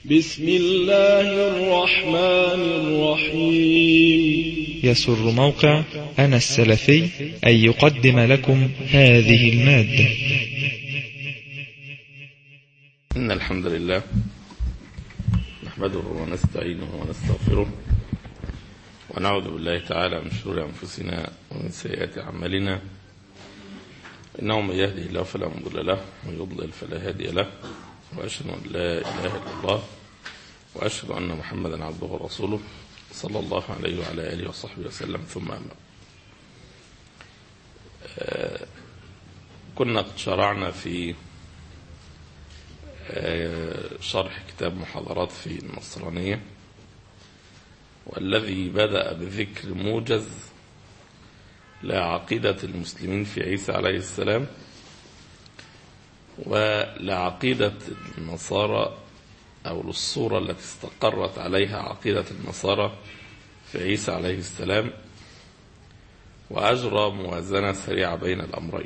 بسم الله الرحمن الرحيم يسر موقع أنا السلفي أن يقدم لكم هذه المادة إن الحمد لله نحمده ونستعينه ونستغفره ونعوذ بالله تعالى من شرور أنفسنا ومن سيئات أعمالنا إنه من يهده الله فلا مضل له ومن يضلل فلا هادي له وأشهد أن لا إله إلا الله وأشهد أن محمدا عبده ورسوله صلى الله عليه وعلى آله وصحبه وسلم ثم أما آه كنا قد شرعنا في آه شرح كتاب محاضرات في النصرانية والذي بدأ بذكر موجز لعقيدة المسلمين في عيسى عليه السلام ولعقيدة النصارى أو للصورة التي استقرت عليها عقيدة النصارى في عيسى عليه السلام وأجرى موازنة سريعة بين الأمرين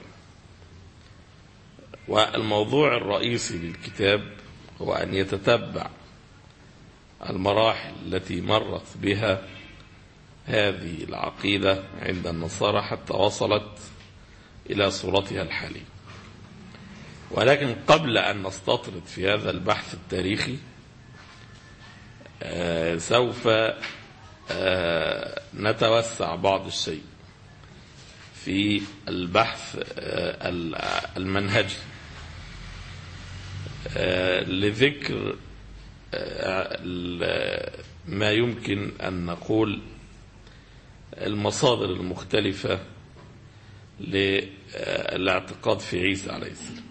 والموضوع الرئيسي للكتاب هو أن يتتبع المراحل التي مرت بها هذه العقيدة عند النصارى حتى وصلت إلى صورتها الحالية ولكن قبل أن نستطرد في هذا البحث التاريخي آه سوف آه نتوسع بعض الشيء في البحث آه المنهجي لذكر ما يمكن أن نقول المصادر المختلفة للاعتقاد في عيسى عليه السلام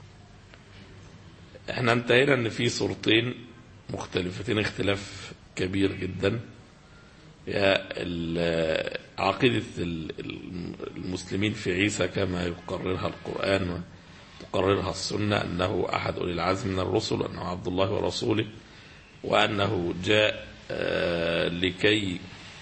احنا انتهينا ان في صورتين مختلفتين اختلاف كبير جدا يا عقيدة المسلمين في عيسى كما يقررها القرآن وتقررها السنة أنه أحد أولي العزم من الرسل أنه عبد الله ورسوله وأنه جاء لكي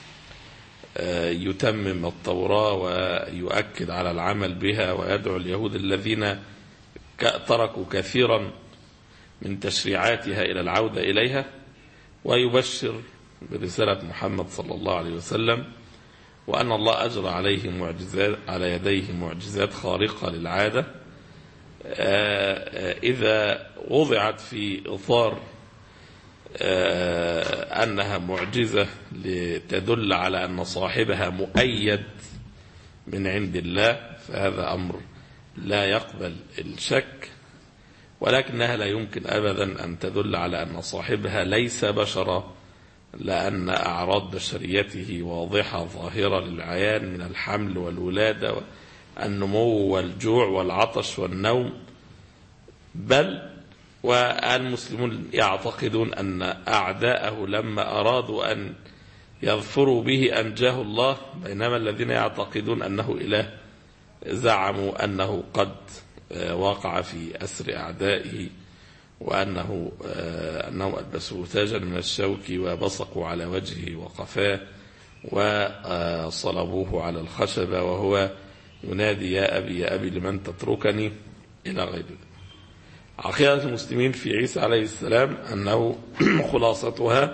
يتمم التوراة ويؤكد على العمل بها ويدعو اليهود الذين تركوا كثيرا من تشريعاتها إلى العودة إليها ويبشر برسالة محمد صلى الله عليه وسلم وأن الله أجرى عليه معجزات على يديه معجزات خارقة للعادة إذا وضعت في إطار أنها معجزة لتدل على أن صاحبها مؤيد من عند الله فهذا أمر لا يقبل الشك ولكنها لا يمكن أبدا أن تدل على أن صاحبها ليس بشرا لأن أعراض بشريته واضحة ظاهرة للعيان من الحمل والولادة والنمو والجوع والعطش والنوم بل والمسلمون يعتقدون أن أعداءه لما أرادوا أن يظفروا به أنجاه الله بينما الذين يعتقدون أنه إله زعموا أنه قد وقع في أسر أعدائه وأنه أنهم ألبسوه تاجا من الشوك وبصقوا على وجهه وقفاه وصلبوه على الخشبة وهو ينادي يا أبي يا أبي لمن تتركني إلى غير ذلك عقيدة المسلمين في عيسى عليه السلام أنه خلاصتها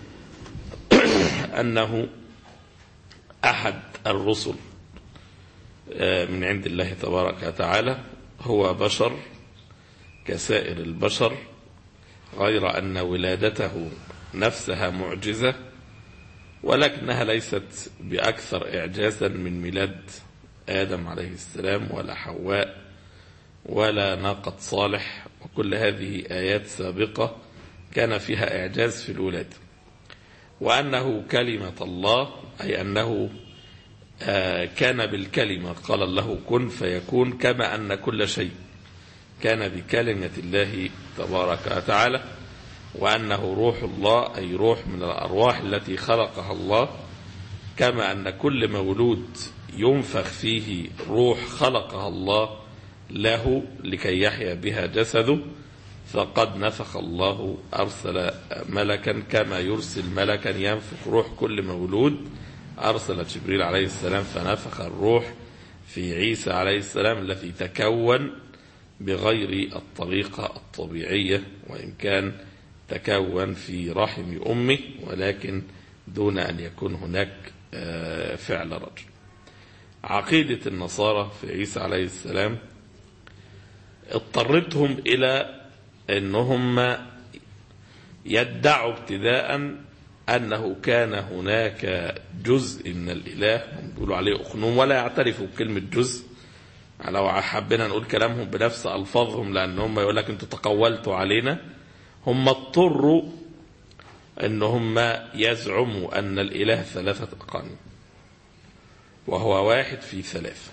أنه أحد الرسل من عند الله تبارك وتعالى هو بشر كسائر البشر غير أن ولادته نفسها معجزة ولكنها ليست بأكثر إعجازا من ميلاد آدم عليه السلام ولا حواء ولا ناقة صالح وكل هذه آيات سابقة كان فيها إعجاز في الولادة وأنه كلمة الله أي أنه كان بالكلمة قال له كن فيكون كما أن كل شيء كان بكلمة الله تبارك وتعالى وأنه روح الله أي روح من الأرواح التي خلقها الله كما أن كل مولود ينفخ فيه روح خلقها الله له لكي يحيا بها جسده فقد نفخ الله أرسل ملكا كما يرسل ملكا ينفخ روح كل مولود أرسل جبريل عليه السلام فنفخ الروح في عيسى عليه السلام الذي تكون بغير الطريقة الطبيعية وإن كان تكون في رحم أمه ولكن دون أن يكون هناك فعل رجل عقيدة النصارى في عيسى عليه السلام اضطرتهم إلى أنهم يدعوا ابتداء أنه كان هناك جزء من الإله هم بيقولوا عليه أخنوم ولا يعترفوا بكلمة جزء لو حبينا نقول كلامهم بنفس ألفاظهم لأن هم يقول لك أنتوا تقولتوا علينا هم اضطروا أن هم يزعموا أن الإله ثلاثة أقانيم وهو واحد في ثلاثة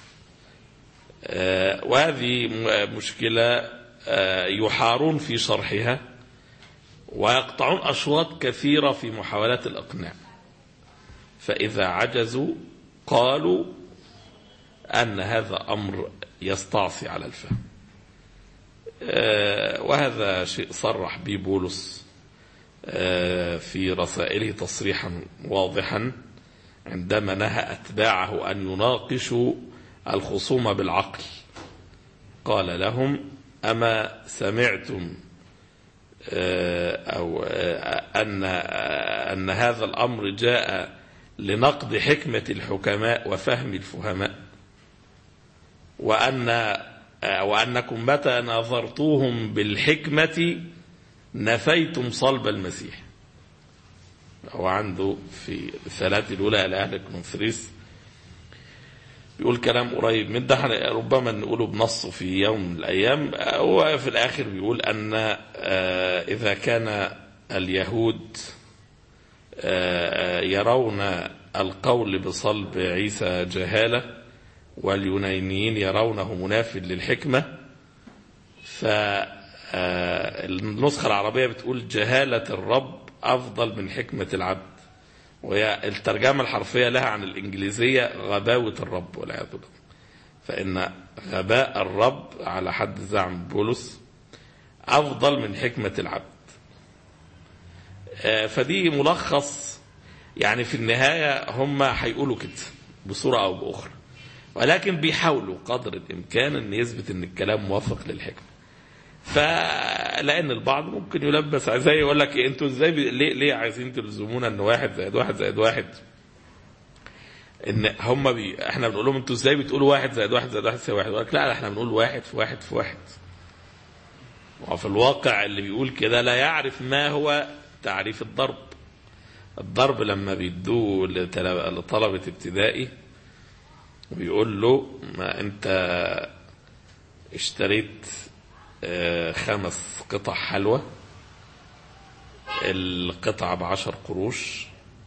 آه وهذه مشكلة آه يحارون في شرحها ويقطعون أشواط كثيرة في محاولات الإقناع فإذا عجزوا قالوا أن هذا أمر يستعصي على الفهم وهذا شيء صرح به بولس في رسائله تصريحا واضحا عندما نهى أتباعه أن يناقشوا الخصوم بالعقل قال لهم أما سمعتم أو أن أن هذا الأمر جاء لنقد حكمة الحكماء وفهم الفهماء وأن وأنكم متى ناظرتوهم بالحكمة نفيتم صلب المسيح هو عنده في الثلاثة الأولى لأهل كونفريس بيقول كلام قريب من ده ربما نقوله بنصه في يوم من الأيام هو في الآخر بيقول أن إذا كان اليهود يرون القول بصلب عيسى جهالة واليونانيين يرونه مناف للحكمة فالنسخة العربية بتقول جهالة الرب أفضل من حكمة العبد وهي الترجمة الحرفية لها عن الإنجليزية غباوة الرب والعياذ بالله فإن غباء الرب على حد زعم بولس أفضل من حكمة العبد فدي ملخص يعني في النهاية هم هيقولوا كده بصورة أو بأخرى ولكن بيحاولوا قدر الإمكان أن يثبت أن الكلام موافق للحكمة فلان البعض ممكن يلبس زي يقول لك إيه انتوا ازاي بي... ليه ليه عايزين تلزمونا ان واحد زائد واحد زائد واحد ان هم بي... احنا بنقول لهم انتوا ازاي بتقولوا واحد زائد واحد زائد واحد يساوي واحد يقول لك لا احنا بنقول واحد في واحد في واحد وفي الواقع اللي بيقول كده لا يعرف ما هو تعريف الضرب الضرب لما بيدوه لطلبة ابتدائي بيقول له ما انت اشتريت خمس قطع حلوى القطعة بعشر قروش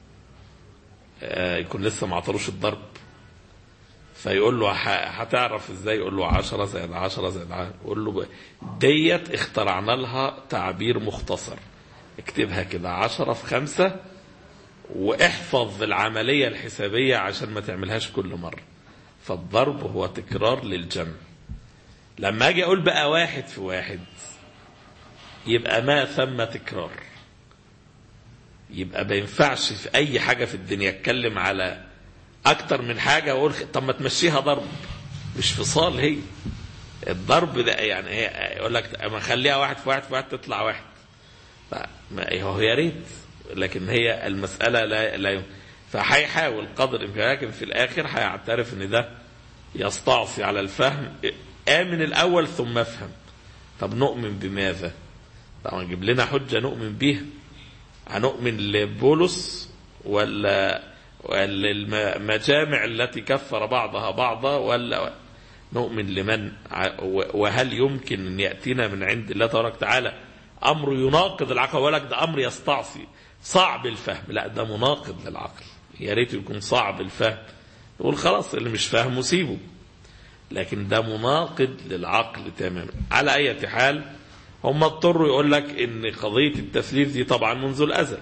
يكون لسه ما عطروش الضرب فيقول له هتعرف ازاي يقول له عشرة زائد عشرة زائد عشرة يقول له ديت اخترعنا لها تعبير مختصر اكتبها كده عشرة في خمسة واحفظ العملية الحسابية عشان ما تعملهاش كل مرة فالضرب هو تكرار للجمع لما اجي اقول بقى واحد في واحد يبقى ما ثم تكرار يبقى ما ينفعش في اي حاجه في الدنيا اتكلم على اكتر من حاجه واقول طب ما تمشيها ضرب مش فصال هي الضرب ده يعني هي يقول لك اما خليها واحد في واحد في واحد تطلع واحد هو يا ريت لكن هي المساله لا لا فهيحاول قدر الامكان لكن في الاخر هيعترف ان ده يستعصي على الفهم آمن الأول ثم افهم طب نؤمن بماذا طبعا نجيب لنا حجة نؤمن بيها هنؤمن لبولس ولا ولا المجامع التي كفر بعضها بعضا ولا نؤمن لمن وهل يمكن أن يأتينا من عند الله تبارك وتعالى أمر يناقض العقل ولك ده أمر يستعصي صعب الفهم لا ده مناقض للعقل يا ريت يكون صعب الفهم نقول خلاص اللي مش فاهمه سيبه لكن ده مناقض للعقل تماما على أي حال هم اضطروا يقول لك ان قضية التثليث دي طبعا منذ الأزل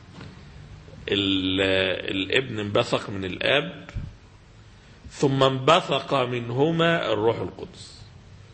الابن انبثق من الآب ثم انبثق منهما الروح القدس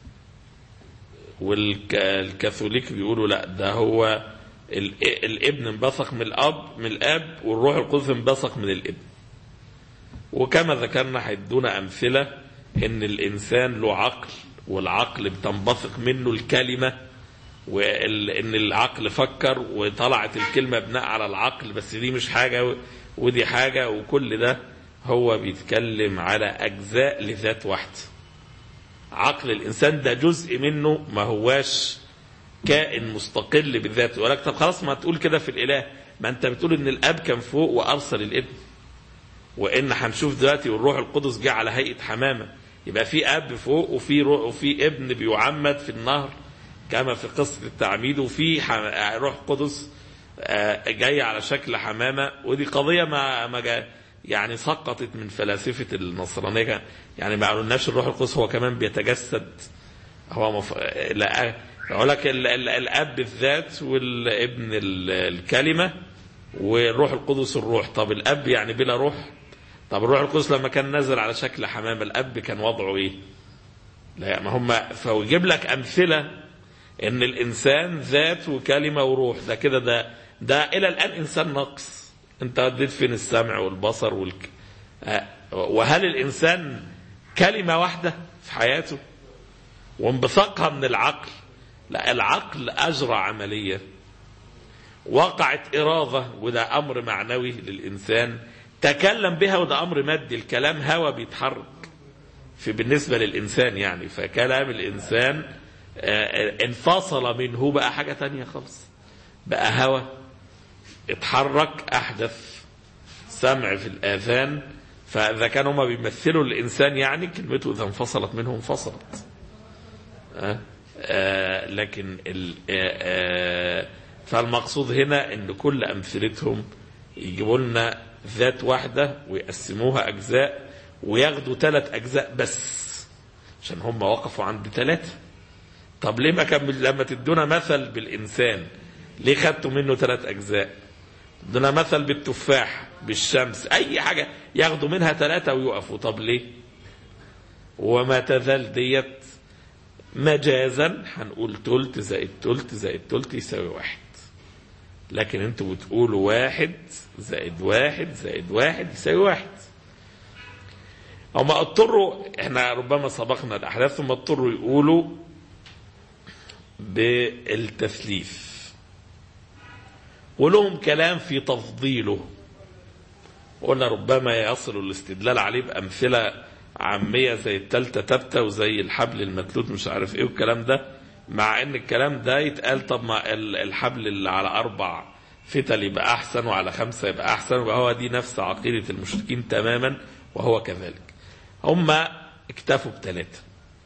والكاثوليك بيقولوا لا ده هو الابن انبثق من الاب من الاب والروح القدس انبثق من الابن وكما ذكرنا هيدونا امثله ان الانسان له عقل والعقل بتنبثق منه الكلمه وان العقل فكر وطلعت الكلمه بناء على العقل بس دي مش حاجه ودي حاجه وكل ده هو بيتكلم على اجزاء لذات واحده عقل الانسان ده جزء منه ما هواش كائن مستقل بذاته ولكن طب خلاص ما تقول كده في الاله ما انت بتقول ان الاب كان فوق وارسل الابن وان هنشوف دلوقتي والروح القدس جه على هيئه حمامه يبقى في اب فوق وفي روح وفي ابن بيعمد في النهر كما في قصه التعميد وفي ح- روح قدس آه، جاي على شكل حمامه ودي قضيه ما ما جا يعني سقطت من فلاسفه النصرانيه يعني ما قالولناش الروح القدس هو كمان بيتجسد هو مف... لا يقول لك ال... ال... الاب الذات والابن ال... الكلمه والروح القدس الروح طب الاب يعني بلا روح طب الروح القدس لما كان نازل على شكل حمامه الاب كان وضعه ايه لا ما هم فيجيب لك امثله ان الانسان ذات وكلمه وروح ده كده ده ده الى الان انسان ناقص انت وديت فين السمع والبصر والك آه، وهل الانسان كلمه واحده في حياته وانبثاقها من العقل لا العقل اجرى عمليه وقعت اراده وده امر معنوي للانسان تكلم بها وده امر مادي الكلام هوى بيتحرك في بالنسبه للانسان يعني فكلام الانسان آه، انفصل منه بقى حاجه تانية خالص بقى هوى اتحرك احدث سمع في الاذان فاذا كانوا هما بيمثلوا الانسان يعني كلمته اذا انفصلت منه انفصلت آه آه لكن ال آه آه فالمقصود هنا ان كل امثلتهم يجيبوا لنا ذات واحده ويقسموها اجزاء وياخدوا ثلاث اجزاء بس عشان هم وقفوا عند ثلاثه طب ليه ما كان لما تدونا مثل بالانسان ليه خدتوا منه ثلاث اجزاء ادونا مثل بالتفاح بالشمس اي حاجه ياخدوا منها ثلاثه ويقفوا طب ليه وما تزال ديت مجازا هنقول تلت زائد تلت زائد تلت يساوي واحد لكن انتوا بتقولوا واحد زائد واحد زائد واحد يساوي واحد هما اضطروا احنا ربما سبقنا الاحداث ثم اضطروا يقولوا بالتثليث ولهم كلام في تفضيله قلنا ربما يصل الاستدلال عليه بأمثلة عامية زي التالتة تبتة وزي الحبل المتلوت مش عارف ايه والكلام ده مع ان الكلام ده يتقال طب ما ال- الحبل اللي على اربع فتل يبقى احسن وعلى خمسة يبقى احسن وهو دي نفس عقيدة المشركين تماما وهو كذلك هم اكتفوا بثلاثة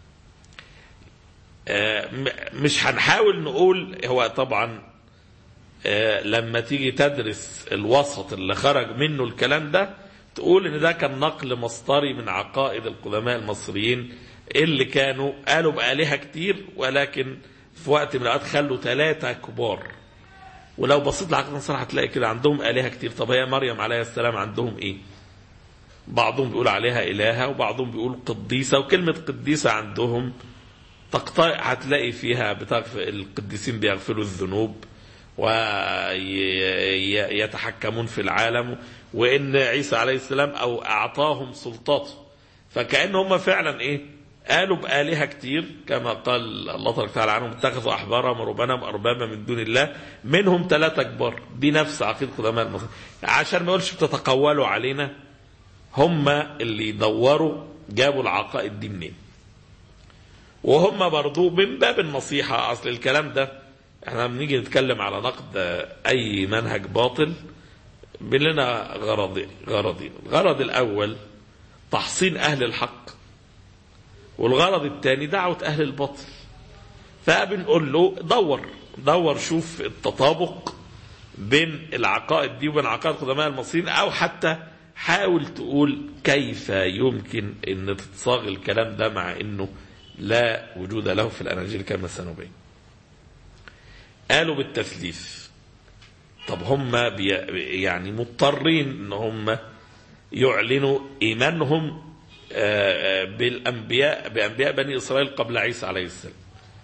آه، م- مش هنحاول نقول هو طبعا آه، لما تيجي تدرس الوسط اللي خرج منه الكلام ده تقول ان ده كان نقل مصدري من عقائد القدماء المصريين اللي كانوا قالوا بآلهة كتير ولكن في وقت من الأوقات خلوا ثلاثة كبار ولو بصيت لعقل النصارى هتلاقي كده عندهم آلهة كتير طب هي مريم عليه السلام عندهم ايه بعضهم بيقول عليها إلهة وبعضهم بيقول قديسة وكلمة قديسة عندهم تقطع هتلاقي فيها بتغفر القديسين بيغفروا الذنوب ويتحكمون في العالم وان عيسى عليه السلام او اعطاهم سلطاته فكأن هم فعلا ايه قالوا بآلهة كتير كما قال الله تبارك وتعالى عنهم اتخذوا احبارهم ورهبانهم اربابا من دون الله منهم ثلاثة كبار دي نفس عقيدة قدماء المصريين عشان ما يقولش بتتقولوا علينا هم اللي يدوروا جابوا العقائد دي منين وهم برضو من باب النصيحة أصل الكلام ده احنا لما بنيجي نتكلم على نقد أي منهج باطل لنا غرضين غرضين الغرض الأول تحصين أهل الحق والغرض الثاني دعوة أهل الباطل فبنقول له دور دور شوف التطابق بين العقائد دي وبين عقائد قدماء المصريين أو حتى حاول تقول كيف يمكن ان تتصاغ الكلام ده مع انه لا وجود له في الاناجيل كما سنبين قالوا بالتثليث طب هم بي يعني مضطرين ان هم يعلنوا ايمانهم آه، آه، بالانبياء بانبياء بني اسرائيل قبل عيسى عليه السلام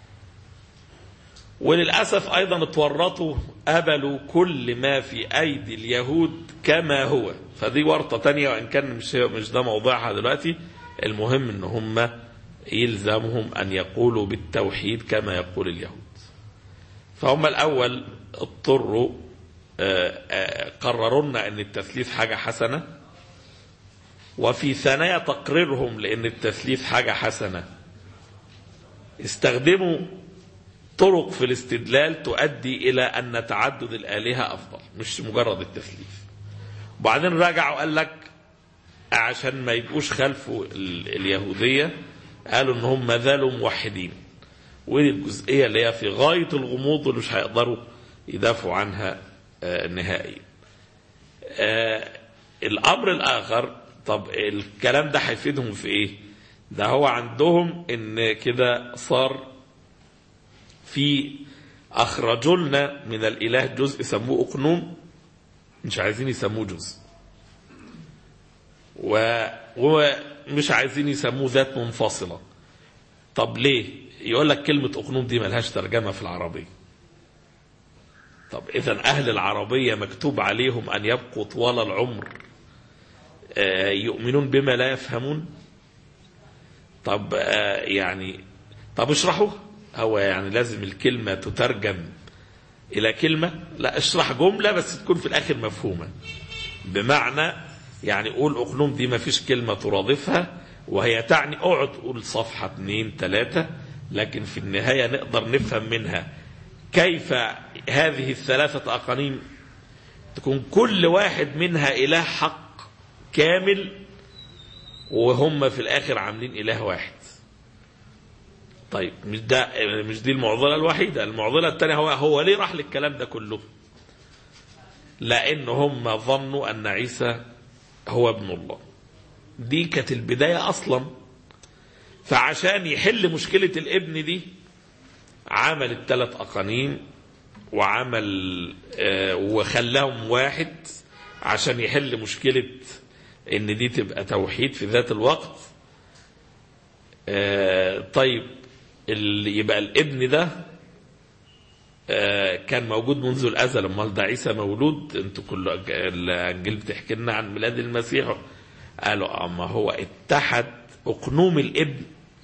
وللاسف ايضا اتورطوا قبلوا كل ما في ايدي اليهود كما هو فدي ورطه تانية وان كان مش مش ده موضوعها دلوقتي المهم ان هم يلزمهم ان يقولوا بالتوحيد كما يقول اليهود فهم الأول اضطروا آه، آه، قرروا لنا أن التثليث حاجة حسنة وفي ثنايا تقريرهم لأن التثليث حاجة حسنة استخدموا طرق في الاستدلال تؤدي إلى أن تعدد الآلهة أفضل مش مجرد التثليث وبعدين رجعوا قال لك عشان ما يبقوش خلفوا ال- اليهودية قالوا ان هم ما زالوا موحدين ودي الجزئية اللي هي في غاية الغموض اللي مش هيقدروا يدافعوا عنها آه، نهائيا آه، الأمر الآخر طب الكلام ده هيفيدهم في إيه ده هو عندهم إن كده صار في أخرجوا لنا من الإله جزء سموه أقنوم مش عايزين يسموه جزء و... ومش عايزين يسموه ذات منفصلة طب ليه يقول لك كلمة أقنوم دي ملهاش ترجمة في العربية طب إذا أهل العربية مكتوب عليهم أن يبقوا طوال العمر آه، يؤمنون بما لا يفهمون طب آه، يعني طب اشرحوها هو يعني لازم الكلمة تترجم إلى كلمة لا اشرح جملة بس تكون في الآخر مفهومة بمعنى يعني قول أقنوم دي ما فيش كلمة ترادفها وهي تعني اقعد قول صفحة اتنين تلاتة لكن في النهاية نقدر نفهم منها كيف هذه الثلاثة أقانيم تكون كل واحد منها إله حق كامل وهم في الآخر عاملين إله واحد طيب مش ده مش دي المعضلة الوحيدة المعضلة الثانية هو هو ليه راح للكلام ده كله لأن هم ظنوا أن عيسى هو ابن الله دي كانت البداية أصلا فعشان يحل مشكلة الابن دي عمل الثلاث أقانيم وعمل آه، وخلاهم واحد عشان يحل مشكلة ان دي تبقى توحيد في ذات الوقت آه، طيب ال- يبقى الابن ده آه، كان موجود منذ الازل امال ده عيسى مولود انتوا كل الانجيل بتحكي لنا عن ميلاد المسيح قالوا اما هو اتحد اقنوم الابن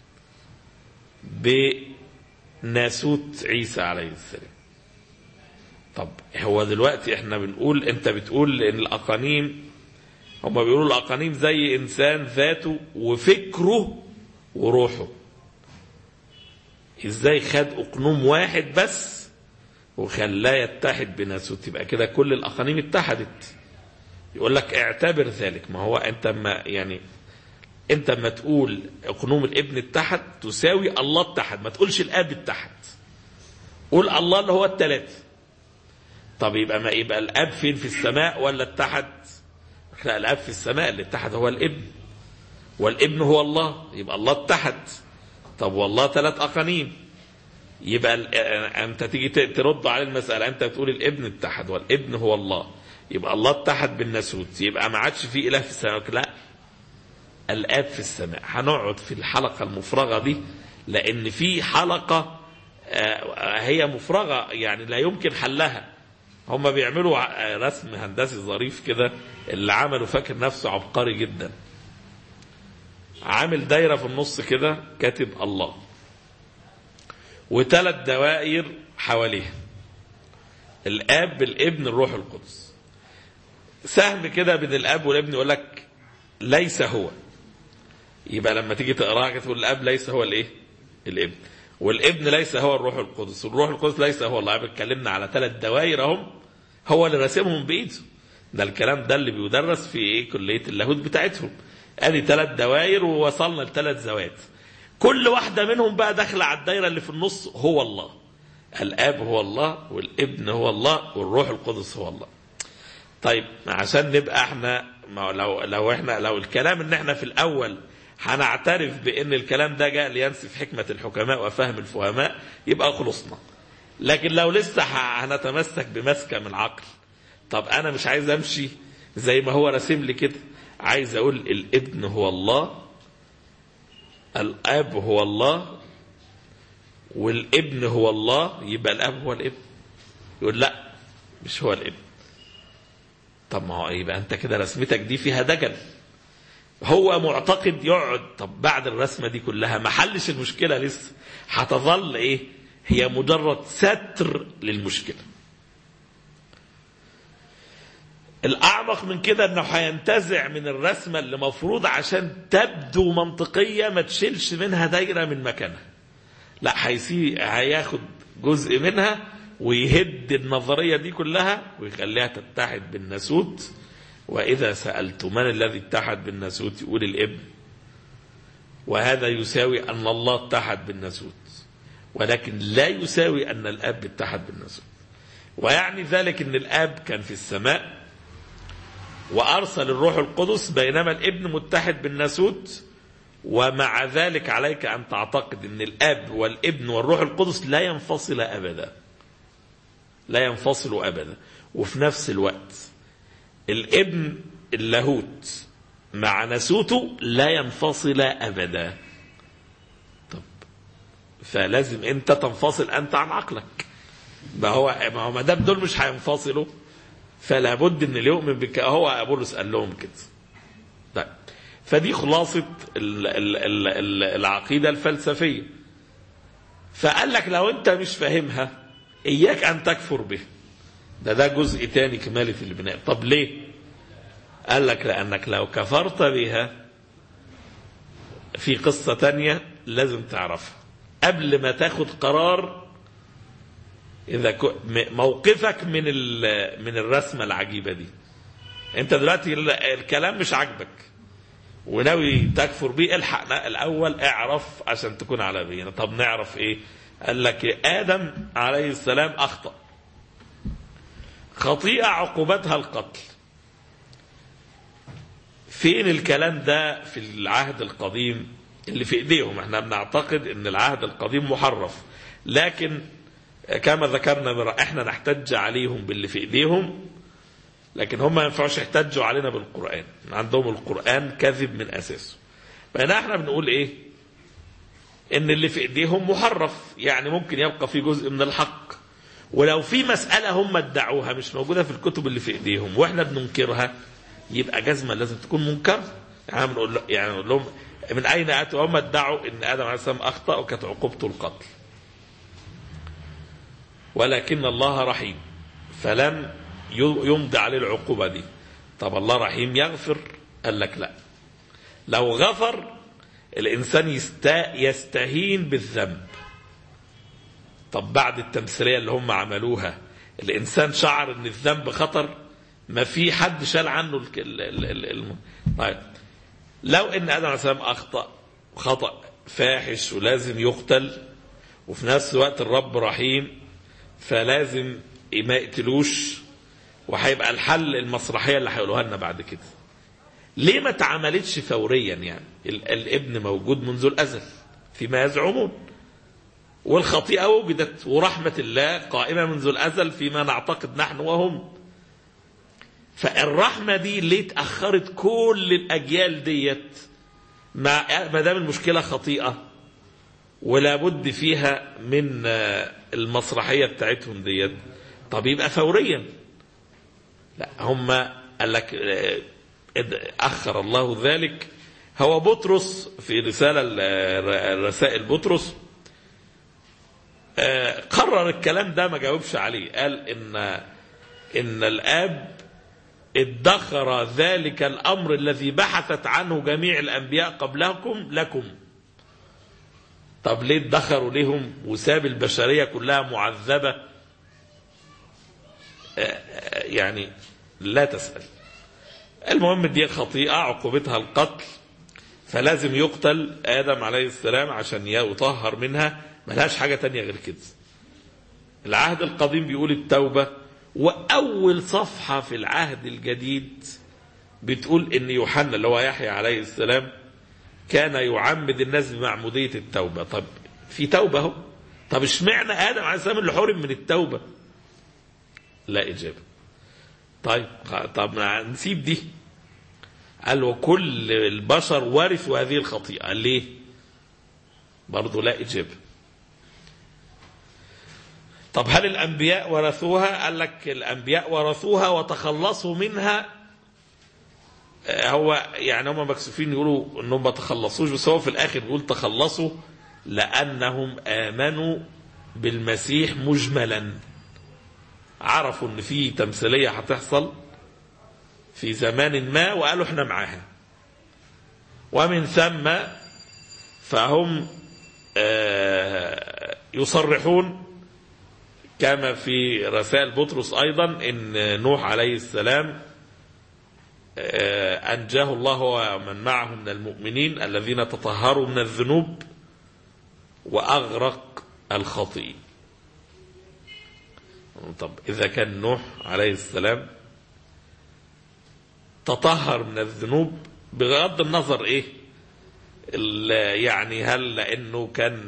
بناسوت عيسى عليه السلام طب هو دلوقتي احنا بنقول انت بتقول ان الاقانيم هم بيقولوا الاقانيم زي انسان ذاته وفكره وروحه ازاي خد اقنوم واحد بس وخلاه يتحد بناسوت يبقى كده كل الاقانيم اتحدت يقول لك اعتبر ذلك ما هو انت ما يعني انت ما تقول اقنوم الابن اتحد تساوي الله اتحد ما تقولش الاب اتحد قول الله اللي هو الثلاثه طب يبقى ما يبقى الاب فين في السماء ولا اتحد لا الاب في السماء اللي اتحد هو الابن والابن هو الله يبقى الله اتحد طب والله ثلاث اقانيم يبقى ال- آه، انت تيجي ت- ترد على المساله انت بتقول الابن اتحد والابن هو الله يبقى الله اتحد بالناسوت يبقى ما عادش في اله في السماء لا الاب في السماء هنقعد في الحلقه المفرغه دي لان في حلقه آه، هي مفرغه يعني لا يمكن حلها هم بيعملوا ع- رسم هندسي ظريف كده اللي عمله فاكر نفسه عبقري جدا عامل دايره في النص كده كاتب الله وثلاث دوائر حواليها الاب الابن الروح القدس سهم كده بين الاب والابن يقول لك ليس هو يبقى لما تيجي تقراها كده تقول الاب ليس هو الايه الابن والابن ليس هو الروح القدس والروح القدس ليس هو الله اتكلمنا على ثلاث دوائر اهم هو اللي راسمهم بايده ده الكلام ده اللي بيدرس في ايه كليه اللاهوت بتاعتهم ادي ثلاث دوائر ووصلنا لثلاث ذوات كل واحده منهم بقى داخله على الدايره اللي في النص هو الله الاب هو الله والابن هو الله والروح القدس هو الله طيب عشان نبقى احنا ما لو لو احنا لو الكلام ان احنا في الاول هنعترف بان الكلام ده جاء لينسف حكمه الحكماء وفهم الفهماء يبقى خلصنا لكن لو لسه ه- هنتمسك بمسكه من العقل طب انا مش عايز امشي زي ما هو راسم لي كده عايز اقول الابن هو الله الاب هو الله والابن هو الله يبقى الاب هو الابن يقول لا مش هو الابن طب ما هو يبقى انت كده رسمتك دي فيها دجل هو معتقد يقعد طب بعد الرسمه دي كلها ما حلش المشكله لسه هتظل ايه هي مجرد ستر للمشكلة الأعمق من كده أنه هينتزع من الرسمة اللي مفروض عشان تبدو منطقية ما تشيلش منها دايرة من مكانها لا هيسي هياخد جزء منها ويهد النظرية دي كلها ويخليها تتحد بالناسوت وإذا سألت من الذي اتحد بالناسوت يقول الابن وهذا يساوي أن الله اتحد بالناسوت ولكن لا يساوي أن الأب اتحد بالناسوت ويعني ذلك أن الأب كان في السماء وأرسل الروح القدس بينما الابن متحد بالناسوت ومع ذلك عليك أن تعتقد أن الأب والابن والروح القدس لا ينفصل أبدا لا ينفصل أبدا وفي نفس الوقت الابن اللاهوت مع ناسوته لا ينفصل أبدا طب فلازم أنت تنفصل أنت عن عقلك ما هو ما هو ما دام دول مش هينفصلوا فلا بد ان اللي يؤمن بك هو بولس قال لهم كده طيب فدي خلاصة ال ال ال ال العقيدة الفلسفية فقال لك لو انت مش فاهمها اياك ان تكفر به ده ده جزء تاني كمالة البناء طب ليه قال لك لانك لو كفرت بها في قصة تانية لازم تعرفها قبل ما تاخد قرار اذا موقفك من من الرسمه العجيبه دي انت دلوقتي الكلام مش عاجبك وناوي تكفر بيه الحق الاول اعرف عشان تكون على بينه طب نعرف ايه قال لك ادم عليه السلام اخطا خطيئه عقوبتها القتل فين الكلام ده في العهد القديم اللي في ايديهم احنا بنعتقد ان العهد القديم محرف لكن كما ذكرنا مرة احنا نحتج عليهم باللي في ايديهم لكن هم ما ينفعوش يحتجوا علينا بالقرآن عندهم القرآن كذب من اساسه فهنا احنا بنقول ايه ان اللي في ايديهم محرف يعني ممكن يبقى في جزء من الحق ولو في مسألة هم ادعوها مش موجودة في الكتب اللي في ايديهم واحنا بننكرها يبقى جزمة لازم تكون منكرة يعني بنقول يعني نقول لهم من اين اتوا هم ادعوا ان ادم عليه السلام اخطا وكانت عقوبته القتل ولكن الله رحيم فلم يمضي عليه العقوبة دي طب الله رحيم يغفر قال لك لا لو غفر الإنسان يستهين بالذنب طب بعد التمثيلية اللي هم عملوها الإنسان شعر أن الذنب خطر ما في حد شال عنه ال ال ال ال طيب لو أن آدم عليه السلام أخطأ خطأ فاحش ولازم يقتل وفي نفس الوقت الرب رحيم فلازم ما يقتلوش وهيبقى الحل المسرحيه اللي هيقولوها لنا بعد كده. ليه ما اتعملتش فوريا يعني؟ الابن موجود منذ الازل فيما يزعمون. والخطيئه وجدت ورحمه الله قائمه منذ الازل فيما نعتقد نحن وهم. فالرحمه دي ليه اتاخرت كل الاجيال ديت؟ ما دام المشكله خطيئه ولا بد فيها من المسرحية بتاعتهم ديت طب يبقى فوريا لا هم قال لك أخر الله ذلك هو بطرس في رسالة رسائل بطرس قرر الكلام ده ما جاوبش عليه قال إن إن الآب ادخر ذلك الأمر الذي بحثت عنه جميع الأنبياء قبلكم لكم طب ليه ادخروا لهم وساب البشرية كلها معذبة يعني لا تسأل المهم دي خطيئة عقوبتها القتل فلازم يقتل آدم عليه السلام عشان يطهر منها ملهاش حاجة تانية غير كده العهد القديم بيقول التوبة وأول صفحة في العهد الجديد بتقول إن يوحنا اللي هو يحيى عليه السلام كان يعمد الناس بمعمودية التوبة طب في توبة اهو طب اشمعنى آدم عليه السلام اللي حرم من التوبة لا إجابة طيب طب نسيب دي قال وكل البشر ورثوا هذه الخطيئة ليه برضه لا إجابة طب هل الأنبياء ورثوها قال لك الأنبياء ورثوها وتخلصوا منها هو يعني هم مكسوفين يقولوا انهم ما تخلصوش بس هو في الاخر بيقول تخلصوا لانهم امنوا بالمسيح مجملا عرفوا ان في تمثيليه هتحصل في زمان ما وقالوا احنا معاها ومن ثم فهم آه، يصرحون كما في رسائل بطرس ايضا ان نوح عليه السلام آه، انجاه الله ومن معه من المؤمنين الذين تطهروا من الذنوب واغرق الخطيئين طب اذا كان نوح عليه السلام تطهر من الذنوب بغض النظر ايه ال- يعني هل لانه كان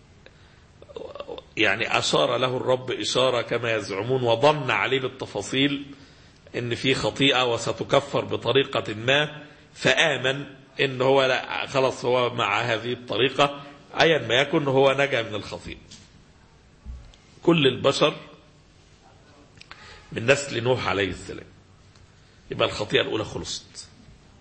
يعني اشار له الرب اشاره كما يزعمون وظن عليه بالتفاصيل ان في خطيئه وستكفر بطريقه ما فامن ان هو لا خلاص هو مع هذه الطريقه ايا ما يكن هو نجا من الخطيئه كل البشر من نسل نوح عليه السلام يبقى الخطيئه الاولى خلصت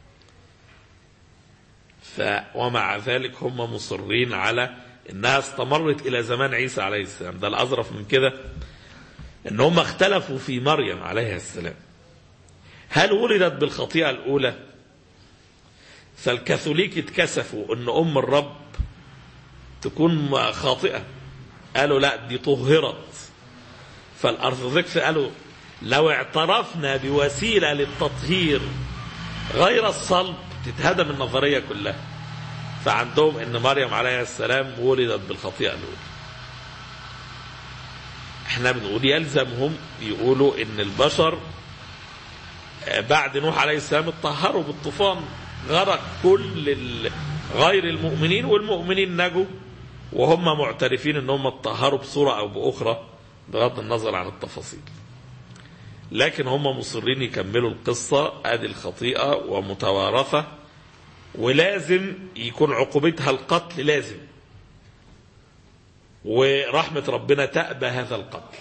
ف ومع ذلك هم مصرين على انها استمرت الى زمان عيسى عليه السلام ده الاظرف من كده ان هم اختلفوا في مريم عليها السلام هل ولدت بالخطيئه الاولى فالكاثوليك اتكسفوا ان ام الرب تكون خاطئه قالوا لا دي طهرت فالارثوذكس قالوا لو اعترفنا بوسيله للتطهير غير الصلب تتهدم النظريه كلها فعندهم ان مريم عليها السلام ولدت بالخطيئه الاولى احنا بنقول يلزمهم يقولوا ان البشر بعد نوح عليه السلام اتطهروا بالطوفان غرق كل ال- غير المؤمنين والمؤمنين نجوا وهم معترفين ان هم اتطهروا بصوره او باخرى بغض النظر عن التفاصيل لكن هم مصرين يكملوا القصه ادي الخطيئه ومتوارثه ولازم يكون عقوبتها القتل لازم ورحمة ربنا تأبى هذا القتل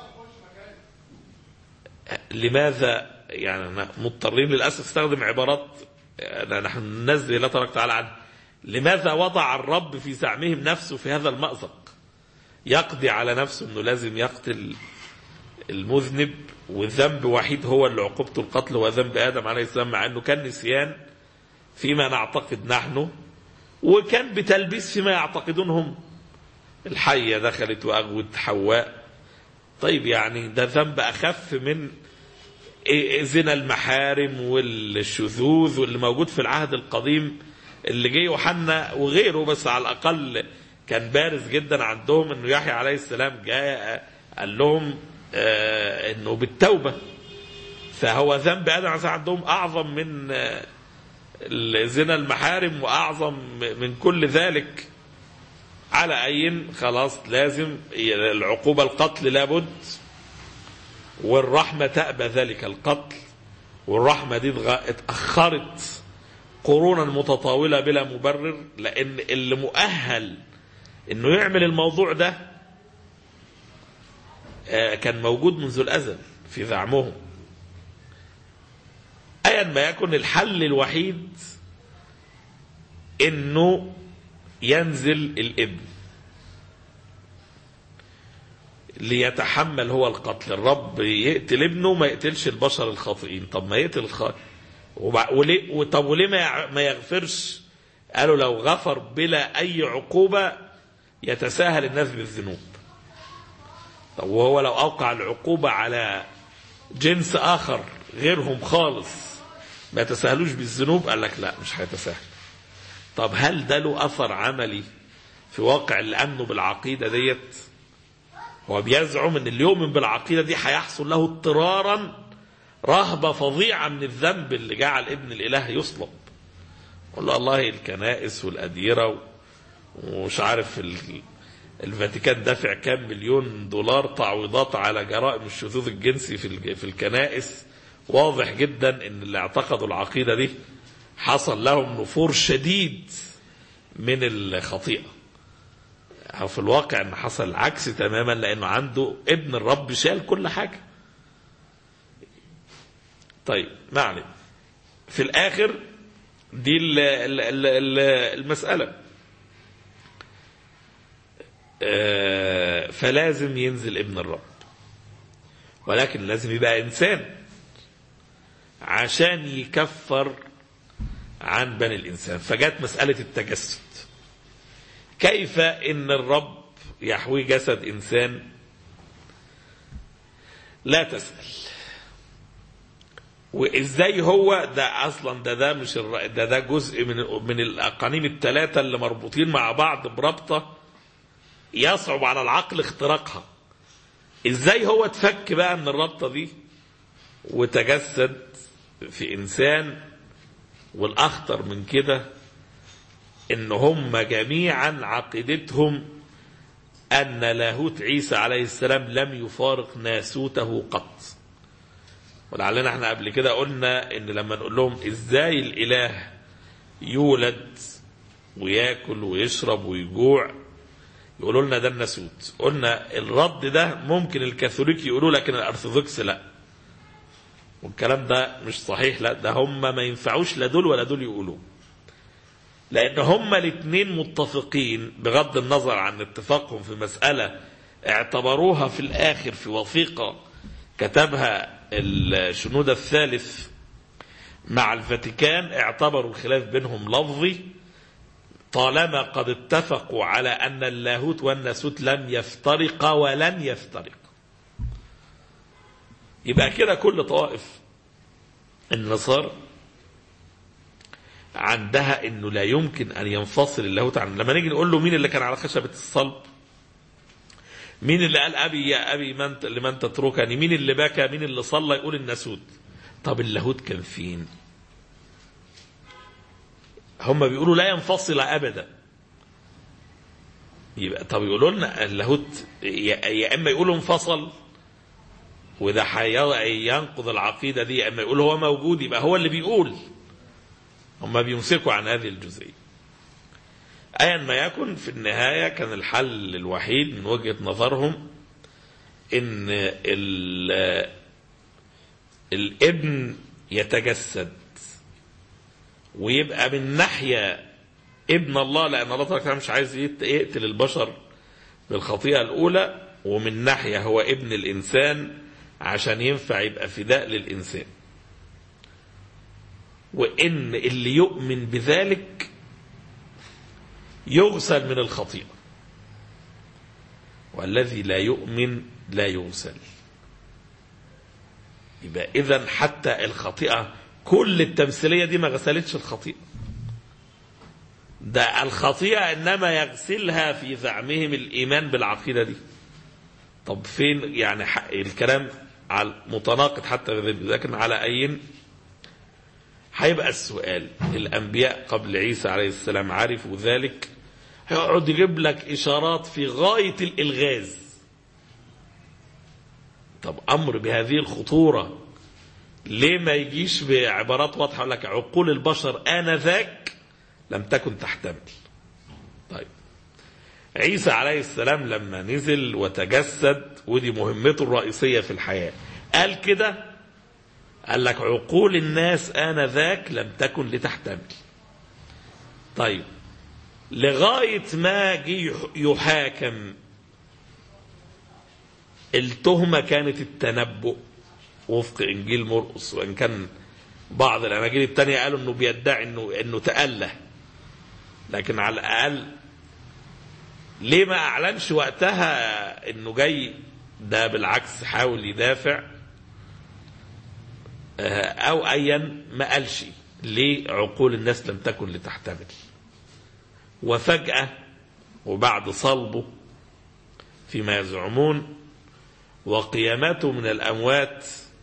لماذا يعني مضطرين للأسف استخدم عبارات يعني نحن ننزل لا ترك تعالى عنه لماذا وضع الرب في زعمهم نفسه في هذا المأزق يقضي على نفسه انه لازم يقتل المذنب والذنب وحيد هو اللي عقوبته القتل هو ذنب ادم عليه السلام مع انه كان نسيان فيما نعتقد نحن وكان بتلبيس فيما يعتقدون هم الحية دخلت وأغوت حواء طيب يعني ده ذنب أخف من زنا المحارم والشذوذ واللي موجود في العهد القديم اللي جه يوحنا وغيره بس على الأقل كان بارز جدا عندهم انه يحيى عليه السلام جاء قال لهم آه انه بالتوبه فهو ذنب ادم عليه السلام عندهم اعظم من آه زنا المحارم واعظم من كل ذلك على اي خلاص لازم العقوبه القتل لابد والرحمه تابى ذلك القتل والرحمه دي اتاخرت قرونا متطاوله بلا مبرر لان اللي مؤهل انه يعمل الموضوع ده كان موجود منذ الازل في زعمهم ايا ما يكن الحل الوحيد انه ينزل الابن ليتحمل هو القتل الرب يقتل ابنه ما يقتلش البشر الخاطئين طب ما يقتل الخ... وبع... وليه... طب وليه ما, ما يغفرش قالوا لو غفر بلا اي عقوبه يتساهل الناس بالذنوب طب وهو لو اوقع العقوبه على جنس اخر غيرهم خالص ما يتساهلوش بالذنوب قال لك لا مش هيتساهل طب هل ده له اثر عملي في واقع اللي امنوا بالعقيده ديت هو بيزعم ان اللي يؤمن بالعقيده دي هيحصل له اضطرارا رهبه فظيعه من الذنب اللي جعل ابن الاله يصلب قل الله الكنائس والاديره ومش عارف الفاتيكان دافع كام مليون دولار تعويضات على جرائم الشذوذ الجنسي في في الكنائس واضح جدا ان اللي اعتقدوا العقيده دي حصل لهم نفور شديد من الخطيئه أو في الواقع ان حصل العكس تماما لانه عنده ابن الرب شال كل حاجه طيب ما علينا في الاخر دي ال ال ال المساله فلازم ينزل ابن الرب ولكن لازم يبقى إنسان عشان يكفر عن بني الإنسان فجت مسألة التجسد كيف إن الرب يحوي جسد إنسان لا تسأل وازاي هو ده اصلا ده ده مش الر- ده ده جزء من من الاقانيم الثلاثه اللي مربوطين مع بعض بربطه يصعب على العقل اختراقها ازاي هو اتفك بقى من الربطه دي وتجسد في انسان والاخطر من كده ان هم جميعا عقيدتهم ان لاهوت عيسى عليه السلام لم يفارق ناسوته قط ولعلنا احنا قبل كده قلنا ان لما نقول لهم ازاي الاله يولد وياكل ويشرب ويجوع يقولوا لنا ده الناسوت قلنا الرد ده ممكن الكاثوليك يقولوا لكن الارثوذكس لا والكلام ده مش صحيح لا ده هم ما ينفعوش لا دول ولا دول يقولوه لان هم الاثنين متفقين بغض النظر عن اتفاقهم في مسألة اعتبروها في الاخر في وثيقة كتبها الشنود الثالث مع الفاتيكان اعتبروا الخلاف بينهم لفظي طالما قد اتفقوا على أن اللاهوت والناسوت لم يفترقا ولن يفترقا يبقى كده كل طوائف النصارى عندها انه لا يمكن ان ينفصل اللاهوت عن لما نيجي نقول له مين اللي كان على خشبه الصلب مين اللي قال ابي يا ابي من لمن تتركني مين اللي بكى مين اللي صلى يقول الناسوت طب اللاهوت كان فين هم بيقولوا لا ينفصل ابدا يبقى طب يقولوا لنا اللاهوت يا يا اما يقولوا انفصل وده حي- ينقض العقيده دي يا اما يقول هو موجود يبقى هو اللي بيقول هم بيمسكوا عن هذه الجزئيه ايا ما يكن في النهايه كان الحل الوحيد من وجهه نظرهم ان ال- الابن يتجسد ويبقى من ناحيه ابن الله لان الله تبارك وتعالى مش عايز يت- يقتل البشر بالخطيئه الاولى ومن ناحيه هو ابن الانسان عشان ينفع يبقى فداء للانسان وان اللي يؤمن بذلك يغسل من الخطيئه والذي لا يؤمن لا يغسل يبقى اذا حتى الخطيئه كل التمثيليه دي ما غسلتش الخطيئه ده الخطيئه انما يغسلها في زعمهم الايمان بالعقيده دي طب فين يعني حق الكلام على متناقض حتى لكن على اي هيبقى السؤال الانبياء قبل عيسى عليه السلام عرفوا ذلك هيقعد يجيب لك اشارات في غايه الالغاز طب امر بهذه الخطوره ليه ما يجيش بعبارات واضحه يقول لك عقول البشر انذاك لم تكن تحتمل طيب عيسى عليه السلام لما نزل وتجسد ودي مهمته الرئيسيه في الحياه قال كده قال لك عقول الناس آنذاك لم تكن لتحتمل طيب لغاية ما جه يحاكم التهمة كانت التنبؤ وفق إنجيل مرقس وإن كان بعض الأناجيل التانية قالوا إنه بيدعي إنه إنه تأله لكن على الأقل ليه ما أعلنش وقتها إنه جاي ده بالعكس حاول يدافع او ايا ما قالش ليه عقول الناس لم تكن لتحتمل وفجأة وبعد صلبه فيما يزعمون وقيامته من الأموات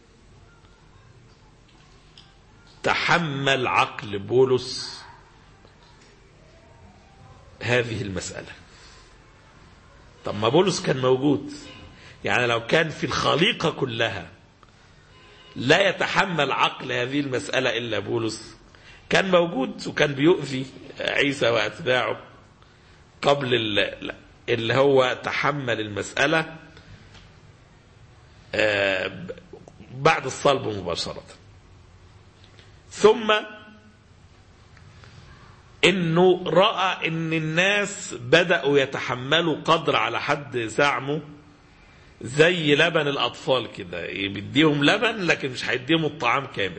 تحمل عقل بولس هذه المسألة طب ما بولس كان موجود يعني لو كان في الخليقة كلها لا يتحمل عقل هذه المسألة إلا بولس كان موجود وكان بيؤذي عيسى وأتباعه قبل اللي هو تحمل المسألة بعد الصلب مباشرة ثم انه راى ان الناس بداوا يتحملوا قدر على حد زعمه زي لبن الاطفال كده بيديهم لبن لكن مش هيديهم الطعام كامل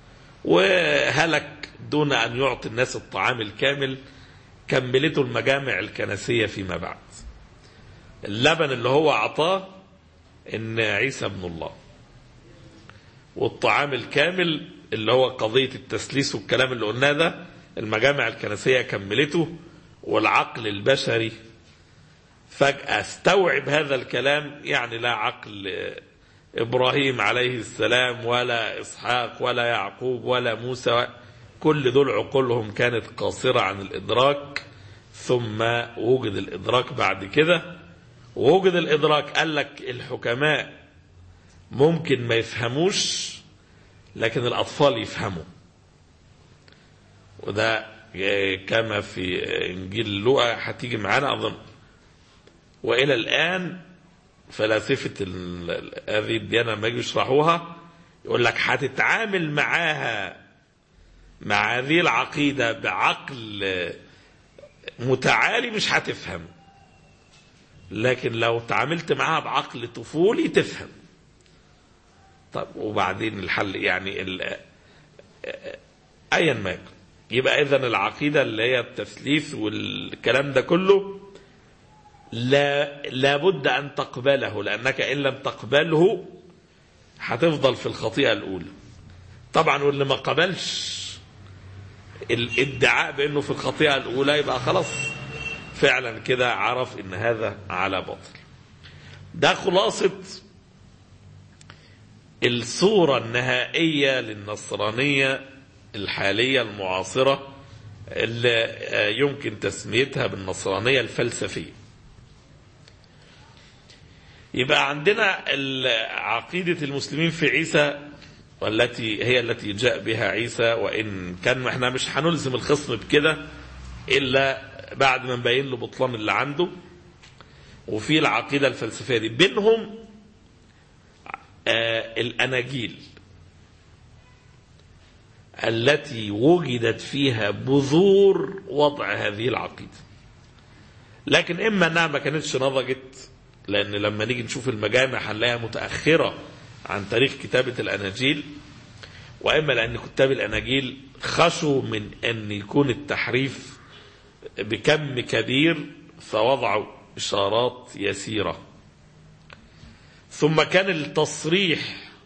وهلك دون ان يعطي الناس الطعام الكامل كملته المجامع الكنسيه فيما بعد اللبن اللي هو اعطاه ان عيسى ابن الله والطعام الكامل اللي هو قضيه التسليس والكلام اللي قلناه ده المجامع الكنسيه كملته والعقل البشري فجاه استوعب هذا الكلام يعني لا عقل ابراهيم عليه السلام ولا اسحاق ولا يعقوب ولا موسى كل دول عقولهم كانت قاصره عن الادراك ثم وجد الادراك بعد كده ووجد الادراك قال لك الحكماء ممكن ما يفهموش لكن الاطفال يفهموا وده كما في انجيل لوقا هتيجي معانا اظن والى الان فلاسفه هذه الديانه لما يجوا يشرحوها يقول لك هتتعامل معاها مع هذه العقيده بعقل متعالي مش هتفهم لكن لو تعاملت معاها بعقل طفولي تفهم طب وبعدين الحل يعني ايا ما يكن يبقى اذا العقيده اللي هي التثليث والكلام ده كله لا لابد ان تقبله لانك ان لم تقبله هتفضل في الخطيئه الاولى طبعا واللي ما قبلش الادعاء بانه في الخطيئه الاولى يبقى خلاص فعلا كده عرف ان هذا على باطل ده خلاصه الصوره النهائيه للنصرانيه الحاليه المعاصره اللي يمكن تسميتها بالنصرانيه الفلسفيه يبقى عندنا عقيدة المسلمين في عيسى والتي هي التي جاء بها عيسى وإن كان احنا مش هنلزم الخصم بكده إلا بعد ما نبين له بطلان اللي عنده وفي العقيدة الفلسفية دي بينهم آه الأناجيل التي وجدت فيها بذور وضع هذه العقيدة لكن إما أنها ما كانتش نضجت لأن لما نيجي نشوف المجامع هنلاقيها متأخرة عن تاريخ كتابة الأناجيل وإما لأن كتاب الأناجيل خشوا من أن يكون التحريف بكم كبير فوضعوا إشارات يسيرة ثم كان التصريح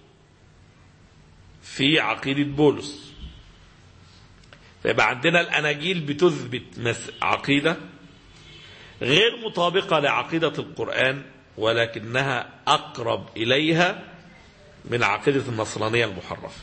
في عقيدة بولس فيبقى عندنا الأناجيل بتثبت عقيدة غير مطابقة لعقيدة القرآن ولكنها أقرب إليها من عقيدة النصرانية المحرفة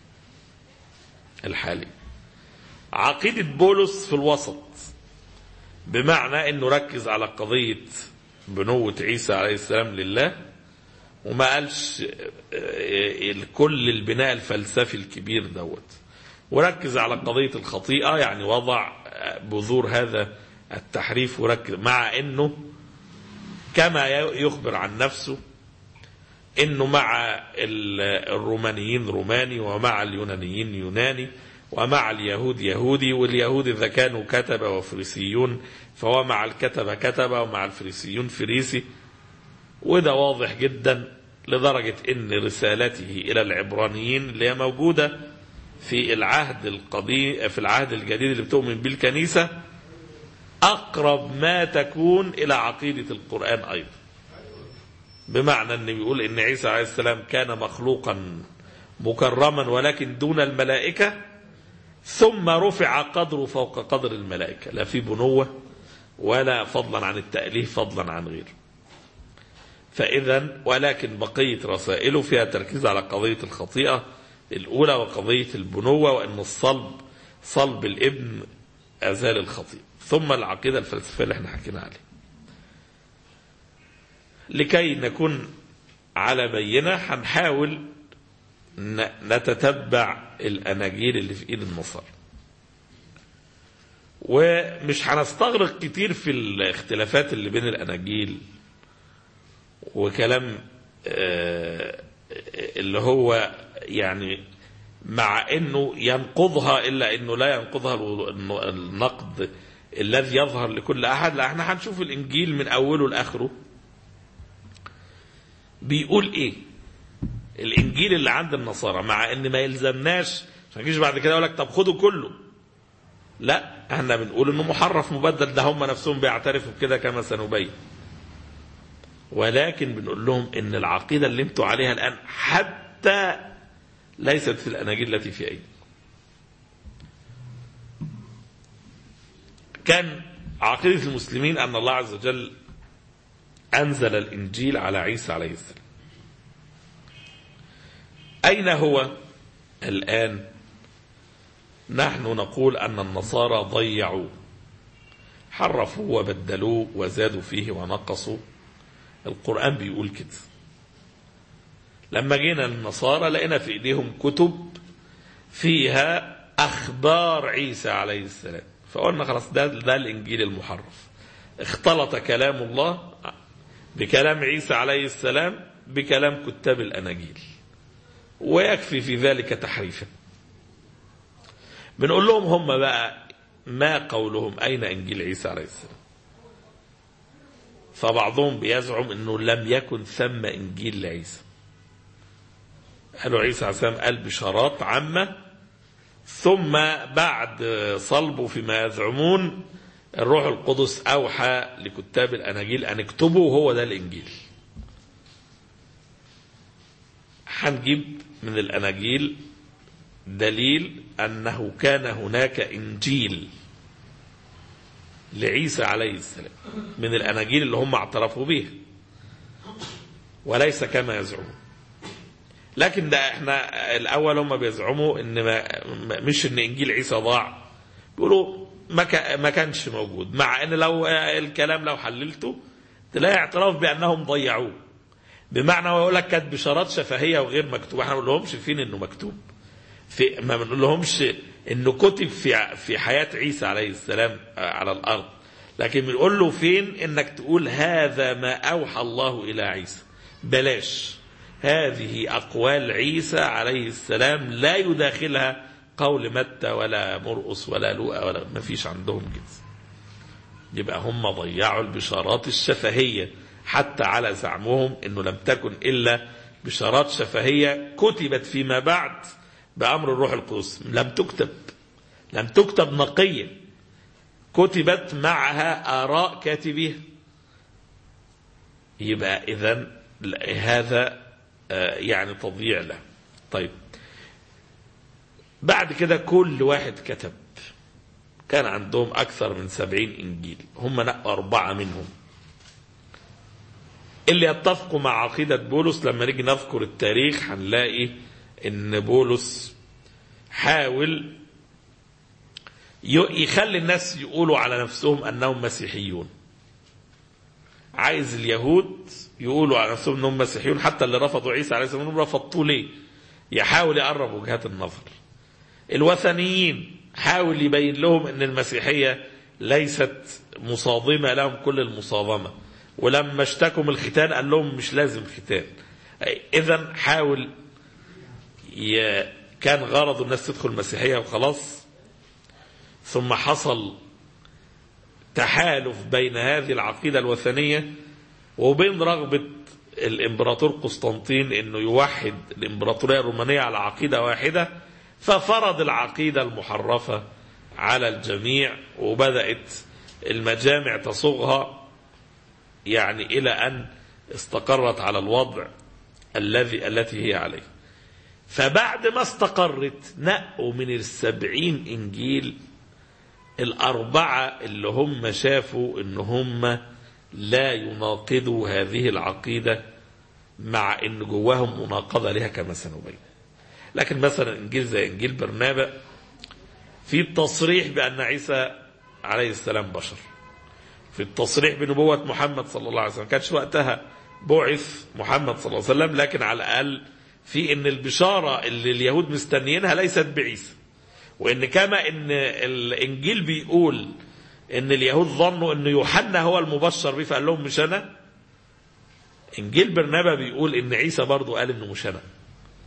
الحالي عقيدة بولس في الوسط بمعنى أنه ركز على قضية بنوة عيسى عليه السلام لله وما قالش كل البناء الفلسفي الكبير دوت وركز على قضية الخطيئة يعني وضع بذور هذا التحريف وركز مع انه كما يخبر عن نفسه انه مع الرومانيين روماني ومع اليونانيين يوناني ومع اليهود يهودي واليهود اذا كانوا كتبه وفريسيون فهو مع الكتبه كتبه ومع الفريسيون فريسي وده واضح جدا لدرجه ان رسالته الى العبرانيين اللي هي موجوده في العهد القديم في العهد الجديد اللي بتؤمن به الكنيسه أقرب ما تكون إلى عقيدة القرآن أيضا بمعنى أن بيقول أن عيسى عليه السلام كان مخلوقا مكرما ولكن دون الملائكة ثم رفع قدره فوق قدر الملائكة لا في بنوة ولا فضلا عن التأليف فضلا عن غيره فإذا ولكن بقية رسائله فيها تركيز على قضية الخطيئة الأولى وقضية البنوة وأن الصلب صلب الابن أزال الخطيئة ثم العقيدة الفلسفية اللي احنا حكينا عليها لكي نكون على بينة هنحاول نتتبع الأناجيل اللي في إيد النصارى ومش هنستغرق كتير في الاختلافات اللي بين الأناجيل وكلام اللي هو يعني مع انه ينقضها الا انه لا ينقضها الو- النقد الذي يظهر لكل احد لا احنا هنشوف الانجيل من اوله لاخره بيقول ايه الانجيل اللي عند النصارى مع ان ما يلزمناش عشان يجيش بعد كده يقول لك طب خدوا كله لا احنا بنقول انه محرف مبدل ده هم نفسهم بيعترفوا بكده كما سنبين ولكن بنقول لهم ان العقيده اللي انتوا عليها الان حتى ليست في الاناجيل التي في ايدي كان عقيده المسلمين ان الله عز وجل انزل الانجيل على عيسى عليه السلام اين هو الان نحن نقول ان النصارى ضيعوا حرفوا وبدلوا وزادوا فيه ونقصوا القرآن بيقول كده لما جينا للنصارى لقينا في ايديهم كتب فيها اخبار عيسى عليه السلام فقلنا خلاص ده ده الانجيل المحرف اختلط كلام الله بكلام عيسى عليه السلام بكلام كتاب الاناجيل ويكفي في ذلك تحريفا بنقول لهم هم بقى ما قولهم اين انجيل عيسى عليه السلام فبعضهم بيزعم انه لم يكن ثم انجيل لعيسى قالوا عيسى عليه السلام قال بشارات عامة ثم بعد صلبه فيما يزعمون الروح القدس أوحى لكتاب الأناجيل أن اكتبوا هو ده الإنجيل هنجيب من الأناجيل دليل أنه كان هناك إنجيل لعيسى عليه السلام من الأناجيل اللي هم اعترفوا بها وليس كما يزعمون لكن ده احنا الاول هم بيزعموا ان ما مش ان انجيل عيسى ضاع بيقولوا ما كا- ما كانش موجود مع ان لو الكلام لو حللته تلاقي اعتراف بانهم ضيعوه بمعنى هو يقول لك كانت بشارات شفهيه وغير مكتوبه احنا ما بنقولهمش فين انه مكتوب في ما بنقولهمش انه كتب في في حياه عيسى عليه السلام على الارض لكن بنقول له فين انك تقول هذا ما اوحى الله الى عيسى بلاش هذه اقوال عيسى عليه السلام لا يداخلها قول متى ولا مرقس ولا لوقا ولا ما فيش عندهم كده يبقى هم ضيعوا البشارات الشفهيه حتى على زعمهم انه لم تكن الا بشارات شفهيه كتبت فيما بعد بامر الروح القدس لم تكتب لم تكتب نقيه كتبت معها اراء كاتبيها يبقى اذا هذا آه، يعني تضييع له طيب بعد كده كل واحد كتب كان عندهم أكثر من سبعين إنجيل هم نقوا أربعة منهم اللي يتفقوا مع عقيدة بولس لما نيجي نذكر التاريخ هنلاقي إن بولس حاول ي- يخلي الناس يقولوا على نفسهم أنهم مسيحيون عايز اليهود يقولوا على نفسهم انهم مسيحيون حتى اللي رفضوا عيسى عليه السلام انهم رفضتوه ليه؟ يحاول يقرب وجهات النظر. الوثنيين حاول يبين لهم ان المسيحيه ليست مصادمه لهم كل المصادمه. ولما اشتكوا من الختان قال لهم مش لازم ختان. اذا حاول ي... كان غرض الناس تدخل المسيحيه وخلاص ثم حصل تحالف بين هذه العقيدة الوثنية وبين رغبة الإمبراطور قسطنطين أنه يوحد الإمبراطورية الرومانية على عقيدة واحدة ففرض العقيدة المحرفة على الجميع وبدأت المجامع تصوغها يعني إلى أن استقرت على الوضع الذي التي هي عليه فبعد ما استقرت نقوا من السبعين إنجيل الأربعة اللي هم شافوا إن هم لا يناقضوا هذه العقيدة مع إن جواهم مناقضة لها كما سنبين لكن مثلا إنجيل زي إنجيل برنابا في التصريح بأن عيسى عليه السلام بشر في التصريح بنبوة محمد صلى الله عليه وسلم كانش وقتها بعث محمد صلى الله عليه وسلم لكن على الأقل في إن البشارة اللي اليهود مستنيينها ليست بعيسى وان كما ان الانجيل بيقول ان اليهود ظنوا ان يوحنا هو المبشر به فقال لهم مش انا انجيل برنابا بيقول ان عيسى برضه قال انه مش انا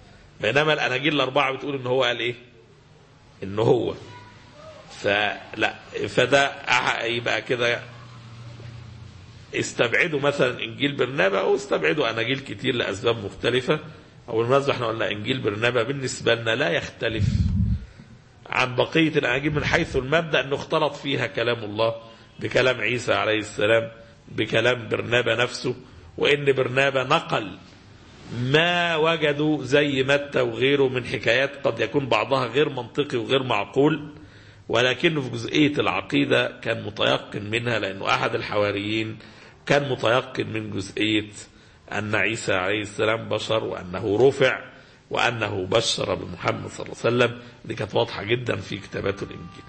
بينما الاناجيل الاربعه بتقول ان هو قال ايه ان هو فلا فده أح- يبقى كده استبعدوا مثلا انجيل برنابا او استبعدوا اناجيل كتير لاسباب مختلفه او بالمناسبه احنا قلنا انجيل برنابا بالنسبه لنا لا يختلف عن بقيه الاناجيل من حيث المبدا انه اختلط فيها كلام الله بكلام عيسى عليه السلام بكلام برنابا نفسه وان برنابا نقل ما وجدوا زي متى وغيره من حكايات قد يكون بعضها غير منطقي وغير معقول ولكنه في جزئية العقيدة كان متيقن منها لأنه أحد الحواريين كان متيقن من جزئية أن عيسى عليه السلام بشر وأنه رفع وأنه بشر بمحمد صلى الله عليه وسلم دي كانت واضحة جدا في كتابات الإنجيل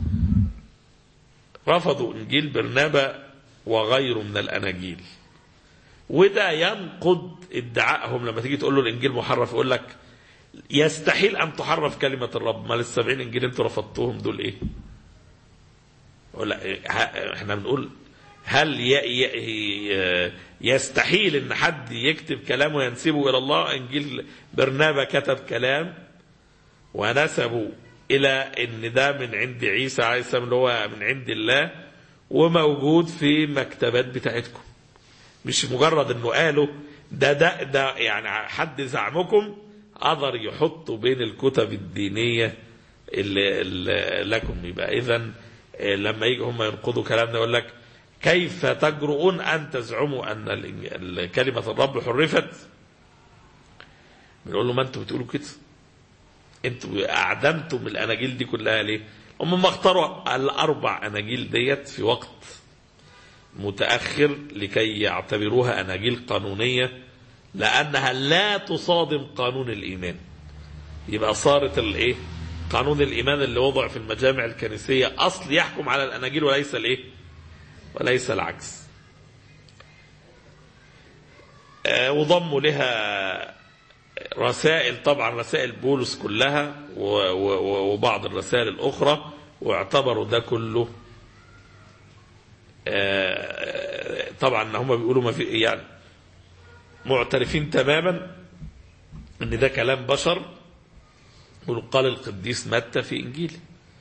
رفضوا إنجيل برنابا وغيره من الأناجيل وده ينقض ادعائهم لما تيجي تقول له الانجيل محرف يقول لك يستحيل ان تحرف كلمه الرب ما للسبعين انجيل انتوا رفضتوهم دول ايه؟ يقول لك إيه؟ ه- احنا بنقول هل ي... ي... يستحيل ان حد يكتب كلام وينسبه الى الله انجيل برنابا كتب كلام ونسبوا الى ان ده من عند عيسى عليه السلام اللي هو من عند الله وموجود في مكتبات بتاعتكم مش مجرد انه قالوا ده ده ده يعني حد زعمكم قدر يحطوا بين الكتب الدينيه اللي, اللي لكم يبقى اذا لما يجي هم ينقضوا كلامنا يقول لك كيف تجرؤون ان تزعموا ان ال- كلمه الرب حرفت بنقول له ما انتوا بتقولوا كده انتوا اعدمتم الاناجيل دي كلها ليه؟ هم ما اختاروا الاربع اناجيل ديت في وقت متأخر لكي يعتبروها أناجيل قانونية لأنها لا تصادم قانون الإيمان يبقى صارت الإيه قانون الإيمان اللي وضع في المجامع الكنسية أصل يحكم على الأناجيل وليس الإيه وليس العكس آه، وضموا لها رسائل طبعا رسائل بولس كلها و- و- وبعض الرسائل الأخرى واعتبروا ده كله آه، طبعا ان هم بيقولوا ما في يعني معترفين تماما ان ده كلام بشر يقولوا قال القديس متى في انجيله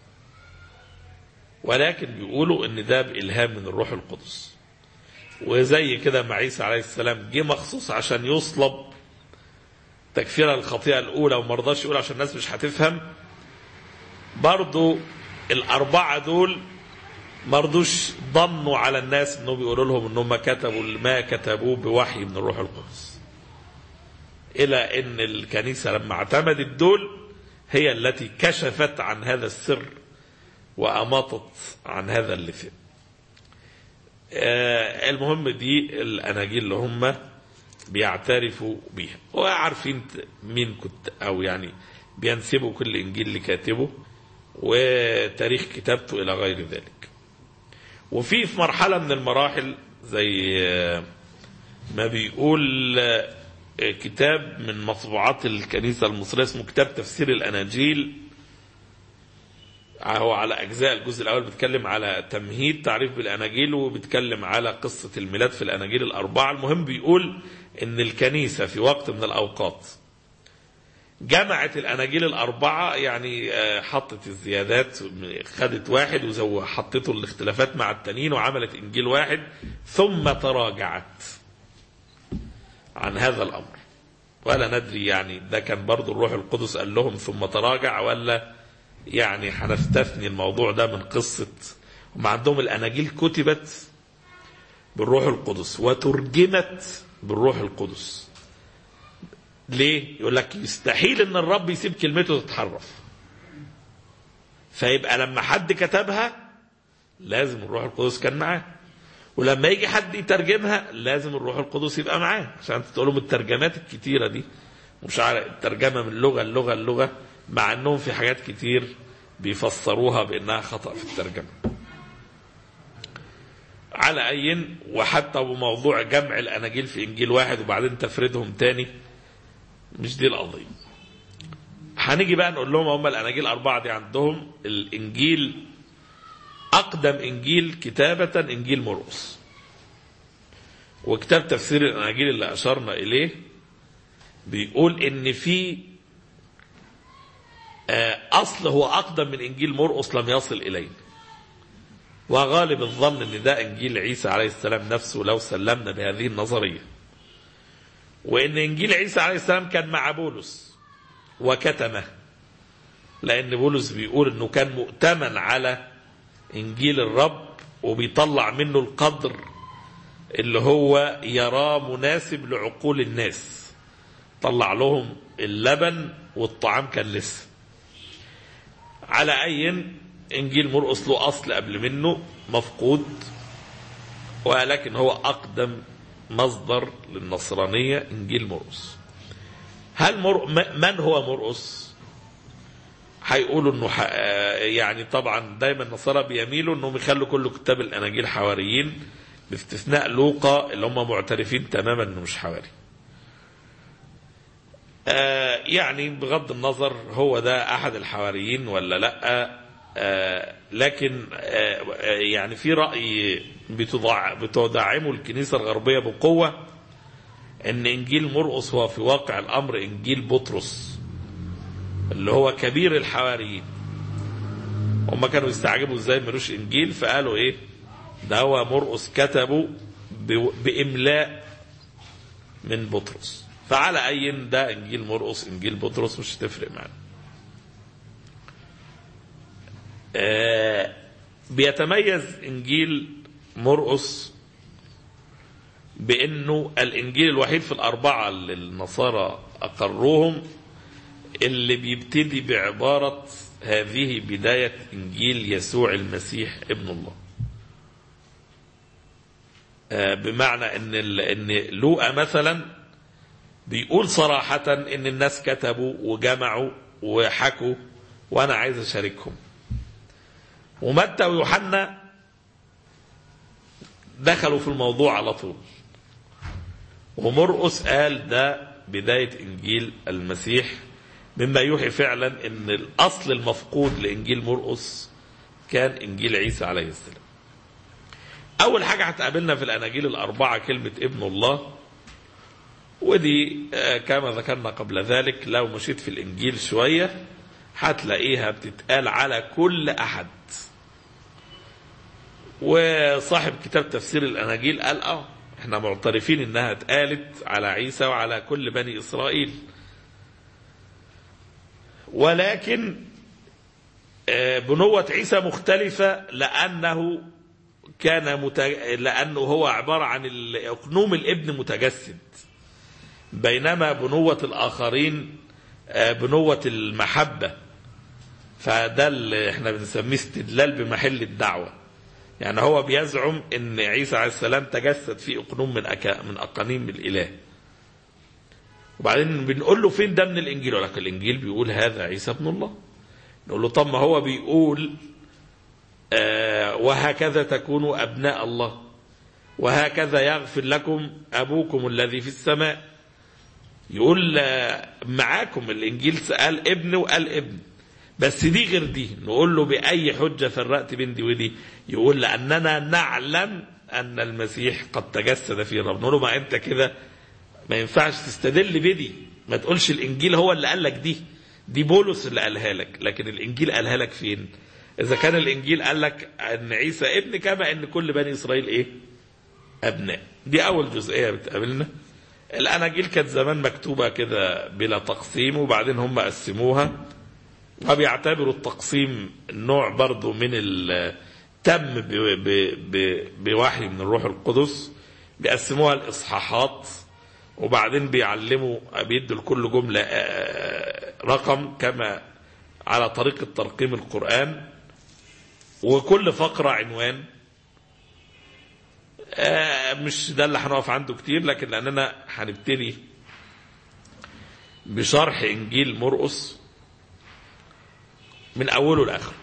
ولكن بيقولوا ان ده بالهام من الروح القدس وزي كده مع عيسى عليه السلام جه مخصوص عشان يصلب تكفير الخطيئه الاولى وما رضاش يقول عشان الناس مش هتفهم برضو الاربعه دول مرضوش ضنوا على الناس انهم بيقولوا لهم انهم كتبوا ما كتبوه بوحي من الروح القدس الى ان الكنيسه لما اعتمدت دول هي التي كشفت عن هذا السر واماطت عن هذا اللثام آه المهم دي الاناجيل اللي هم بيعترفوا بيها وعارفين مين كنت او يعني بينسبوا كل انجيل لكاتبه وتاريخ كتابته الى غير ذلك وفي في مرحله من المراحل زي آه، ما بيقول آه، كتاب من مطبوعات الكنيسه المصريه اسمه كتاب تفسير الاناجيل هو على اجزاء الجزء الاول بيتكلم على تمهيد تعريف بالاناجيل وبيتكلم على قصه الميلاد في الاناجيل الاربعه المهم بيقول ان الكنيسه في وقت من الاوقات جمعت الاناجيل الاربعه يعني آه، حطت الزيادات خدت واحد وحطته الاختلافات مع التانيين وعملت انجيل واحد ثم تراجعت عن هذا الامر ولا ندري يعني ده كان برضو الروح القدس قال لهم ثم تراجع ولا يعني هنستثني الموضوع ده من قصه هم عندهم الاناجيل كتبت بالروح القدس وترجمت بالروح القدس ليه؟ يقول لك يستحيل ان الرب يسيب كلمته تتحرف. فيبقى لما حد كتبها لازم الروح القدس كان معاه. ولما يجي حد يترجمها لازم الروح القدس يبقى معاه عشان تقول لهم الترجمات الكتيره دي مش عارف الترجمه من لغه للغه اللغه مع انهم في حاجات كتير بيفسروها بانها خطا في الترجمه. على اي وحتى بموضوع جمع الاناجيل في انجيل واحد وبعدين تفريدهم تاني مش دي القضية هنيجي بقى نقول لهم هم الأناجيل الأربعة دي عندهم الإنجيل أقدم إنجيل كتابة إنجيل مرقس وكتاب تفسير الأناجيل اللي أشرنا إليه بيقول إن في آه، أصل هو أقدم من إنجيل مرقس لم يصل إلينا وغالب الظن أن ده إنجيل عيسى عليه السلام نفسه لو سلمنا بهذه النظرية وأن إنجيل عيسى عليه السلام كان مع بولس وكتمه لأن بولس بيقول أنه كان مؤتمن على إنجيل الرب وبيطلع منه القدر اللي هو يراه مناسب لعقول الناس طلع لهم اللبن والطعام كان لسه على أي إنجيل مرقس له أصل قبل منه مفقود ولكن هو أقدم مصدر للنصرانية إنجيل مرقس هل مر... م- من هو مرقس هيقولوا انه ح... يعني طبعا دايما النصارى بيميلوا انهم يخلوا كل كتاب الاناجيل حواريين باستثناء لوقا اللي هم معترفين تماما انه مش حواري آه يعني بغض النظر هو ده احد الحواريين ولا لا آه لكن آه آه، يعني في راي بتضع بتدعمه الكنيسه الغربيه بقوه ان انجيل مرقس هو في واقع الامر انجيل بطرس اللي هو كبير الحواريين هم كانوا يستعجبوا ازاي ملوش انجيل فقالوا ايه ده هو مرقس كتبه ب- باملاء من بطرس فعلى اي ده انجيل مرقس انجيل بطرس مش هتفرق معنا آه، بيتميز انجيل مرقس بانه الانجيل الوحيد في الاربعه اللي النصارى اقروهم اللي بيبتدي بعباره هذه بدايه انجيل يسوع المسيح ابن الله آه، بمعنى ان ال- ان لوقا مثلا بيقول صراحه ان الناس كتبوا وجمعوا وحكوا وانا عايز اشاركهم ومتى ويوحنا دخلوا في الموضوع على طول ومرقس قال ده بداية إنجيل المسيح مما يوحي فعلا أن الأصل المفقود لإنجيل مرقس كان إنجيل عيسى عليه السلام أول حاجة هتقابلنا في الأناجيل الأربعة كلمة ابن الله ودي آه، كما ذكرنا قبل ذلك لو مشيت في الإنجيل شوية هتلاقيها بتتقال على كل أحد وصاحب كتاب تفسير الأناجيل قال اه احنا معترفين انها اتقالت على عيسى وعلى كل بني اسرائيل ولكن آه، بنوة عيسى مختلفة لأنه كان مت... لأنه هو عبارة عن ال- أقنوم الابن متجسد بينما بنوة الآخرين آه، بنوة المحبة فده اللي احنا بنسميه استدلال بمحل الدعوة يعني هو بيزعم ان عيسى عليه السلام تجسد في اقنوم من أكا من اقانيم الاله وبعدين بنقول له فين ده من الانجيل يقول لك الانجيل بيقول هذا عيسى ابن الله نقول له طب ما هو بيقول آه وهكذا تكونوا ابناء الله وهكذا يغفر لكم ابوكم الذي في السماء يقول آه، معاكم الانجيل قال ابن وقال ابن بس دي غير دي نقول له بأي حجة فرقت بين دي ودي يقول لأننا نعلم أن المسيح قد تجسد في الرب نقول له ما أنت كده ما ينفعش تستدل بدي ما تقولش الإنجيل هو اللي قال لك دي دي بولس اللي قالها لك لكن الإنجيل قالها لك فين إذا كان الإنجيل قال لك أن عيسى ابن كما أن كل بني إسرائيل إيه أبناء دي أول جزئية بتقابلنا الأناجيل كانت زمان مكتوبة كده بلا تقسيم وبعدين هم قسموها وبيعتبروا التقسيم نوع برضو من ال تم ب- ب- ب- بوحي من الروح القدس بيقسموها الإصحاحات وبعدين بيعلموا بيدوا لكل جملة آه، رقم كما على طريقة ترقيم القرآن وكل فقرة عنوان آه، مش ده اللي هنقف عنده كتير لكن لأننا هنبتدي بشرح إنجيل مرقس من اوله لاخره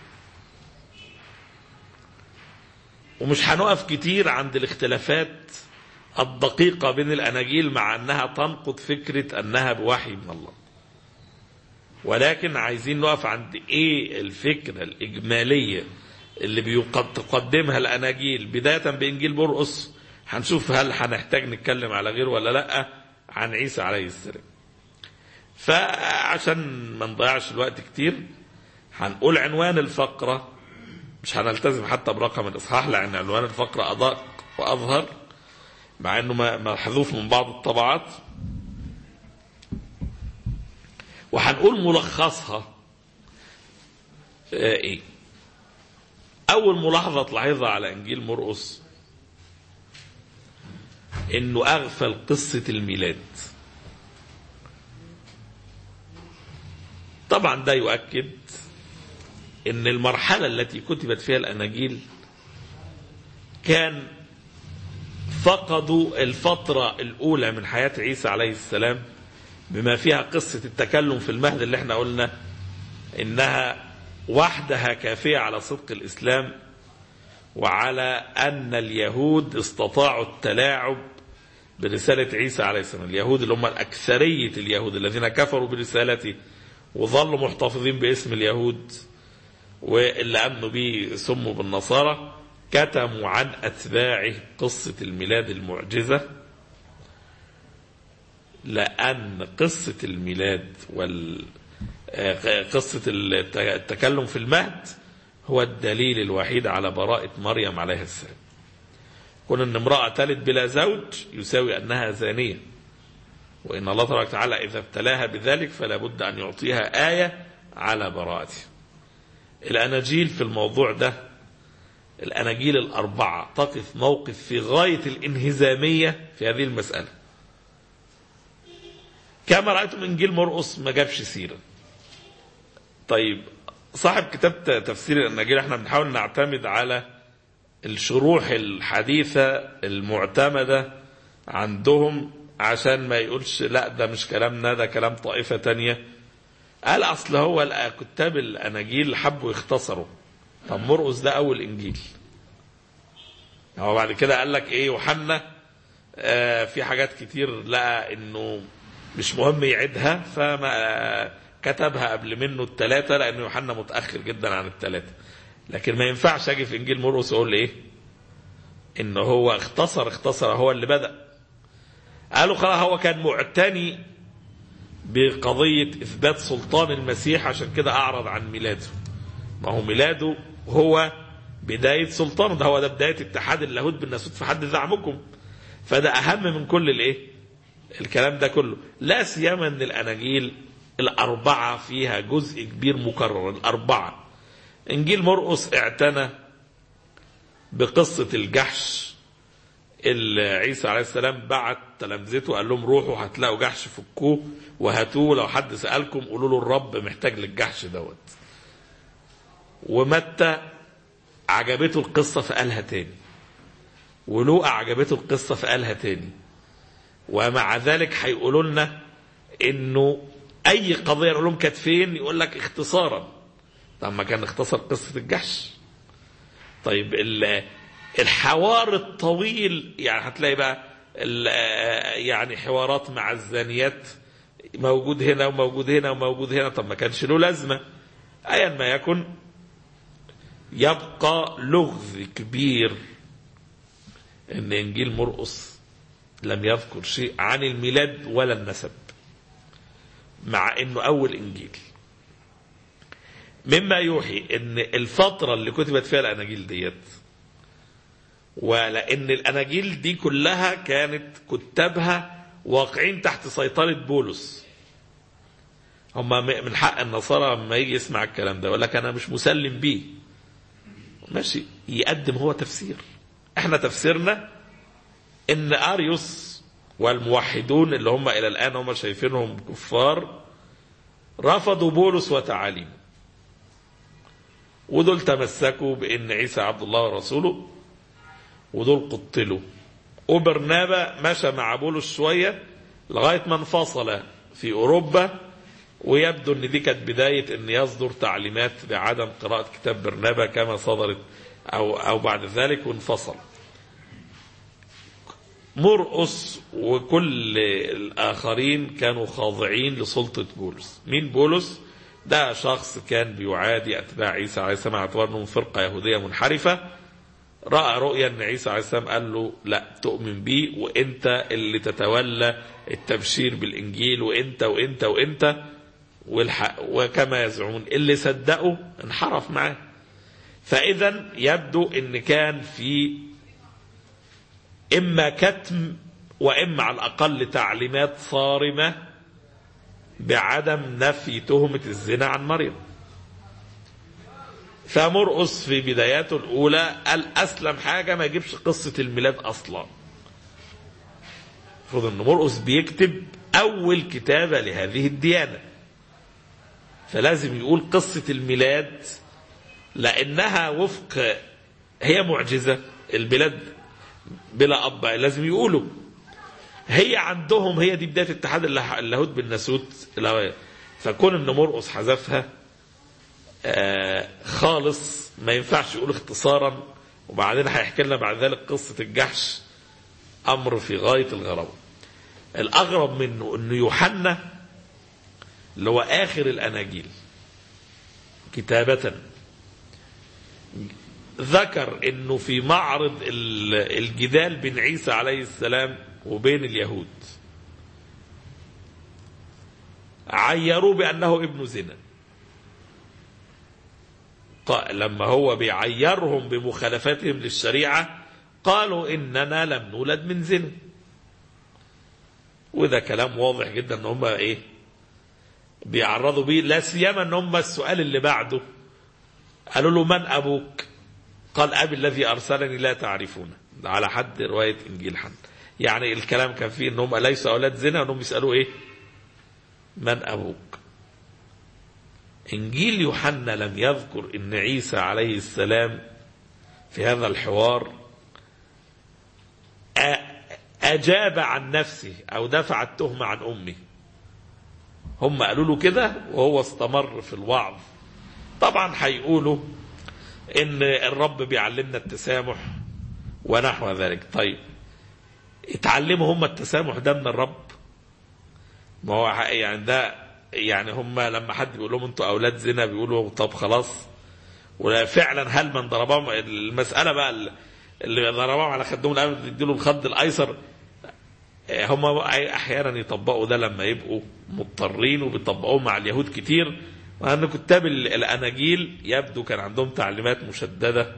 ومش هنقف كتير عند الاختلافات الدقيقة بين الأناجيل مع أنها تنقض فكرة أنها بوحي من الله ولكن عايزين نقف عند إيه الفكرة الإجمالية اللي بيقد- تقدمها الأناجيل بداية بإنجيل مرقس هنشوف هل هنحتاج نتكلم على غيره ولا لأ عن عيسى عليه السلام فعشان ما نضيعش الوقت كتير هنقول عنوان الفقرة مش هنلتزم حتى برقم الإصحاح لأن عنوان الفقرة أدق وأظهر مع أنه محذوف من بعض الطبعات وهنقول ملخصها ايه اول ملاحظه تلاحظها على انجيل مرقس انه اغفل قصه الميلاد طبعا ده يؤكد ان المرحله التي كتبت فيها الاناجيل كان فقدوا الفتره الاولى من حياه عيسى عليه السلام بما فيها قصه التكلم في المهد اللي احنا قلنا انها وحدها كافيه على صدق الاسلام وعلى ان اليهود استطاعوا التلاعب برساله عيسى عليه السلام، اليهود اللي هم الاكثريه اليهود الذين كفروا برسالته وظلوا محتفظين باسم اليهود واللي امنوا به سموا بالنصارى كتموا عن اتباعه قصه الميلاد المعجزه لان قصه الميلاد وال قصة التكلم في المهد هو الدليل الوحيد على براءة مريم عليه السلام كون ان امرأة تلد بلا زوج يساوي انها زانية وان الله تبارك وتعالى اذا ابتلاها بذلك فلا بد ان يعطيها آية على براءته الاناجيل في الموضوع ده الاناجيل الاربعة تقف موقف في غاية الانهزامية في هذه المسألة كما رأيتم انجيل مرقس ما جابش سيره طيب صاحب كتاب تفسير الاناجيل احنا بنحاول نعتمد على الشروح الحديثه المعتمده عندهم عشان ما يقولش لا ده مش كلامنا ده كلام طائفه تانية قال اصل هو كتاب الاناجيل حبوا يختصروا طب مرقس ده اول انجيل هو بعد كده قال لك ايه يوحنا آه في حاجات كتير لقى انه مش مهم يعيدها فما آه كتبها قبل منه الثلاثة لأن يوحنا متأخر جدا عن الثلاثة لكن ما ينفعش أجي في إنجيل مرقس أقول إيه إن هو اختصر اختصر هو اللي بدأ قالوا خلاص هو كان معتني بقضية إثبات سلطان المسيح عشان كده أعرض عن ميلاده ما هو ميلاده هو بداية سلطانه ده هو ده بداية اتحاد اللاهوت بالناسوت في حد زعمكم فده أهم من كل الإيه الكلام ده كله لا سيما ان الاناجيل الأربعة فيها جزء كبير مكرر الأربعة إنجيل مرقس اعتنى بقصة الجحش اللي عيسى عليه السلام بعت تلامذته قال لهم روحوا هتلاقوا جحش فكوه وهاتوه لو حد سألكم قولوا له الرب محتاج للجحش دوت ومتى عجبته القصة فقالها تاني ولوقا عجبته القصة فقالها تاني ومع ذلك هيقولوا لنا انه اي قضيه نقول لهم كانت فين يقول لك اختصارا طب ما كان اختصر قصه الجحش طيب الحوار الطويل يعني هتلاقي بقى يعني حوارات مع الزانيات موجود هنا وموجود هنا وموجود هنا طب ما كانش له لازمه ايا ما يكن يبقى لغز كبير ان انجيل مرقس لم يذكر شيء عن الميلاد ولا النسب مع انه اول انجيل مما يوحي ان الفتره اللي كتبت فيها الاناجيل ديت ولان الاناجيل دي كلها كانت كتابها واقعين تحت سيطره بولس هم من حق النصارى لما يجي يسمع الكلام ده يقول لك انا مش مسلم بيه ماشي يقدم هو تفسير احنا تفسيرنا ان اريوس والموحدون اللي هم الى الان هم شايفينهم كفار رفضوا بولس وتعاليمه ودول تمسكوا بان عيسى عبد الله ورسوله ودول قتلوا وبرنابا مشى مع بولس شويه لغايه ما انفصل في اوروبا ويبدو ان دي كانت بدايه ان يصدر تعليمات بعدم قراءه كتاب برنابا كما صدرت او او بعد ذلك وانفصل. مرقس وكل الآخرين كانوا خاضعين لسلطة بولس مين بولس ده شخص كان بيعادي أتباع عيسى عليه السلام اعتبار أنهم فرقة يهودية منحرفة رأى رؤيا أن عيسى عليه السلام قال له لا تؤمن بي وأنت اللي تتولى التبشير بالإنجيل وأنت وأنت وأنت والحق وكما يزعمون اللي صدقوا انحرف معاه فإذا يبدو ان كان في إما كتم وإما على الأقل تعليمات صارمة بعدم نفي تهمة الزنا عن مريم فمرقص في بداياته الأولى قال أسلم حاجة ما يجيبش قصة الميلاد أصلا المفروض أن مرقص بيكتب أول كتابة لهذه الديانة فلازم يقول قصة الميلاد لأنها وفق هي معجزة البلاد بلا أب لازم يقولوا هي عندهم هي دي بداية اتحاد اللاهوت بالناسوت فكون ان مرقص حذفها آه خالص ما ينفعش يقول اختصارا وبعدين هيحكي لنا بعد ذلك قصة الجحش أمر في غاية الغرابة الأغرب منه أنه يوحنا اللي هو آخر الأناجيل كتابة ذكر أنه في معرض الجدال بين عيسى عليه السلام وبين اليهود عيروه بأنه ابن زنا لما هو بيعيرهم بمخالفتهم للشريعة قالوا إننا لم نولد من زنا وده كلام واضح جدا ان هم ايه بيعرضوا بيه لا سيما ان هم السؤال اللي بعده قالوا له من ابوك قال ابي الذي ارسلني لا تعرفونه على حد روايه انجيل حد يعني الكلام كان فيه ان هم ليسوا اولاد زنا انهم يسالوا ايه من ابوك انجيل يوحنا لم يذكر ان عيسى عليه السلام في هذا الحوار اجاب عن نفسه او دفع التهمه عن امه هم قالوا له كده وهو استمر في الوعظ طبعا هيقولوا ان الرب بيعلمنا التسامح ونحو ذلك طيب اتعلموا هم التسامح ده من الرب ما هو يعني ده يعني هم لما حد بيقول لهم انتوا اولاد زنا بيقولوا طب خلاص وفعلا هل من ضربهم المساله بقى اللي ضربهم على خدهم الامن يديله الخد الايسر هم احيانا يطبقوا ده لما يبقوا مضطرين وبيطبقوه مع اليهود كتير وان كتاب الاناجيل يبدو كان عندهم تعليمات مشدده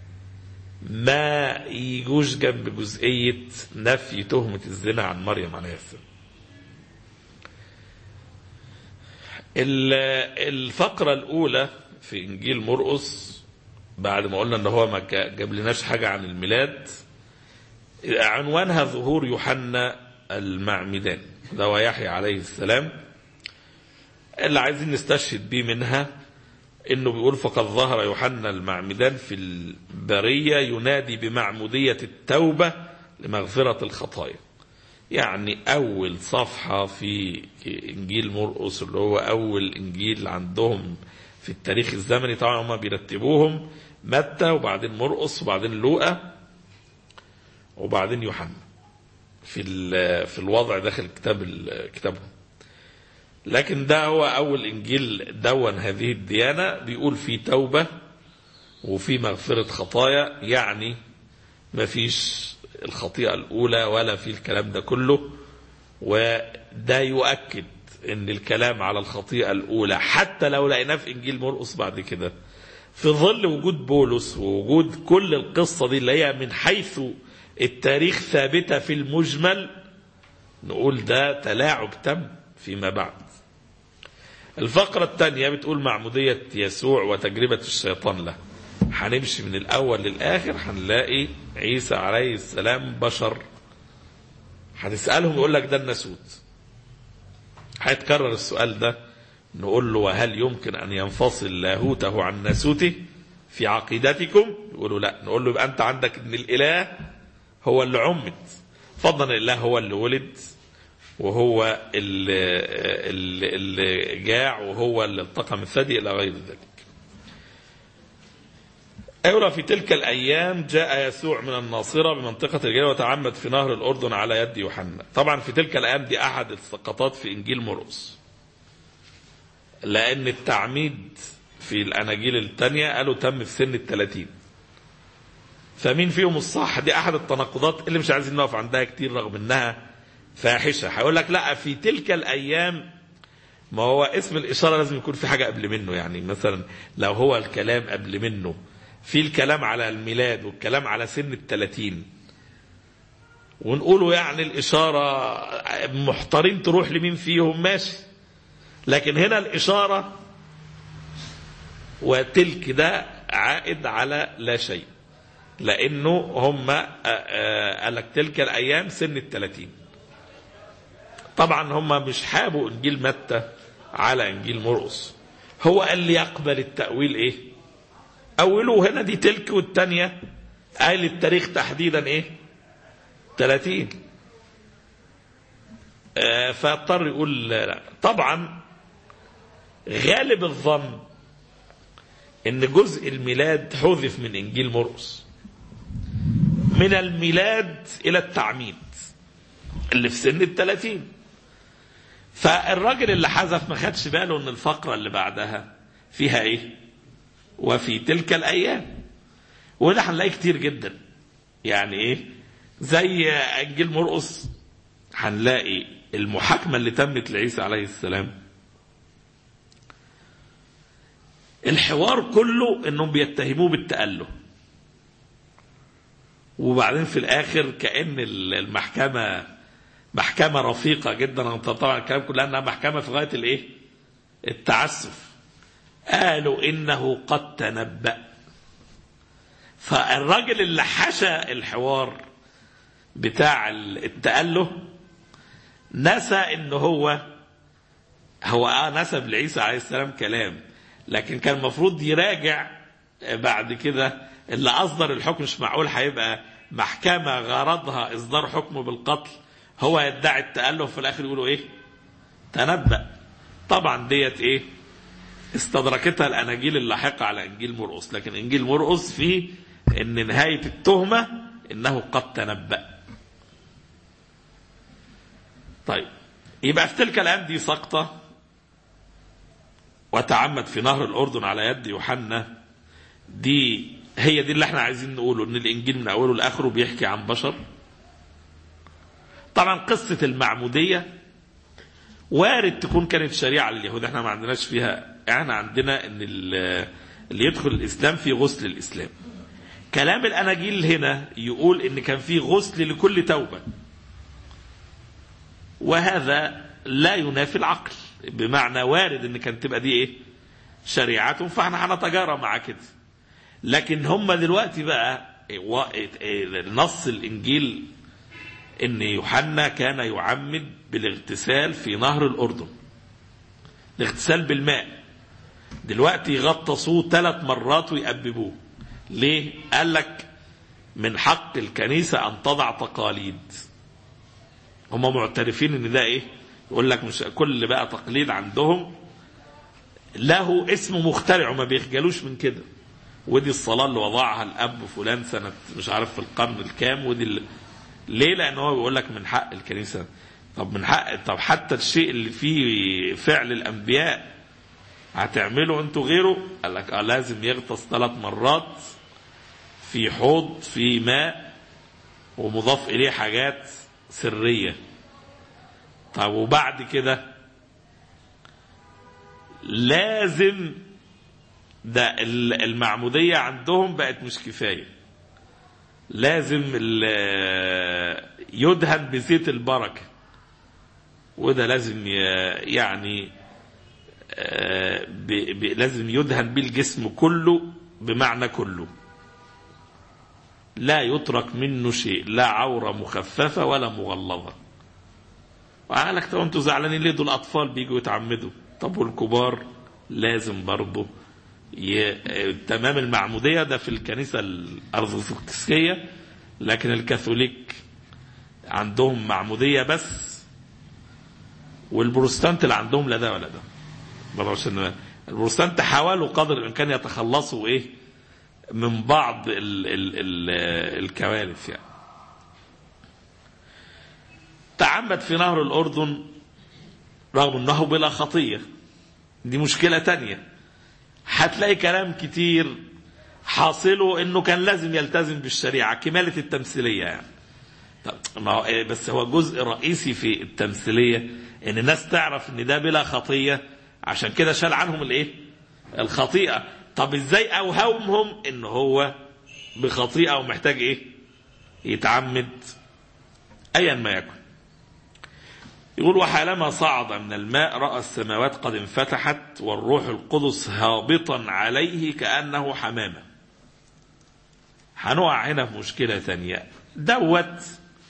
ما يجوش جنب جزئيه نفي تهمه الزنا عن مريم عليه السلام الفقره الاولى في انجيل مرقس بعد ما قلنا ان هو ما جاب لناش حاجه عن الميلاد عنوانها ظهور يوحنا المعمدان ده ويحيى عليه السلام اللي عايزين نستشهد بيه منها انه بيقول فقد ظهر يوحنا المعمدان في البريه ينادي بمعموديه التوبه لمغفره الخطايا. يعني اول صفحه في انجيل مرقس اللي هو اول انجيل عندهم في التاريخ الزمني طبعا هم بيرتبوهم متى وبعدين مرقس وبعدين لوقا وبعدين يوحنا في في الوضع داخل كتاب كتابهم لكن ده هو اول انجيل دون هذه الديانه بيقول في توبه وفي مغفره خطايا يعني ما فيش الخطيئه الاولى ولا في الكلام ده كله وده يؤكد ان الكلام على الخطيئه الاولى حتى لو لقيناه في انجيل مرقس بعد كده في ظل وجود بولس ووجود كل القصه دي اللي هي من حيث التاريخ ثابته في المجمل نقول ده تلاعب تم فيما بعد الفقرة الثانية بتقول معمودية يسوع وتجربة الشيطان له هنمشي من الأول للآخر هنلاقي عيسى عليه السلام بشر هتسألهم يقول لك ده الناسوت هيتكرر السؤال ده نقول له وهل يمكن أن ينفصل لاهوته عن ناسوته في عقيدتكم يقولوا لا نقول له يبقى أنت عندك أن الإله هو اللي عمد فضلا الإله هو اللي ولد وهو اللي, اللي, اللي جاع وهو اللي التقم الثدي إلى غير ذلك أيضا في تلك الأيام جاء يسوع من الناصرة بمنطقة الجليل وتعمد في نهر الأردن على يد يوحنا طبعا في تلك الأيام دي أحد السقطات في إنجيل مرقس لأن التعميد في الأناجيل الثانية قالوا تم في سن الثلاثين فمين فيهم الصح دي أحد التناقضات اللي مش عايزين نقف عندها كتير رغم إنها فاحشة هيقول لك لا في تلك الأيام ما هو اسم الإشارة لازم يكون في حاجة قبل منه يعني مثلا لو هو الكلام قبل منه في الكلام على الميلاد والكلام على سن التلاتين ونقوله يعني الإشارة محتارين تروح لمين فيهم ماشي لكن هنا الإشارة وتلك ده عائد على لا شيء لأنه هم قال لك تلك الأيام سن التلاتين طبعا هم مش حابوا إنجيل متى على إنجيل مرقس هو قال لي يقبل التأويل إيه أوله هنا دي تلك والتانية قال التاريخ تحديدا إيه 30 آه فاضطر يقول لا طبعا غالب الظن ان جزء الميلاد حذف من انجيل مرقس من الميلاد الى التعميد اللي في سن الثلاثين فالراجل اللي حذف ما خدش باله ان الفقره اللي بعدها فيها ايه وفي تلك الايام وده هنلاقيه كتير جدا يعني ايه زي انجيل مرقس هنلاقي المحاكمه اللي تمت لعيسى عليه السلام الحوار كله انهم بيتهموه بالتأله وبعدين في الاخر كأن المحكمة محكمة رفيقة جدا طبعا الكلام كله انها محكمة في غاية الايه التعسف قالوا انه قد تنبأ فالراجل اللي حشى الحوار بتاع التأله نسى ان هو هو اه نسب لعيسى عليه السلام كلام لكن كان المفروض يراجع بعد كده اللي اصدر الحكم مش معقول هيبقى محكمه غرضها اصدار حكم بالقتل هو يدعي التألف في الاخر يقولوا ايه؟ تنبأ طبعا ديت ايه؟ استدركتها الاناجيل اللاحقه على انجيل مرقس لكن انجيل مرقس فيه ان نهايه التهمه انه قد تنبأ طيب يبقى في تلك الايام دي سقطه وتعمد في نهر الأردن على يد يوحنا دي هي دي اللي احنا عايزين نقوله ان الانجيل من اوله لاخره بيحكي عن بشر طبعا قصة المعمودية وارد تكون كانت شريعة لليهود احنا ما عندناش فيها احنا عندنا ان اللي يدخل الاسلام في غسل الاسلام كلام الاناجيل هنا يقول ان كان في غسل لكل توبة وهذا لا ينافي العقل بمعنى وارد ان كانت تبقى دي ايه شريعتهم فاحنا هنتجارى مع كده لكن هم دلوقتي بقى نص الانجيل ان يوحنا كان يعمد بالاغتسال في نهر الاردن الاغتسال بالماء دلوقتي يغطسوه ثلاث مرات ويأببوه ليه قال لك من حق الكنيسة أن تضع تقاليد هم معترفين ان ده ايه يقول لك مش كل بقى تقليد عندهم له اسم مخترع وما بيخجلوش من كده ودي الصلاة اللي وضعها الأب فلان سنة مش عارف في القرن الكام ودي اللي ليه؟ لأن هو بيقول لك من حق الكنيسة طب من حق طب حتى الشيء اللي فيه فعل الأنبياء هتعملوا أنتوا غيره؟ قال لك آه لازم يغطس ثلاث مرات في حوض في ماء ومضاف إليه حاجات سرية طب وبعد كده لازم ده المعمودية عندهم بقت مش كفاية لازم يدهن بزيت البركة وده لازم يعني لازم يدهن بيه الجسم كله بمعنى كله لا يترك منه شيء لا عورة مخففة ولا مغلظة وقال لك طب انتوا زعلانين ليه دول اطفال بيجوا يتعمدوا طب والكبار لازم برضه ي... تمام المعمودية ده في الكنيسة الأرثوذكسية لكن الكاثوليك عندهم معمودية بس والبروتستانت اللي عندهم لا ده ولا ده برضه عشان البروتستانت حاولوا قدر الإمكان يتخلصوا إيه من بعض ال... ال... ال... الكوارث يعني تعمد في نهر الأردن رغم أنه بلا خطية دي مشكلة تانية هتلاقي كلام كتير حاصله انه كان لازم يلتزم بالشريعة كمالة التمثيلية يعني طب ما هو بس هو جزء رئيسي في التمثيلية ان الناس تعرف ان ده بلا خطيه عشان كده شال عنهم الايه الخطيئه طب ازاي اوهمهم ان هو بخطيئه ومحتاج ايه يتعمد ايا ما يكن يقول وحالما صعد من الماء راى السماوات قد انفتحت والروح القدس هابطا عليه كانه حمامه هنقع هنا في مشكله ثانيه دوت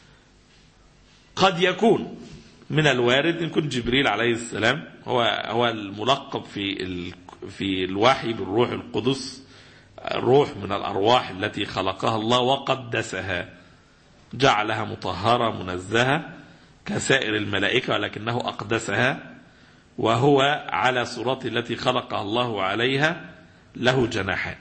قد يكون من الوارد ان يكون جبريل عليه السلام هو هو الملقب في ال في الوحي بالروح القدس الروح من الارواح التي خلقها الله وقدسها جعلها مطهره منزهه كسائر الملائكه ولكنه اقدسها وهو على صورته التي خلقها الله عليها له جناحان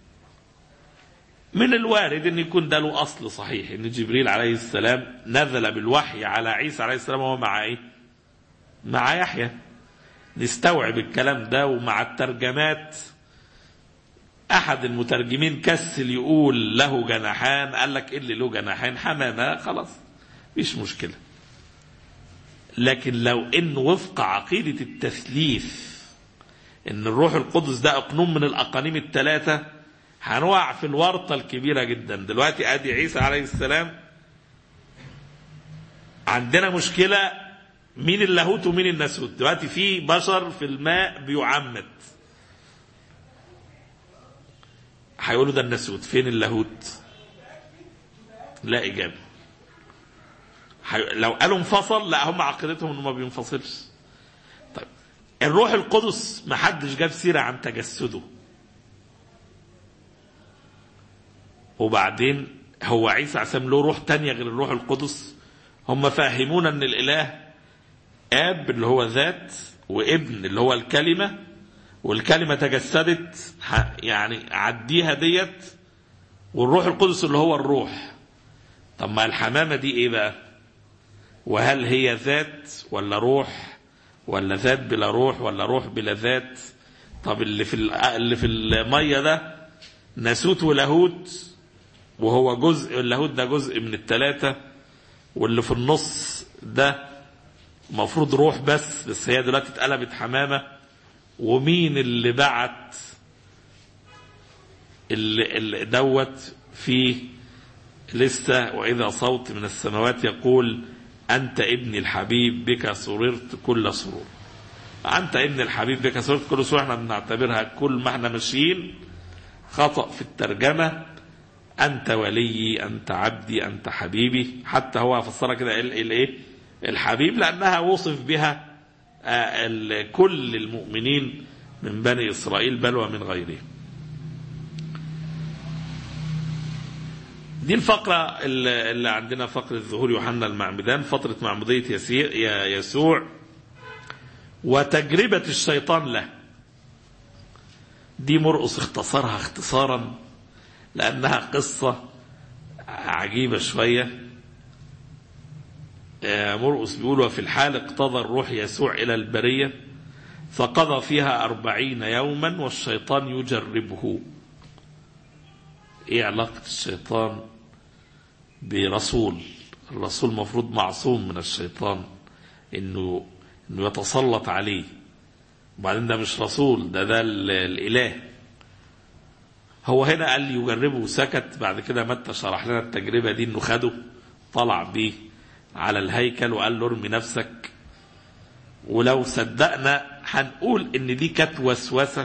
من الوارد ان يكون ده له اصل صحيح ان جبريل عليه السلام نزل بالوحي على عيسى عليه السلام وهو مع ايه مع يحيى نستوعب الكلام ده ومع الترجمات احد المترجمين كسل يقول له جناحان قال لك ايه اللي له جناحان حمامه خلاص مفيش مشكله لكن لو ان وفق عقيده التثليث ان الروح القدس ده اقنوم من الاقانيم الثلاثه هنقع في الورطه الكبيره جدا دلوقتي ادي عيسى عليه السلام عندنا مشكله مين اللاهوت ومين الناسوت دلوقتي في بشر في الماء بيعمد هيقولوا ده الناسوت فين اللاهوت لا اجابه لو قالوا انفصل لا هم عقيدتهم انه ما بينفصلش طيب الروح القدس ما حدش جاب سيره عن تجسده وبعدين هو عيسى عسام له روح تانية غير الروح القدس هم فاهمون ان الاله اب اللي هو ذات وابن اللي هو الكلمه والكلمه تجسدت يعني عديها ديت والروح القدس اللي هو الروح طب ما الحمامه دي ايه بقى وهل هي ذات ولا روح ولا ذات بلا روح ولا روح بلا ذات طب اللي في اللي في الميه ده ناسوت ولاهوت وهو جزء اللاهوت ده جزء من الثلاثه واللي في النص ده المفروض روح بس بس هي دلوقتي اتقلبت حمامه ومين اللي بعت اللي, اللي دوت في لسه واذا صوت من السماوات يقول أنت ابني الحبيب بك سررت كل سرور أنت ابن الحبيب بك سررت كل سرور احنا بنعتبرها كل ما احنا ماشيين خطأ في الترجمة أنت وليي أنت عبدي أنت حبيبي حتى هو فسرها كده الايه الحبيب لأنها وصف بها كل المؤمنين من بني إسرائيل بل ومن غيرهم دي الفقرة اللي عندنا فقرة ظهور يوحنا المعمدان فترة معمودية يسوع وتجربة الشيطان له دي مرقص اختصرها اختصارا لأنها قصة عجيبة شوية مرقص بيقول وفي الحال اقتضى الروح يسوع إلى البرية فقضى فيها أربعين يوما والشيطان يجربه ايه علاقة الشيطان برسول الرسول المفروض معصوم من الشيطان انه انه يتسلط عليه وبعدين ده مش رسول ده ده الاله هو هنا قال لي يجربه وسكت بعد كده متى شرح لنا التجربه دي انه خده طلع بيه على الهيكل وقال له ارمي نفسك ولو صدقنا هنقول ان دي كانت وسوسه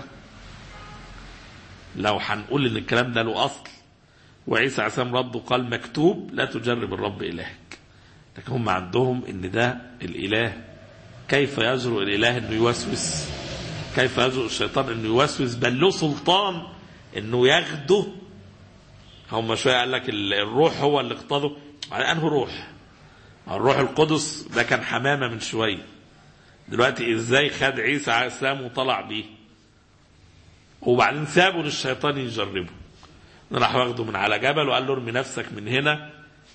لو هنقول ان الكلام ده له اصل وعيسى عسام رده قال مكتوب لا تجرب الرب الهك لكن هم عندهم ان ده الاله كيف يجرؤ الاله انه يوسوس كيف يجرؤ الشيطان انه يوسوس بل له سلطان انه ياخده هم شويه قال لك الروح هو اللي اقتضوا على انه روح الروح القدس ده كان حمامه من شويه دلوقتي ازاي خد عيسى عليه السلام وطلع بيه وبعدين سابوا للشيطان يجربه راح واخده من على جبل وقال له ارمي نفسك من هنا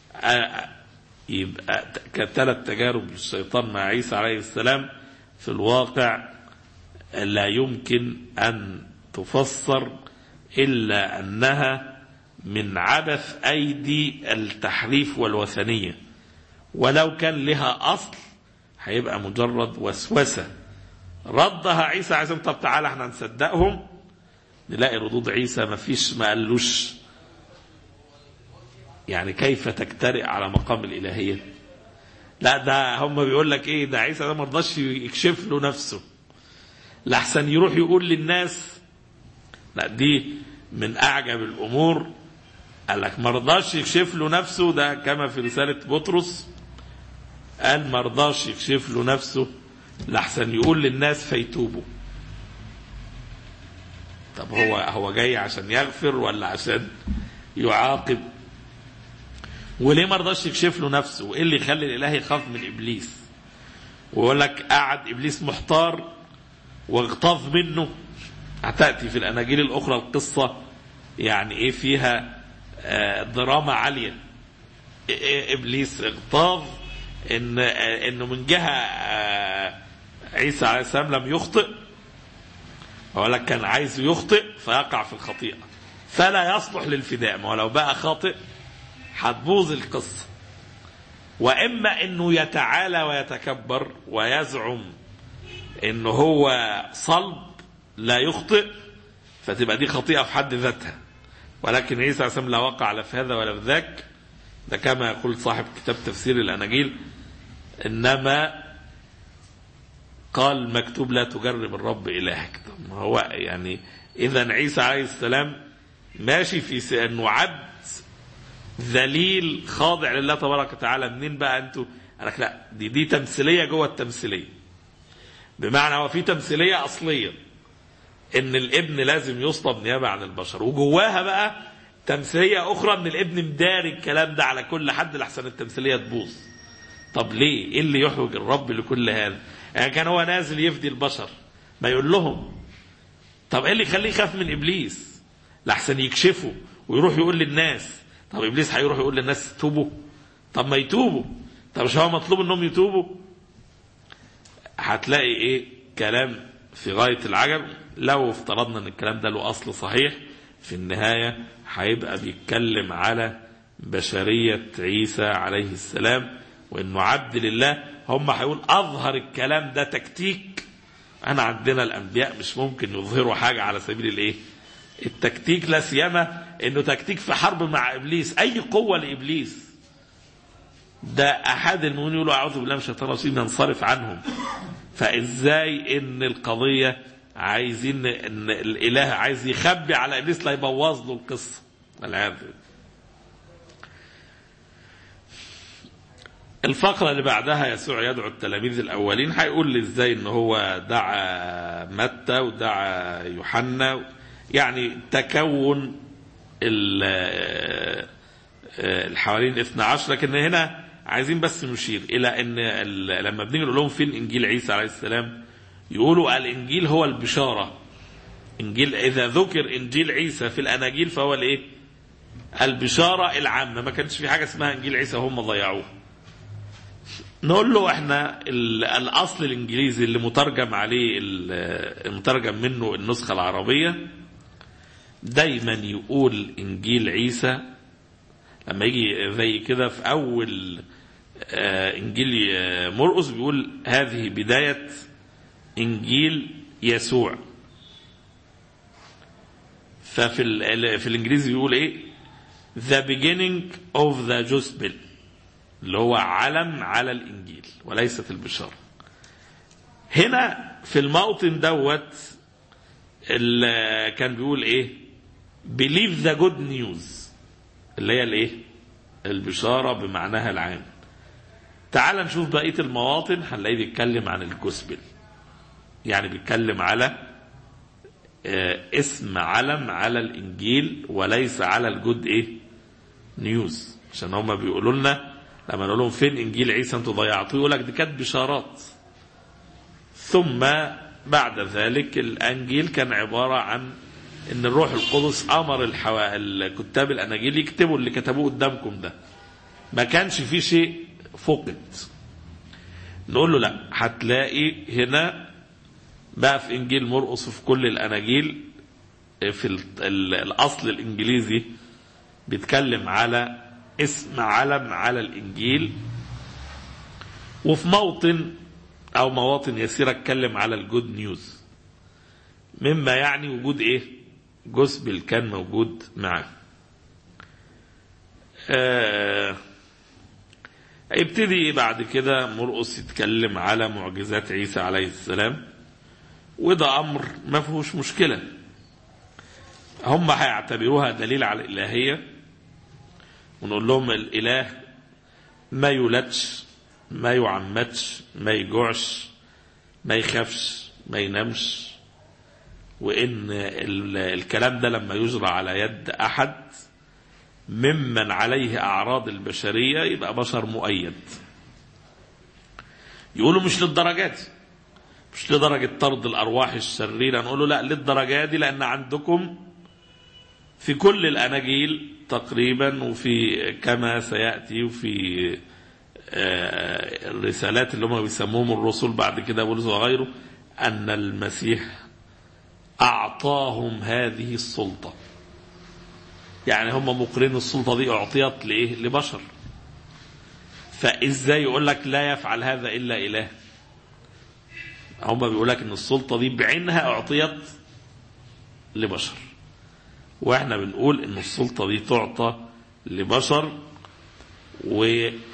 يبقى كثلاث تجارب للشيطان مع عيسى عليه السلام في الواقع لا يمكن ان تفسر الا انها من عبث ايدي التحريف والوثنيه ولو كان لها اصل هيبقى مجرد وسوسة ردها عيسى عليه السلام طب تعالى احنا نصدقهم نلاقي ردود عيسى ما فيش ما قالوش يعني كيف تجترئ على مقام الإلهية لا ده هم بيقول لك ايه ده عيسى ده ما رضاش يكشف له نفسه لحسن يروح يقول للناس لا دي من اعجب الامور قال لك ما رضاش يكشف له نفسه ده كما في رساله بطرس قال ما رضاش يكشف له نفسه لحسن يقول للناس فيتوبوا طب هو هو جاي عشان يغفر ولا عشان يعاقب وليه ما رضاش يكشف له نفسه وايه اللي يخلي الاله يخاف من ابليس ويقول لك قعد ابليس محتار واغتاظ منه هتاتي في الاناجيل الاخرى القصه يعني ايه فيها آه، دراما عاليه إيه- إيه ابليس اغتاظ ان آه، انه من جهه آه، عيسى عليه السلام لم يخطئ ولا كان عايز يخطئ فيقع في الخطيئه فلا يصلح للفداء ما هو لو بقى خاطئ هتبوظ القصه واما انه يتعالى ويتكبر ويزعم انه هو صلب لا يخطئ فتبقى دي خطيئه في حد ذاتها ولكن عيسى عليه السلام لا وقع لا في هذا ولا في ذاك ده كما يقول صاحب كتاب تفسير الاناجيل انما قال مكتوب لا تجرب الرب الهك طب ما هو يعني اذا عيسى عليه السلام ماشي في س- انه عبد ذليل خاضع لله تبارك وتعالى منين بقى انتوا قال لك لا دي دي تمثيليه جوه التمثيليه بمعنى هو في تمثيليه اصليه ان الابن لازم يصلب نيابه عن البشر وجواها بقى تمثيليه اخرى ان الابن مداري الكلام ده على كل حد لحسن التمثيليه تبوظ طب ليه ايه اللي يحوج الرب لكل هذا يعني كان هو نازل يفدي البشر ما يقول لهم طب ايه اللي يخليه يخاف من ابليس لحسن يكشفه ويروح يقول للناس طب ابليس هيروح يقول للناس توبوا طب ما يتوبوا طب مش هو مطلوب انهم يتوبوا هتلاقي ايه كلام في غاية العجب لو افترضنا ان الكلام ده له اصل صحيح في النهاية هيبقى بيتكلم على بشرية عيسى عليه السلام وانه عبد لله هم هيقول اظهر الكلام ده تكتيك انا عندنا الانبياء مش ممكن يظهروا حاجة على سبيل الايه التكتيك لا سيما انه تكتيك في حرب مع ابليس اي قوة لابليس ده احد المؤمنين يقولوا اعوذ بالله من الشيطان الرجيم ينصرف عنهم فازاي ان القضيه عايزين ان الاله عايز يخبي على ابليس لا يبوظ له القصه والعياذ بالله. الفقرة اللي بعدها يسوع يدعو التلاميذ الأولين هيقول لي إزاي إن هو دعا متى ودعا يوحنا يعني تكون ال- الحوالين 12 لكن هنا عايزين بس نشير الى ان ال- لما بنيجي نقول لهم فين انجيل عيسى عليه السلام يقولوا الانجيل هو البشاره انجيل اذا ذكر انجيل عيسى في الاناجيل فهو الايه البشاره العامه ما كانش في حاجه اسمها انجيل عيسى هم ضيعوه نقول له احنا ال- الاصل الانجليزي اللي مترجم عليه ال- المترجم منه النسخه العربيه دايما يقول انجيل عيسى لما يجي زي كده في اول آه، انجيل آه، مرقس بيقول هذه بدايه انجيل يسوع ففي ال- في الانجليزي بيقول ايه the beginning of the gospel اللي هو علم على الانجيل وليست البشاره هنا في الموطن دوت ال- كان بيقول ايه believe the good news اللي هي الايه البشاره بمعناها العام تعال نشوف بقيه المواطن هنلاقيه بيتكلم عن الجوسبل يعني بيتكلم على آه، اسم علم على الانجيل وليس على الجود ايه نيوز عشان هما بيقولوا لنا لما نقول لهم فين انجيل عيسى انتوا ضيعتوه يقول لك دي كانت بشارات ثم بعد ذلك الانجيل كان عباره عن ان الروح القدس امر الحوا... الكتاب الاناجيل يكتبوا اللي كتبوه قدامكم ده ما كانش فيه شيء فقد نقول له لا هتلاقي هنا بقى في انجيل مرقس وفي كل الاناجيل في ال... ال... الاصل الانجليزي بيتكلم على اسم علم على الانجيل وفي موطن أو مواطن يسيرة اتكلم على الجود نيوز مما يعني وجود إيه جسبل كان موجود معه آه يبتدي بعد كده مرقس يتكلم على معجزات عيسى عليه السلام وده أمر ما فيهوش مشكلة هم هيعتبروها دليل على الإلهية ونقول لهم الإله ما يولدش ما يعمدش ما يجوعش ما يخافش ما ينامش وإن الكلام ده لما يجرى على يد أحد ممن عليه أعراض البشرية يبقى بشر مؤيد يقولوا مش للدرجات مش لدرجة طرد الأرواح الشريرة نقول له لا للدرجة دي لأن عندكم في كل الأناجيل تقريبا وفي كما سيأتي وفي الرسالات اللي هم بيسموهم الرسل بعد كده بولس وغيره أن المسيح أعطاهم هذه السلطة يعني هم مقرين السلطة دي أعطيت لإيه لبشر فإزاي يقول لك لا يفعل هذا إلا إله هم بيقول لك ان السلطة دي بعينها اعطيت لبشر واحنا بنقول ان السلطة دي تعطى لبشر و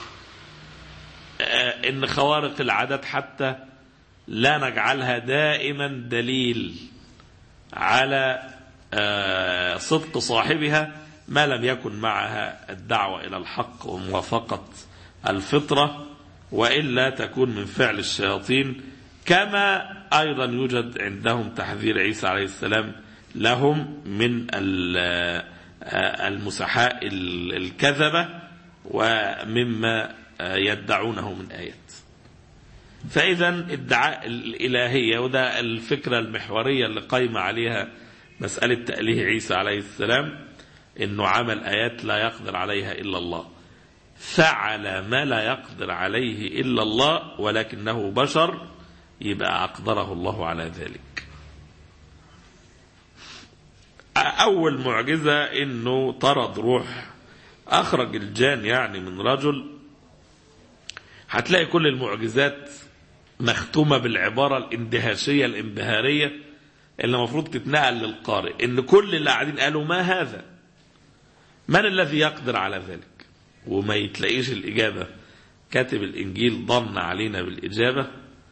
ان خوارق العادات حتى لا نجعلها دائما دليل على صدق صاحبها ما لم يكن معها الدعوة إلى الحق وموافقة الفطرة وإلا تكون من فعل الشياطين كما أيضا يوجد عندهم تحذير عيسى عليه السلام لهم من المسحاء الكذبة ومما يدعونه من آيات فإذا ادعاء الإلهية وده الفكرة المحورية اللي قايمة عليها مسألة تأليه عيسى عليه السلام إنه عمل آيات لا يقدر عليها إلا الله فعل ما لا يقدر عليه إلا الله ولكنه بشر يبقى أقدره الله على ذلك أول معجزة إنه طرد روح أخرج الجان يعني من رجل هتلاقي كل المعجزات مختومة بالعبارة الاندهاشية الانبهارية اللي المفروض تتنقل للقارئ إن كل اللي قاعدين قالوا ما هذا من الذي يقدر على ذلك وما يتلاقيش الإجابة كاتب الإنجيل ضن علينا بالإجابة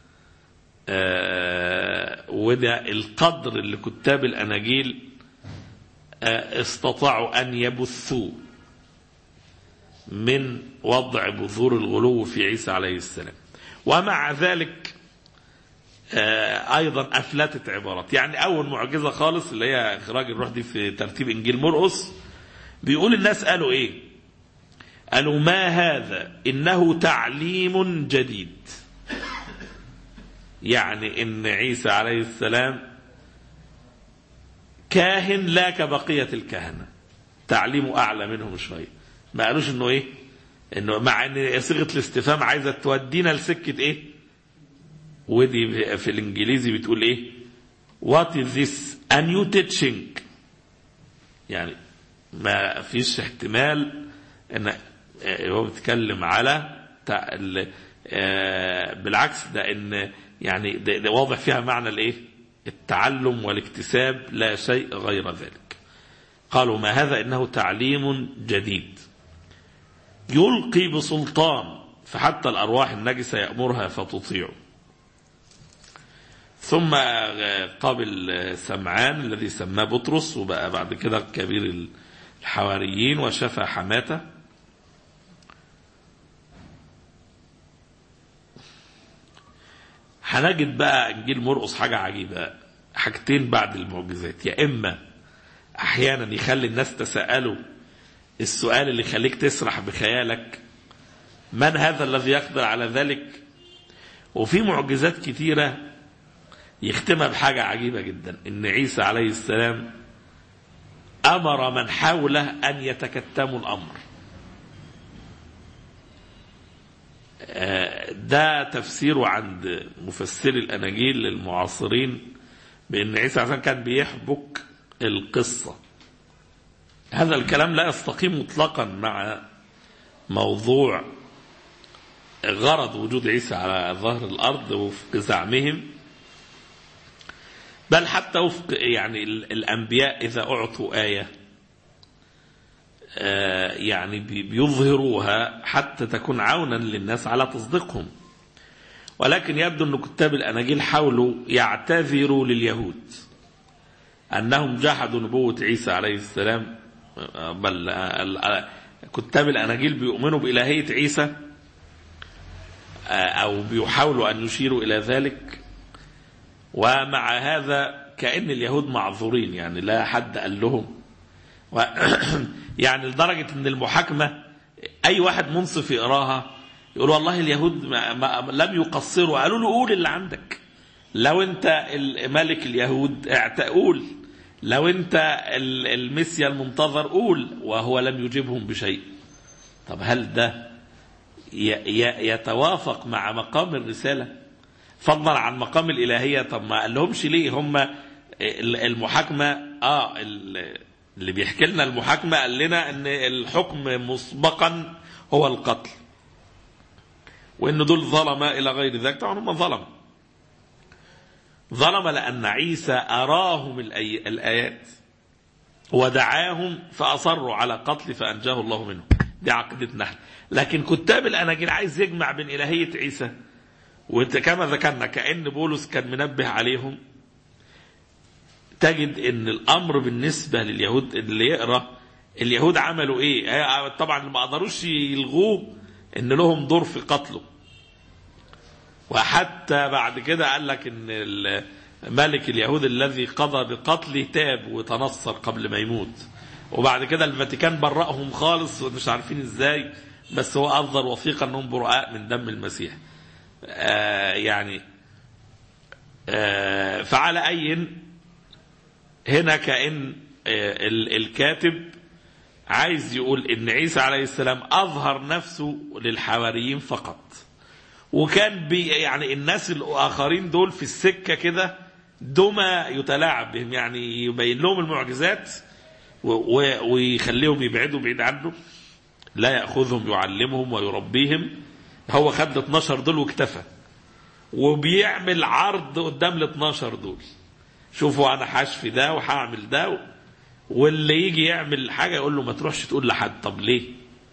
آه وده القدر اللي كتاب الأناجيل آه استطاعوا أن يبثوا من وضع بذور الغلو في عيسى عليه السلام ومع ذلك آه أيضا أفلتت عبارات يعني أول معجزة خالص اللي هي إخراج الروح دي في ترتيب إنجيل مرقس بيقول الناس قالوا إيه قالوا ما هذا إنه تعليم جديد يعني ان عيسى عليه السلام كاهن لا كبقية الكهنة تعليمه اعلى منهم شوية ما قالوش انه ايه انه مع ان صيغة الاستفهام عايزة تودينا لسكة ايه ودي في الانجليزي بتقول ايه what is this a new teaching يعني ما فيش احتمال ان هو بيتكلم على بالعكس ده ان يعني ده, ده واضح فيها معنى الايه التعلم والاكتساب لا شيء غير ذلك قالوا ما هذا انه تعليم جديد يلقي بسلطان فحتى الارواح النجسه يامرها فتطيع ثم قابل سمعان الذي سماه بطرس وبقى بعد كده كبير الحواريين وشفى حماته هنجد بقى انجيل مرقص حاجه عجيبه حاجتين بعد المعجزات يا اما احيانا يخلي الناس تسالوا السؤال اللي يخليك تسرح بخيالك من هذا الذي يقدر على ذلك وفي معجزات كتيره يختمها بحاجه عجيبه جدا ان عيسى عليه السلام امر من حوله ان يتكتموا الامر ده تفسيره عند مفسري الاناجيل للمعاصرين بان عيسى عليه كان بيحبك القصه هذا الكلام لا يستقيم مطلقا مع موضوع غرض وجود عيسى على ظهر الأرض وفق زعمهم بل حتى وفق يعني ال- الأنبياء إذا أعطوا آية آه، يعني بي- بيظهروها حتى تكون عونا للناس على تصديقهم ولكن يبدو أن كتاب الأناجيل حاولوا يعتذروا لليهود أنهم جحدوا نبوة عيسى عليه السلام آه، بل آه، ال- آه، كتاب الأناجيل بيؤمنوا بإلهية عيسى آه، أو بيحاولوا أن يشيروا إلى ذلك ومع هذا كأن اليهود معذورين يعني لا حد قال لهم و يعني لدرجة ان المحاكمة اي واحد منصف يقراها يقول والله اليهود ما ما لم يقصروا قالوا له قول اللي عندك لو انت ال- ملك اليهود اعت- قول لو انت ال- المسيا المنتظر قول وهو لم يجبهم بشيء طب هل ده ي- ي- يتوافق مع مقام الرسالة فضلا عن مقام الإلهية طب ما قال لهمش ليه هم ال- المحاكمة اه ال- اللي بيحكي لنا المحاكمة قال لنا ان الحكم مسبقا هو القتل وان دول ظلمة الى غير ذلك طبعا هم ظلم ظلم لان عيسى اراهم الأي- الايات ودعاهم فاصروا على قتل فانجاه الله منه دي عقيدتنا احنا. لكن كتاب الاناجيل عايز يجمع بين الهيه عيسى وكما ذكرنا كان بولس كان منبه عليهم تجد ان الامر بالنسبه لليهود اللي يقرا اليهود عملوا ايه هي- طبعا ما قدروش يلغوه ان لهم دور في قتله وحتى بعد كده قال لك ان ال- ملك اليهود الذي قضى بقتله تاب وتنصر قبل ما يموت وبعد كده الفاتيكان برأهم خالص ومش عارفين ازاي بس هو اصدر وثيقه انهم براء من دم المسيح آه يعني آه فعلى اي هنا كأن آه، ال- الكاتب عايز يقول ان عيسى عليه السلام اظهر نفسه للحواريين فقط وكان بي يعني الناس الاخرين دول في السكه كده دما يتلاعب بهم يعني يبين لهم المعجزات و- و- ويخليهم يبعدوا بعيد عنه لا ياخذهم يعلمهم ويربيهم هو خد ال 12 دول واكتفى وبيعمل عرض قدام ال 12 دول شوفوا انا هشفي ده وهعمل ده واللي يجي يعمل حاجه يقول له ما تروحش تقول لحد طب ليه؟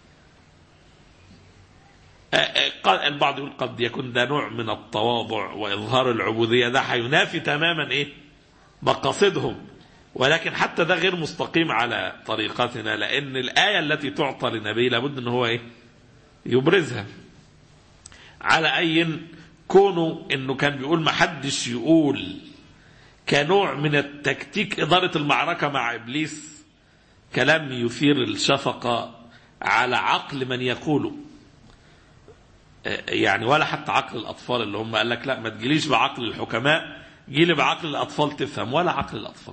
آه، آه، قال- البعض يقول قد يكون ده نوع من التواضع واظهار العبوديه ده هينافي تماما ايه؟ مقاصدهم ولكن حتى ده غير مستقيم على طريقتنا لان الايه التي تعطى لنبي لابد ان هو ايه؟ يبرزها على اي كونه انه كان بيقول ما حدش يقول كنوع من التكتيك إدارة المعركة مع إبليس كلام يثير الشفقة على عقل من يقوله آه، يعني ولا حتى عقل الأطفال اللي هم قال لك لا ما تجيليش بعقل الحكماء جيلي بعقل الأطفال تفهم ولا عقل الأطفال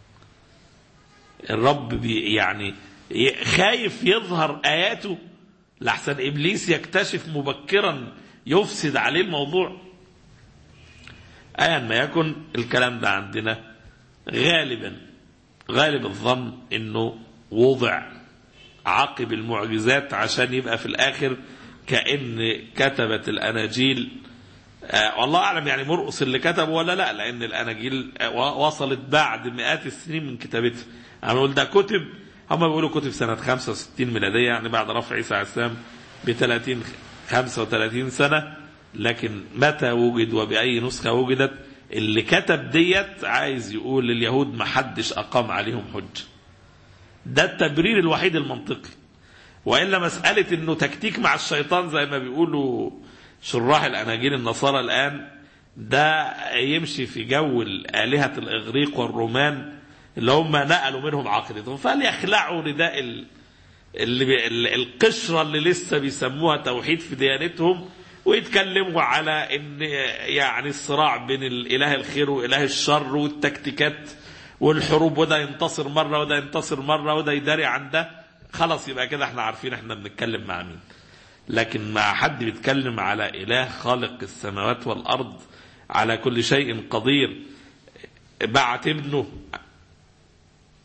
الرب بي يعني ي- خايف يظهر آياته لحسن إبليس يكتشف مبكرا يفسد عليه الموضوع ايا ما يكن الكلام ده عندنا غالبا غالب الظن انه وضع عقب المعجزات عشان يبقى في الاخر كان كتبت الاناجيل آه والله اعلم يعني مرقص اللي كتبه ولا لا لان الاناجيل آه وصلت بعد مئات السنين من كتابتها انا بقول ده كتب هم بيقولوا كتب سنه 65 ميلاديه يعني بعد رفع عيسى عليه السلام ب 30 35 سنه لكن متى وجد وبأي نسخة وجدت اللي كتب ديت عايز يقول لليهود ما حدش أقام عليهم حجة ده التبرير الوحيد المنطقي وإلا مسألة أنه تكتيك مع الشيطان زي ما بيقولوا شراح الأناجيل النصارى الآن ده يمشي في جو آلهة الإغريق والرومان اللي هم نقلوا منهم عقيدتهم فليخلعوا رداء ال... اللي بي... ال- القشرة اللي لسه بيسموها توحيد في ديانتهم ويتكلموا على ان يعني الصراع بين الاله الخير واله الشر والتكتيكات والحروب وده ينتصر مره وده ينتصر مره وده يداري عن ده خلاص يبقى كده احنا عارفين احنا بنتكلم مع مين لكن مع حد بيتكلم على اله خالق السماوات والارض على كل شيء قدير بعت ابنه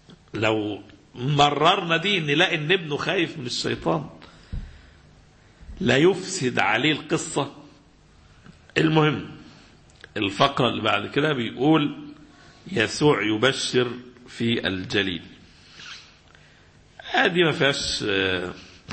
لو مررنا دي نلاقي ان ابنه خايف من الشيطان لا يفسد عليه القصة المهم الفقرة اللي بعد كده بيقول يسوع يبشر في الجليل هذه ما فيهاش آه،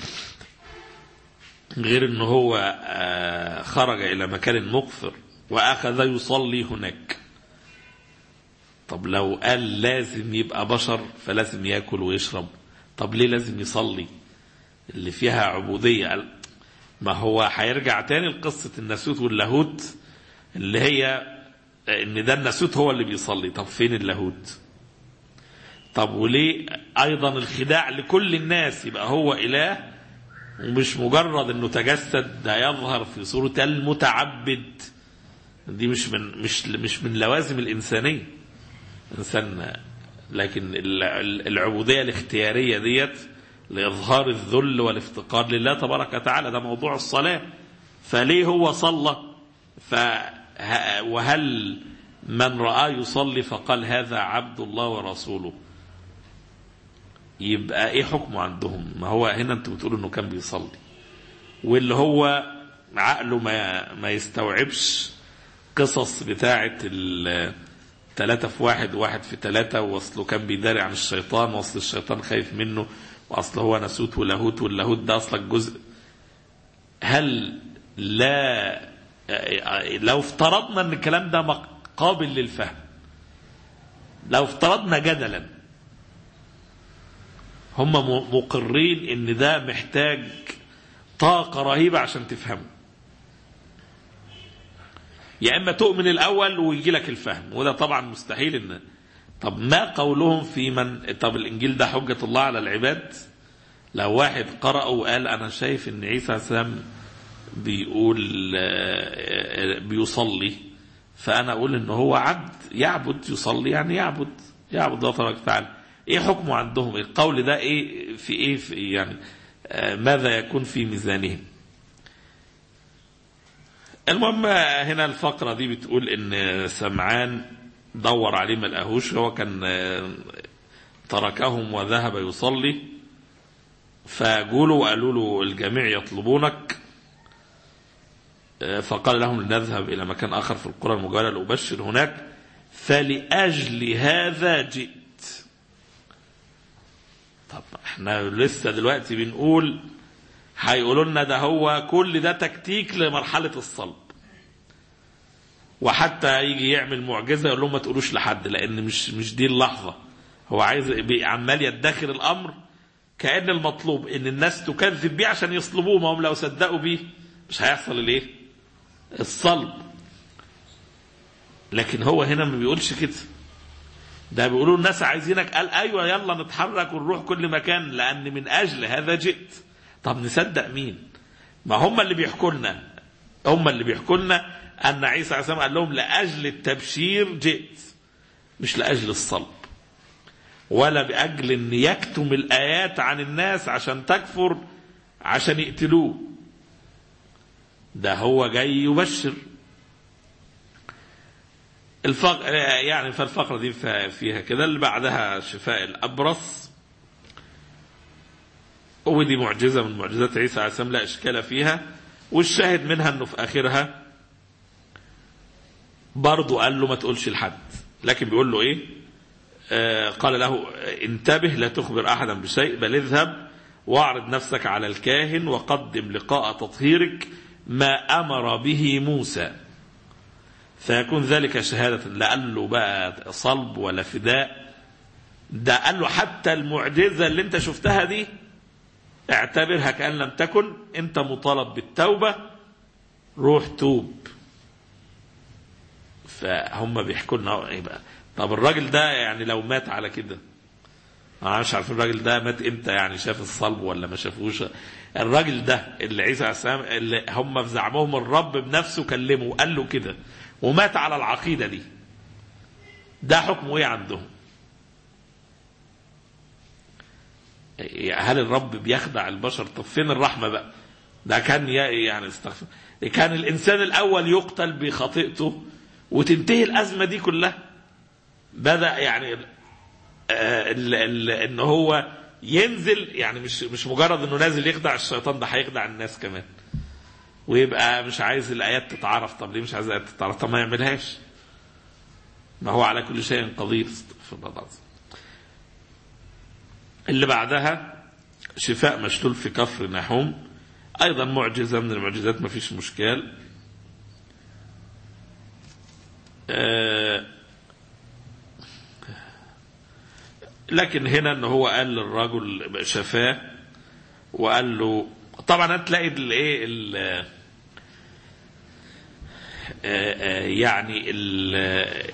غير ان هو آه، خرج الى مكان مقفر واخذ يصلي هناك طب لو قال لازم يبقى بشر فلازم ياكل ويشرب طب ليه لازم يصلي اللي فيها عبودية قال ما هو هيرجع تاني لقصة الناسوت واللاهوت اللي هي ان ده الناسوت هو اللي بيصلي طب فين اللاهوت طب وليه ايضا الخداع لكل الناس يبقى هو اله ومش مجرد انه تجسد ده يظهر في صورة المتعبد دي مش من مش مش من لوازم الانسانيه انسان لكن ال- ال- العبوديه الاختياريه ديت لاظهار الذل والافتقار لله تبارك وتعالى ده موضوع الصلاه فليه هو صلى ف وهل من رآه يصلي فقال هذا عبد الله ورسوله يبقى ايه حكمه عندهم ما هو هنا انتوا بتقولوا انه كان بيصلي واللي هو عقله ما ما يستوعبش قصص بتاعه ثلاثة في واحد وواحد في ثلاثة وأصله كان بيداري عن الشيطان وأصل الشيطان خايف منه وأصله هو ناسوت ولاهوت واللاهوت ده أصلك جزء هل لا لو افترضنا ان الكلام ده مق- قابل للفهم لو افترضنا جدلا هم م- مقرين ان ده محتاج طاقة رهيبة عشان تفهمه يا اما تؤمن الاول ويجي لك الفهم وده طبعا مستحيل ان طب ما قولهم في من طب الانجيل ده حجة الله على العباد لو واحد قرأ وقال انا شايف ان عيسى عليه السلام بيقول آه، بيصلي فانا اقول ان هو عبد يعبد يصلي يعني يعبد يعبد الله تبارك وتعالى ايه حكمه عندهم القول ده ايه في ايه في يعني آه، ماذا يكون في ميزانهم المهم هنا الفقرة دي بتقول ان سمعان دور عليه ما لقاهوش هو كان آه، تركهم وذهب يصلي فجولوا وقالوا له الجميع يطلبونك آه، فقال لهم لنذهب إلى مكان آخر في القرى المجاورة لأبشر هناك فلأجل هذا جئت طب احنا لسه دلوقتي بنقول هيقولوا لنا ده هو كل ده تكتيك لمرحلة الصلب وحتى يجي يعمل معجزة يقول لهم ما تقولوش لحد لأن مش مش دي اللحظة هو عايز بي- عمال يدخر الأمر كأن المطلوب إن الناس تكذب بيه عشان يصلبوه ما هم لو صدقوا بيه مش هيحصل الايه؟ الصلب لكن هو هنا ما بيقولش كده ده بيقولوا الناس عايزينك قال ايوه يلا نتحرك ونروح كل مكان لان من اجل هذا جئت طب نصدق مين ما هم اللي بيحكوا لنا هم اللي بيحكوا لنا ان عيسى عليه السلام قال لهم لاجل التبشير جئت مش لاجل الصلب ولا باجل ان يكتم الايات عن الناس عشان تكفر عشان يقتلوه ده هو جاي يبشر الفق... يعني فالفقرة دي فيها- فيها كده اللي بعدها شفاء الأبرص ودي معجزة من معجزات عيسى عليه السلام لا إشكال فيها والشاهد منها أنه في آخرها برضه قال له ما تقولش لحد لكن بيقول له إيه آه قال له انتبه لا تخبر أحدا بشيء بل اذهب واعرض نفسك على الكاهن وقدم لقاء تطهيرك ما أمر به موسى فيكون ذلك شهادة لا قال له بقى صلب ولا فداء ده قال له حتى المعجزة اللي انت شفتها دي اعتبرها كأن لم تكن انت مطالب بالتوبة روح توب فهم بيحكوا لنا ايه بقى طب الراجل ده يعني لو مات على كده انا مش عارف الراجل ده مات امتى يعني شاف الصلب ولا ما شافوش الراجل ده اللي عيسى عليه السلام اللي هم في زعمهم الرب بنفسه كلمه وقال له كده ومات على العقيدة دي ده حكمه ايه عندهم هل الرب بيخدع البشر طب فين الرحمة بقى ده كان يعني استغفر كان الإنسان الأول يقتل بخطيئته وتنتهي الأزمة دي كلها بدأ يعني آه ال ال ان هو ينزل يعني مش مش مجرد انه نازل يخدع الشيطان ده هيخدع الناس كمان ويبقى مش عايز الآيات تتعرف طب ليه مش عايز الآيات تتعرف طب ما يعملهاش ما هو على كل شيء قدير استغفر الله العظيم اللي بعدها شفاء مشلول في كفر نحوم أيضا معجزة من المعجزات ما فيش مشكال آه لكن هنا ان هو قال للرجل شفاه وقال له طبعا هتلاقي الايه ال- يعني ال-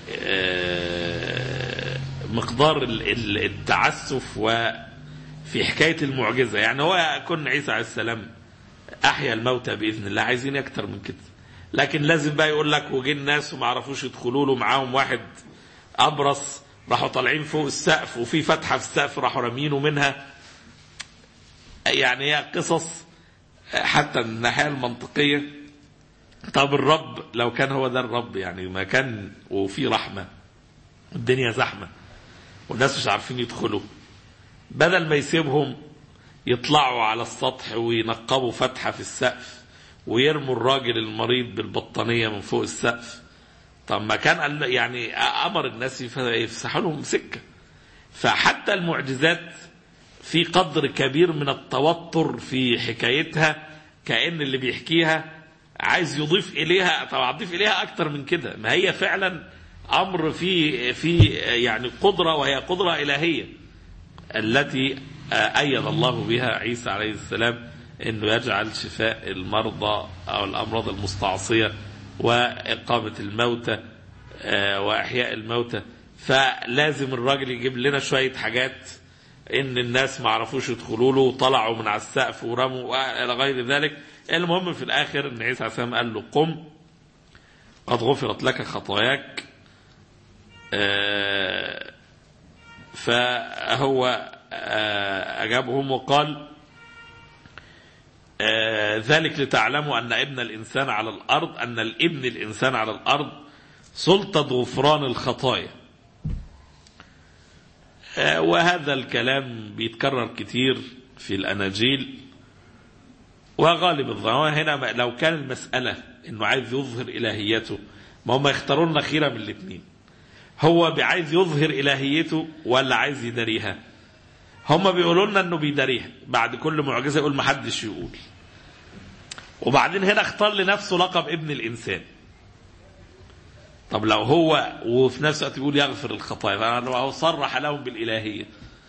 مقدار ال- ال- التعسف وفي حكايه المعجزه يعني هو كن عيسى عليه السلام احيا الموتى باذن الله عايزين اكتر من كده لكن لازم بقى يقول لك وجه الناس وما عرفوش يدخلوا له معاهم واحد ابرص راحوا طالعين فوق السقف وفي فتحه في السقف راحوا رامينه منها يعني هي قصص حتى من الناحيه المنطقيه طب الرب لو كان هو ده الرب يعني ما كان وفي رحمه الدنيا زحمه والناس مش عارفين يدخلوا بدل ما يسيبهم يطلعوا على السطح وينقبوا فتحه في السقف ويرموا الراجل المريض بالبطانيه من فوق السقف طب ما كان قال يعني امر الناس يفسحوا لهم سكه فحتى المعجزات في قدر كبير من التوتر في حكايتها كأن اللي بيحكيها عايز يضيف إليها طبعا أضيف إليها أكتر من كده ما هي فعلا أمر في في يعني قدرة وهي قدرة إلهية التي أيد الله بها عيسى عليه السلام أنه يجعل شفاء المرضى أو الأمراض المستعصية وإقامة الموتى وإحياء الموتى فلازم الراجل يجيب لنا شوية حاجات ان الناس ما عرفوش يدخلوا له وطلعوا من على السقف ورموا والى غير ذلك المهم في الاخر ان عيسى عليه السلام قال له قم قد غفرت لك خطاياك فهو اجابهم وقال ذلك لتعلموا ان ابن الانسان على الارض ان الابن الانسان على الارض سلطه غفران الخطايا وهذا الكلام بيتكرر كتير في الأناجيل وغالب الظن هنا لو كان المسألة انه عايز يظهر إلهيته ما هم يختارون لنا خيرة من الاثنين هو عايز يظهر إلهيته ولا عايز يداريها هم بيقولوا لنا انه بيداريها بعد كل معجزة يقول ما حدش يقول وبعدين هنا اختار لنفسه لقب ابن الإنسان طب لو هو وفي نفس الوقت يقول يغفر الخطايا فهو صرح لهم بالإلهية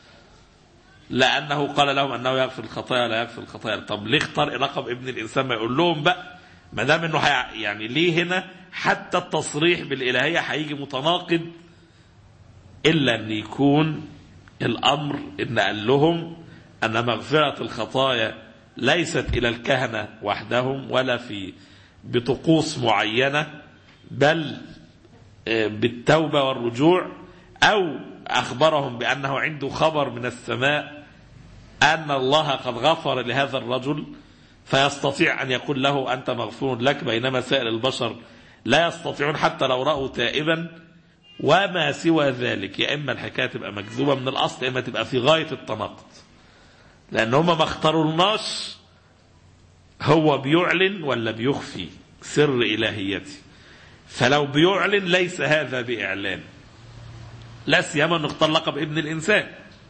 لأنه قال لهم أنه يغفر الخطايا لا يغفر الخطايا طب ليه اختار لقب ابن الإنسان ما يقول لهم بقى ما دام انه حي... يعني ليه هنا حتى التصريح بالإلهية هيجي متناقض إلا أن يكون الأمر إن قال لهم أن مغفرة الخطايا ليست إلى الكهنة وحدهم ولا في بطقوس معينة بل بالتوبة والرجوع أو أخبرهم بأنه عنده خبر من السماء أن الله قد غفر لهذا الرجل فيستطيع أن يقول له أنت مغفور لك بينما سائر البشر لا يستطيعون حتى لو رأوا تائبا وما سوى ذلك يا إما الحكاية تبقى مكذوبة من الأصل يا إما تبقى في غاية التناقض لأن هم ما اختارولناش هو بيعلن ولا بيخفي سر إلهيته فلو بيعلن ليس هذا بإعلان لا سيما انه اختار لقب ابن الإنسان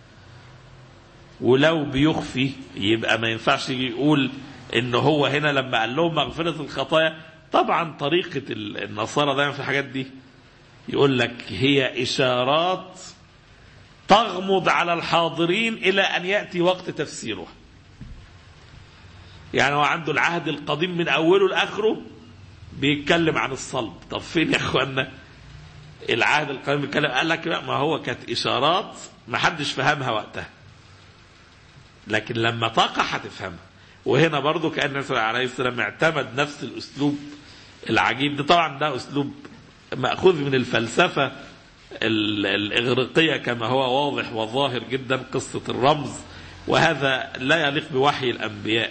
ولو بيخفي يبقى ما ينفعش يجي يقول ان هو هنا لما قال لهم مغفرة الخطايا طبعا طريقة النصارى دايما في الحاجات دي يقول لك هي إشارات تغمض على الحاضرين إلى أن يأتي وقت تفسيرها يعني هو عنده العهد القديم من أوله لآخره بيتكلم عن الصلب طب فين يا اخوانا العهد القديم بيتكلم قال لك لا ما هو كانت اشارات ما حدش فهمها وقتها لكن لما تقع هتفهمها وهنا برضو كان النبي عليه السلام اعتمد نفس الاسلوب العجيب ده طبعا ده اسلوب ماخوذ من الفلسفه الاغريقيه كما هو واضح وظاهر جدا قصه الرمز وهذا لا يليق بوحي الانبياء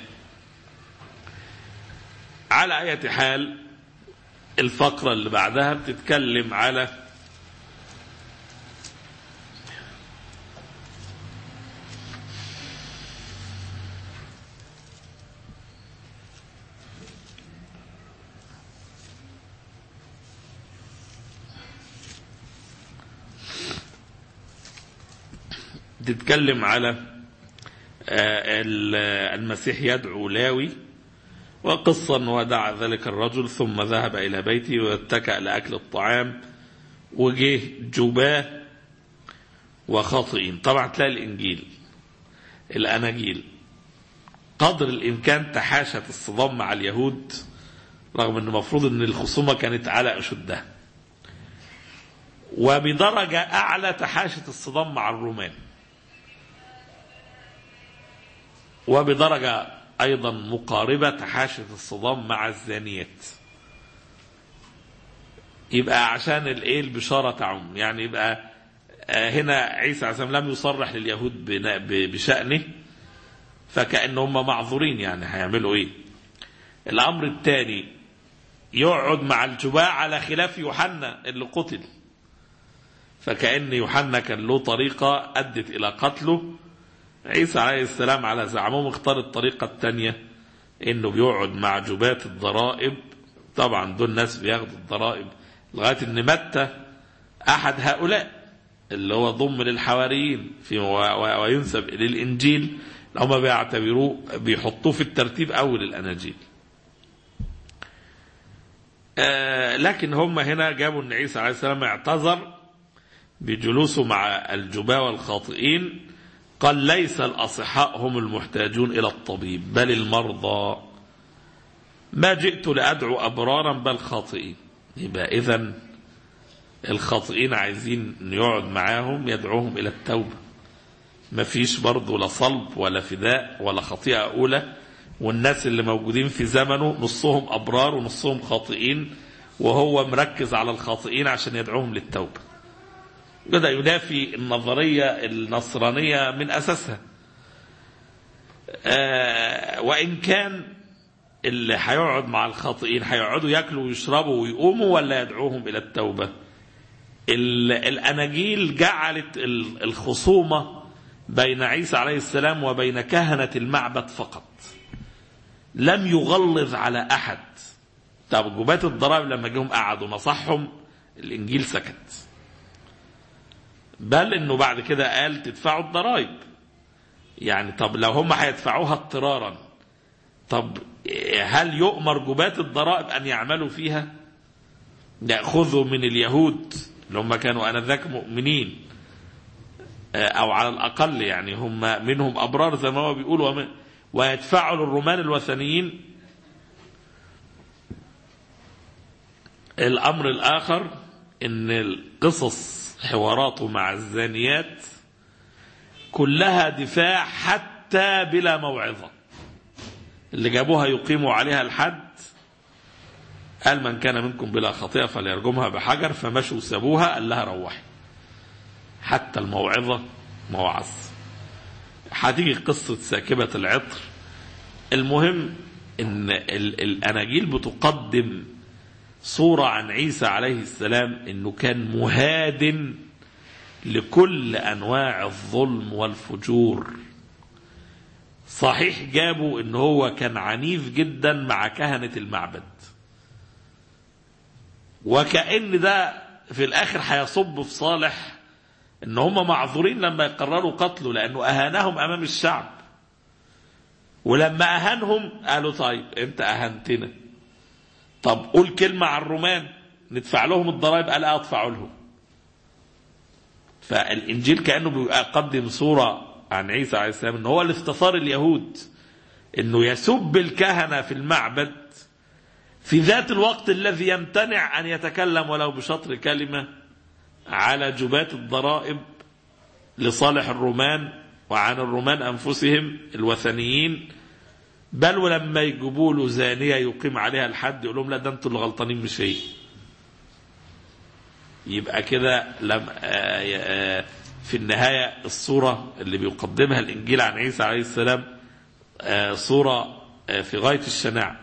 على أي حال الفقرة اللي بعدها بتتكلم على تتكلم على آه، ال- المسيح يدعو لاوي وقصة ودعا ذلك الرجل ثم ذهب إلى بيته واتكأ لأكل الطعام وجه جباه وخاطئين طبعا تلاقي الإنجيل الأناجيل قدر الإمكان تحاشت الصدام مع اليهود رغم أن المفروض أن الخصومة كانت على أشدها وبدرجة أعلى تحاشت الصدام مع الرومان وبدرجة أيضا مقاربة تحاشت الصدام مع الزانيات يبقى عشان الايه البشارة تعم يعني يبقى آه، هنا عيسى عليه السلام لم يصرح لليهود بنا- ب- بشأنه فكأن هم معذورين يعني هيعملوا ايه الأمر الثاني يقعد مع الجباع على خلاف يوحنا اللي قتل فكأن يوحنا كان له طريقة أدت إلى قتله عيسى عليه السلام على زعمهم اختار الطريقة الثانية انه بيقعد مع جبات الضرائب طبعا دول ناس بياخدوا الضرائب لغاية ان متى احد هؤلاء اللي هو ضم للحواريين في و- و- وينسب الى الانجيل هم بيعتبروه بيحطوه في الترتيب اول الاناجيل آه لكن هم هنا جابوا ان عيسى عليه السلام اعتذر بجلوسه مع الجباة والخاطئين قال ليس الأصحاء هم المحتاجون إلى الطبيب بل المرضى ما جئت لأدعو أبرارا بل خاطئين يبقى إذن الخاطئين عايزين إن يقعد معاهم يدعوهم إلى التوبة ما فيش برضه لا صلب ولا فداء ولا خطيئة أولى والناس اللي موجودين في زمنه نصهم أبرار ونصهم خاطئين وهو مركز على الخاطئين عشان يدعوهم للتوبة بدأ ينافي النظرية النصرانية من أساسها آه وإن كان اللي هيقعد مع الخاطئين هيقعدوا ياكلوا ويشربوا ويقوموا ولا يدعوهم إلى التوبة ال- الأناجيل جعلت ال- الخصومة بين عيسى عليه السلام وبين كهنة المعبد فقط لم يغلظ على أحد طب جبات الضرائب لما جم قعدوا نصحهم الإنجيل سكت بل انه بعد كده قال تدفعوا الضرائب يعني طب لو هم هيدفعوها اضطرارا طب هل يؤمر جبات الضرائب ان يعملوا فيها ياخذوا من اليهود اللي هم كانوا انذاك مؤمنين آه، او على الاقل يعني هم منهم ابرار زي ما هو بيقول وم- ويدفعوا للرومان الوثنيين الامر الاخر ان القصص حواراته مع الزانيات كلها دفاع حتى بلا موعظة اللي جابوها يقيموا عليها الحد قال من كان منكم بلا خطيئة فليرجمها بحجر فمشوا سابوها قال لها روحي حتى الموعظة موعظ هتيجي قصة ساكبة العطر المهم ان ال- الاناجيل بتقدم صورة عن عيسى عليه السلام انه كان مهاد لكل انواع الظلم والفجور صحيح جابوا ان هو كان عنيف جدا مع كهنة المعبد وكأن ده في الاخر هيصب في صالح ان هم معذورين لما يقرروا قتله لانه اهانهم امام الشعب ولما اهانهم قالوا طيب انت اهنتنا طب قول كلمة على الرومان ندفع لهم الضرائب قال اه ادفعوا لهم فالانجيل كانه بيقدم صوره عن عيسى عليه السلام ان هو اللي استثار اليهود انه يسب الكهنه في المعبد في ذات الوقت الذي يمتنع ان يتكلم ولو بشطر كلمه على جبات الضرائب لصالح الرومان وعن الرومان انفسهم الوثنيين بل ولما يجيبوا له زانيه يقيم عليها الحد يقول لهم لا ده انتوا اللي غلطانين مش هي يبقى كده لم آه، آه، في النهايه الصوره اللي بيقدمها الانجيل عن عيسى عليه السلام آه، صوره آه، في غايه الشناعه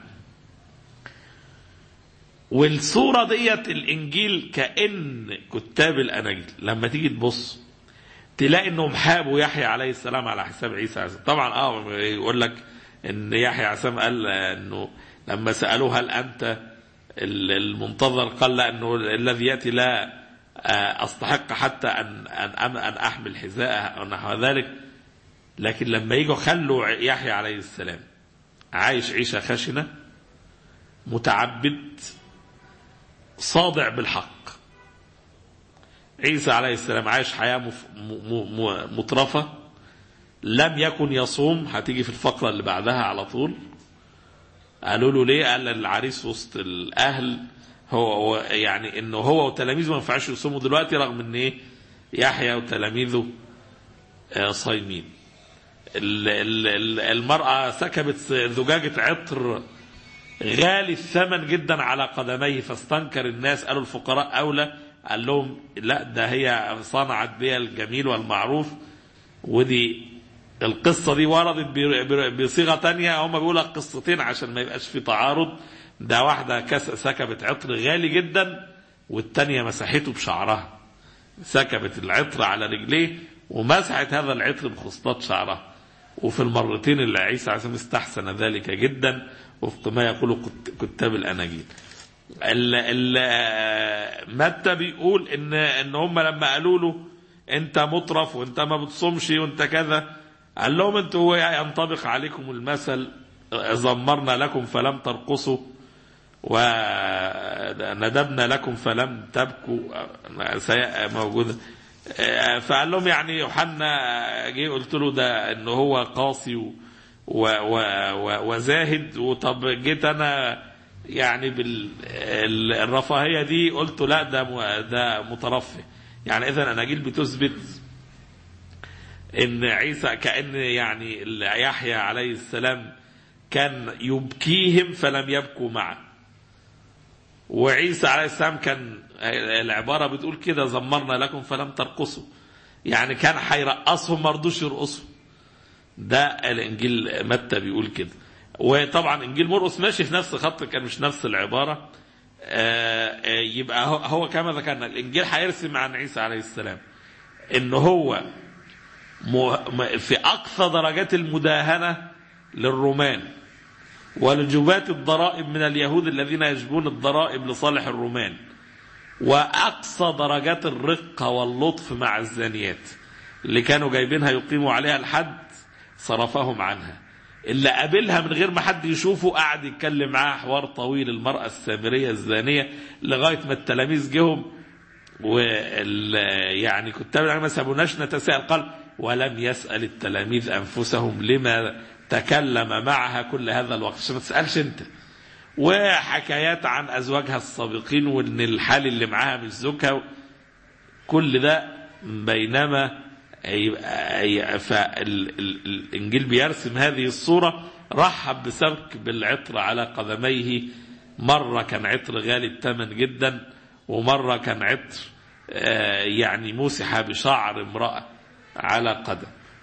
والصوره ديت الانجيل كان كتاب الاناجيل لما تيجي تبص تلاقي انهم حابوا يحيى عليه السلام على حساب عيسى عليه السلام طبعا اه يقول لك ان يحيى عليه السلام قال انه لما سالوه هل انت المنتظر قال لا انه الذي ياتي لا آه، أستحق حتى أن أن أن أحمل حذاءه أو نحو ذلك لكن لما يجوا خلوا يحيى عليه السلام عايش عيشة خشنة متعبد صادع بالحق عيسى عليه السلام عايش حياة مف- م- م- مترفة لم يكن يصوم هتيجي في الفقرة اللي بعدها على طول قالوا له ليه قال العريس وسط الأهل هو, هو يعني انه هو وتلاميذه ما ينفعش يصوموا دلوقتي رغم ان ايه يحيى وتلاميذه آه، صايمين ال- ال- ال- المرأة سكبت زجاجة عطر غالي الثمن جدا على قدميه فاستنكر الناس قالوا الفقراء أولى قال لهم لا ده هي صنعت بها الجميل والمعروف ودي القصة دي وردت ب- ب- بصيغة تانية هم بيقولوا قصتين عشان ما يبقاش في تعارض ده واحدة كس سكبت عطر غالي جدا والتانية مسحته بشعرها سكبت العطر على رجليه ومسحت هذا العطر بخصلات شعرها وفي المرتين اللي عيسى عليه السلام استحسن ذلك جدا وفق ما يقول كت- كتاب الاناجيل ال ال متى بيقول ان ان هم لما قالوا له انت مطرف وانت ما بتصومش وانت كذا قال لهم انتوا هو ينطبق عليكم المثل زمرنا لكم فلم ترقصوا وندبنا لكم فلم تبكوا سي- موجودة فقال لهم يعني يوحنا جه قلت له ده ان هو قاسي و و و و وزاهد وطب جيت انا يعني بالرفاهيه دي قلت لا ده م- ده مترفه يعني اذا اناجيل بتثبت ان عيسى كان يعني يحيى عليه السلام كان يبكيهم فلم يبكوا معه وعيسى عليه السلام كان العبارة بتقول كده زمرنا لكم فلم ترقصوا يعني كان هيرقصهم ما رضوش يرقصوا ده الانجيل متى بيقول كده وطبعا انجيل مرقس ماشي في نفس الخط كان مش نفس العبارة آه، آه، يبقى هو- هو كما ذكرنا الانجيل هيرسم عن عيسى عليه السلام ان هو م- م- في اقصى درجات المداهنة للرومان ولجبات الضرائب من اليهود الذين يجبون الضرائب لصالح الرومان وأقصى درجات الرقة واللطف مع الزانيات اللي كانوا جايبينها يقيموا عليها الحد صرفهم عنها اللي قابلها من غير ما حد يشوفه قعد يتكلم معاها حوار طويل المرأة السامرية الزانية لغاية ما التلاميذ جهم وال يعني كتاب العلم ما سابوناش نتساءل قال ولم يسأل التلاميذ أنفسهم لما تكلم معها كل هذا الوقت عشان ما تسألش أنت وحكايات عن أزواجها السابقين وإن الحال اللي معاها مش زوجها كل ده بينما فالإنجيل بيرسم هذه الصورة رحب بسبك بالعطر على قدميه مرة كان عطر غالي الثمن جدا ومرة كان عطر آه، يعني مسح بشعر امرأة على قدم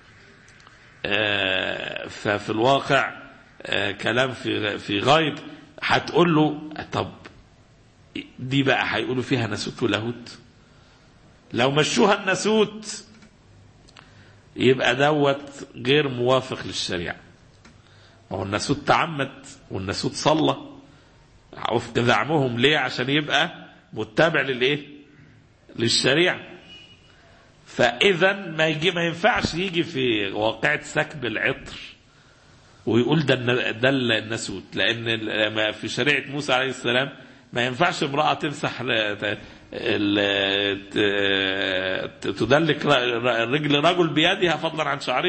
آه، ففي الواقع آه، كلام في في غاية هتقول له طب دي بقى هيقولوا فيها ناسوت ولاهوت لو مشوها الناسوت يبقى دوت غير موافق للشريعة ما هو الناسوت تعمد والناسوت صلى وفق زعمهم ليه عشان يبقى متبع للايه للشريعة فاذا ما يجي ما ينفعش يجي في واقعة سكب العطر ويقول ده الن- ده الناسوت لان ال- ما في شريعة موسى عليه السلام ما ينفعش امرأة تمسح ل- ت- ال- ت- تدلك ر- رجل رجل بيدها فضلا عن شعره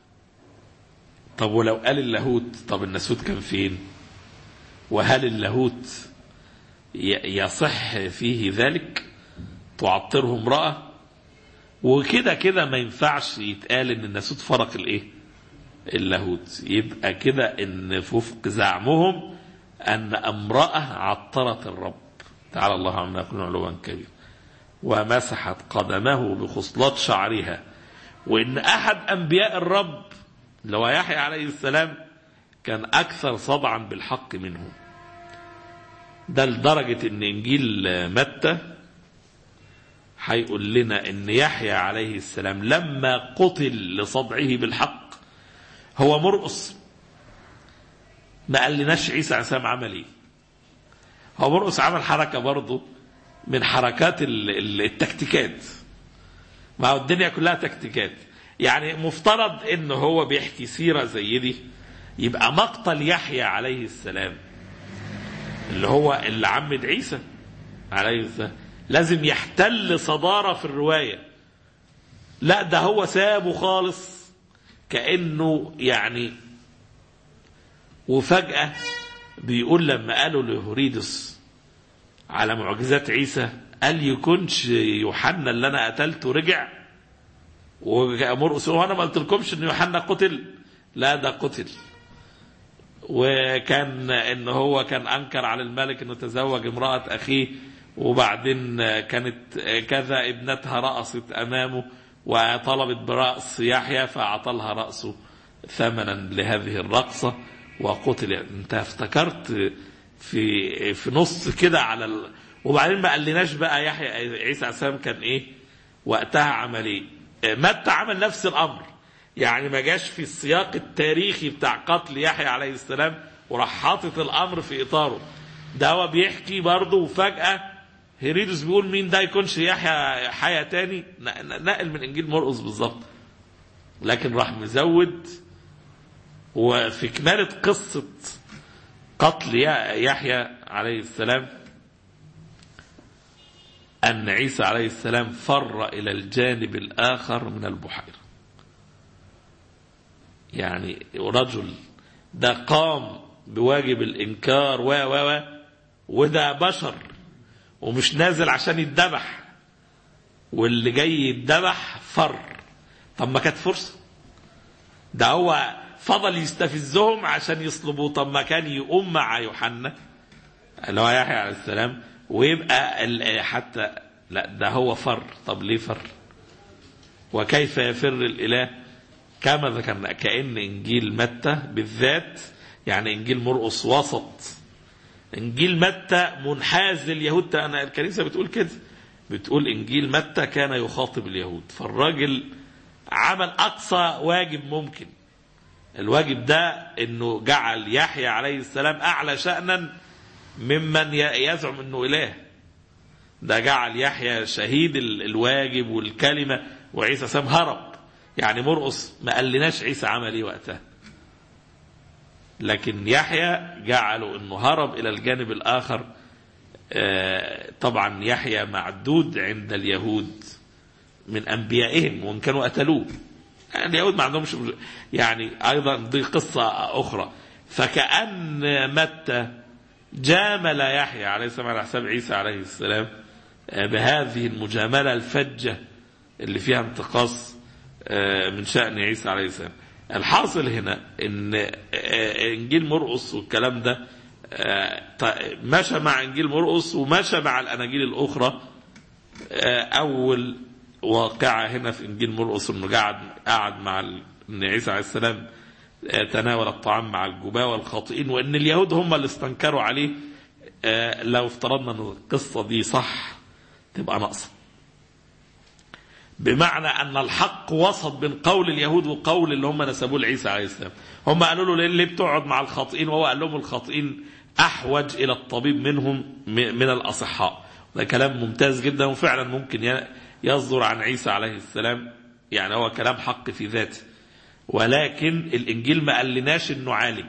طب ولو قال اللاهوت طب الناسوت كان فين وهل اللاهوت ي- يصح فيه ذلك تعطره امرأة وكده كده ما ينفعش يتقال ان الناسوت فرق الايه اللاهوت يبقى كده ان في وفق زعمهم ان امرأة عطرت الرب تعالى الله عما يقولون علوا كبيرا ومسحت قدمه بخصلات شعرها وان احد انبياء الرب اللي هو يحيى عليه السلام كان اكثر صدعا بالحق منه ده لدرجة ان انجيل متى هيقول لنا ان يحيى عليه السلام لما قتل لصدعه بالحق هو مرقص ما قال لناش عيسى عليه السلام عمل ايه هو مرقص عمل حركة برضه من حركات ال- ال- التكتيكات ما هو الدنيا كلها تكتيكات يعني مفترض ان هو بيحكي سيره زي دي يبقى مقتل يحيى عليه السلام اللي هو اللي عمد عيسى عليه السلام لازم يحتل صداره في الروايه لا ده هو سابه خالص كانه يعني وفجاه بيقول لما قالوا لهوريدس على معجزات عيسى قال يكونش يوحنا اللي انا قتلته رجع ومرقس وانا ما قلتلكمش ان يوحنا قتل لا ده قتل وكان ان هو كان انكر على الملك انه تزوج امراه اخيه وبعدين كانت كذا ابنتها رقصت امامه وطلبت براس يحيى فاعطى لها راسه ثمنا لهذه الرقصه وقتل انت افتكرت في في نص كده على ال... وبعدين ما قالناش بقى يحيى عيسى عليه السلام كان ايه وقتها عمل ايه متى عمل نفس الامر يعني ما جاش في السياق التاريخي بتاع قتل يحيى عليه السلام وراح حاطط الامر في اطاره ده هو بيحكي برضه وفجاه هيريدس بيقول مين ده يكونش يحيى حياه تاني نقل من انجيل مرقس بالظبط لكن راح مزود وفي كمالة قصة قتل يحيى عليه السلام أن عيسى عليه السلام فر إلى الجانب الآخر من البحيرة يعني رجل ده قام بواجب الإنكار و و و وده بشر ومش نازل عشان يتذبح واللي جاي يتذبح فر طب ما كانت فرصة ده هو فضل يستفزهم عشان يصلبوه طب ما كان يقوم مع يوحنا اللي هو يحيى عليه السلام ويبقى حتى لا ده هو فر طب ليه فر وكيف يفر الاله كما ذكرنا كأن إنجيل متى بالذات يعني إنجيل مرقس وسط إنجيل متى منحاز لليهود أنا الكنيسة بتقول كده بتقول إنجيل متى كان يخاطب اليهود فالراجل عمل أقصى واجب ممكن الواجب ده انه جعل يحيى عليه السلام اعلى شأنا ممن يزعم انه اله ده جعل يحيى شهيد الواجب والكلمة وعيسى سام هرب يعني مرقص ما قالناش عيسى عمل ايه وقتها لكن يحيى جعله انه هرب الى الجانب الاخر طبعا يحيى معدود عند اليهود من انبيائهم وان كانوا قتلوه اليهود ما عندهمش يعني ايضا دي قصه اخرى فكأن متى جامل يحيى عليه السلام على حساب عيسى عليه السلام بهذه المجامله الفجه اللي فيها انتقاص من شأن عيسى عليه السلام الحاصل هنا ان انجيل مرقس والكلام ده مشى مع انجيل مرقس ومشى مع الاناجيل الاخرى اول واقعة هنا في إنجيل مرقس إنه قعد قعد مع إن عيسى عليه السلام تناول الطعام مع الجباة والخاطئين وإن اليهود هم اللي استنكروا عليه لو افترضنا إن القصة دي صح تبقى ناقصة. بمعنى أن الحق وسط بين قول اليهود وقول اللي هم نسبوه لعيسى عليه السلام. هم قالوا له ليه بتقعد مع الخاطئين وهو قال لهم الخاطئين أحوج إلى الطبيب منهم من الأصحاء. ده كلام ممتاز جدا وفعلا ممكن يصدر عن عيسى عليه السلام يعني هو كلام حق في ذاته ولكن الانجيل ما قالناش انه عالج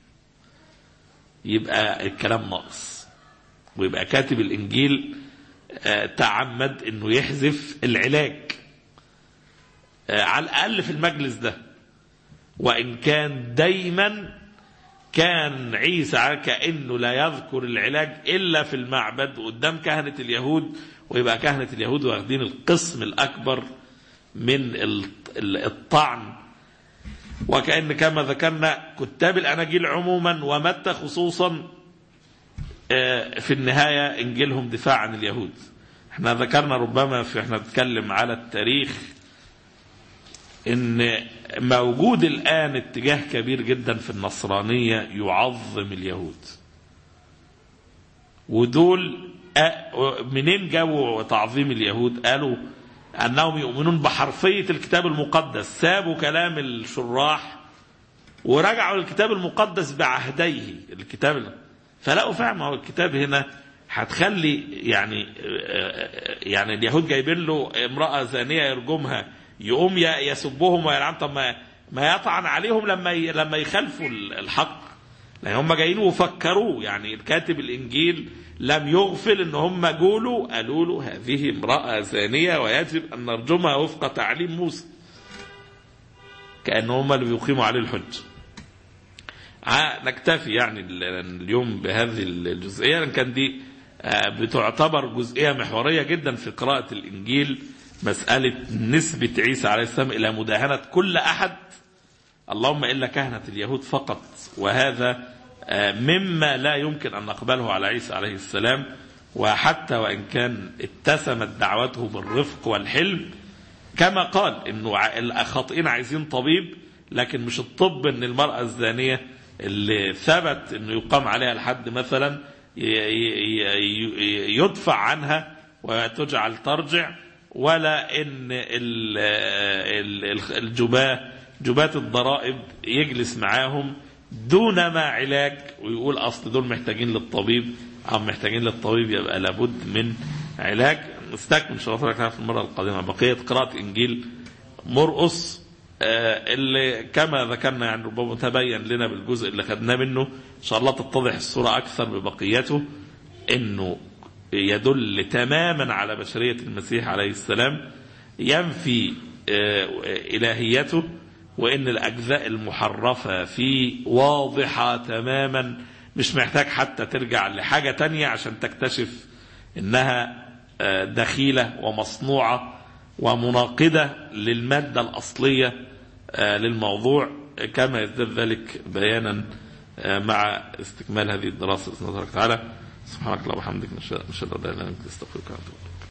يبقى الكلام ناقص ويبقى كاتب الانجيل تعمد انه يحذف العلاج على الاقل في المجلس ده وان كان دايما كان عيسى كانه لا يذكر العلاج الا في المعبد قدام كهنه اليهود ويبقى كهنة اليهود واخدين القسم الأكبر من الطعن وكأن كما ذكرنا كتاب الأناجيل عموما ومتى خصوصا في النهاية إنجيلهم دفاع عن اليهود احنا ذكرنا ربما في احنا نتكلم على التاريخ ان موجود الآن اتجاه كبير جدا في النصرانية يعظم اليهود ودول منين جابوا تعظيم اليهود قالوا أنهم يؤمنون بحرفية الكتاب المقدس سابوا كلام الشراح ورجعوا للكتاب المقدس بعهديه الكتاب فلقوا فعلا هو الكتاب هنا هتخلي يعني يعني اليهود جايبين له امرأة زانية يرجمها يقوم يسبهم ويلعن طب ما ما يطعن عليهم لما لما يخالفوا الحق لان هم جايين وفكروه يعني كاتب الانجيل لم يغفل ان هم جولوا قالوا له هذه امراه زانيه ويجب ان نرجمها وفق تعليم موسى كان هم اللي بيقيموا عليه الحج نكتفي يعني اليوم بهذه الجزئيه لان كان دي بتعتبر جزئيه محوريه جدا في قراءه الانجيل مساله نسبه عيسى عليه السلام الى مداهنه كل احد اللهم الا كهنه اليهود فقط وهذا مما لا يمكن ان نقبله على عيسى عليه السلام وحتى وان كان اتسمت دعوته بالرفق والحلم كما قال انه الخاطئين عايزين طبيب لكن مش الطب ان المراه الزانيه اللي ثبت انه يقام عليها الحد مثلا يدفع عنها وتجعل ترجع ولا ان الجباه جباة الضرائب يجلس معاهم دون ما علاج ويقول اصل دول محتاجين للطبيب او محتاجين للطبيب يبقى لابد من علاج نستكمل ان شاء الله في المره القادمه بقيه قراءه انجيل مرقص اللي كما ذكرنا يعني ربما تبين لنا بالجزء اللي خدناه منه ان شاء الله تتضح الصوره اكثر ببقيته انه يدل تماما على بشريه المسيح عليه السلام ينفي الهيته وان الاجزاء المحرفه فيه واضحه تماما مش محتاج حتى ترجع لحاجه تانية عشان تكتشف انها دخيله ومصنوعه ومناقضه للماده الاصليه للموضوع كما يزداد ذلك بيانا مع استكمال هذه الدراسه باذن الله تعالى سبحانك اللهم وبحمدك نشهد ان لا اله الا انت نستغفرك ونتوب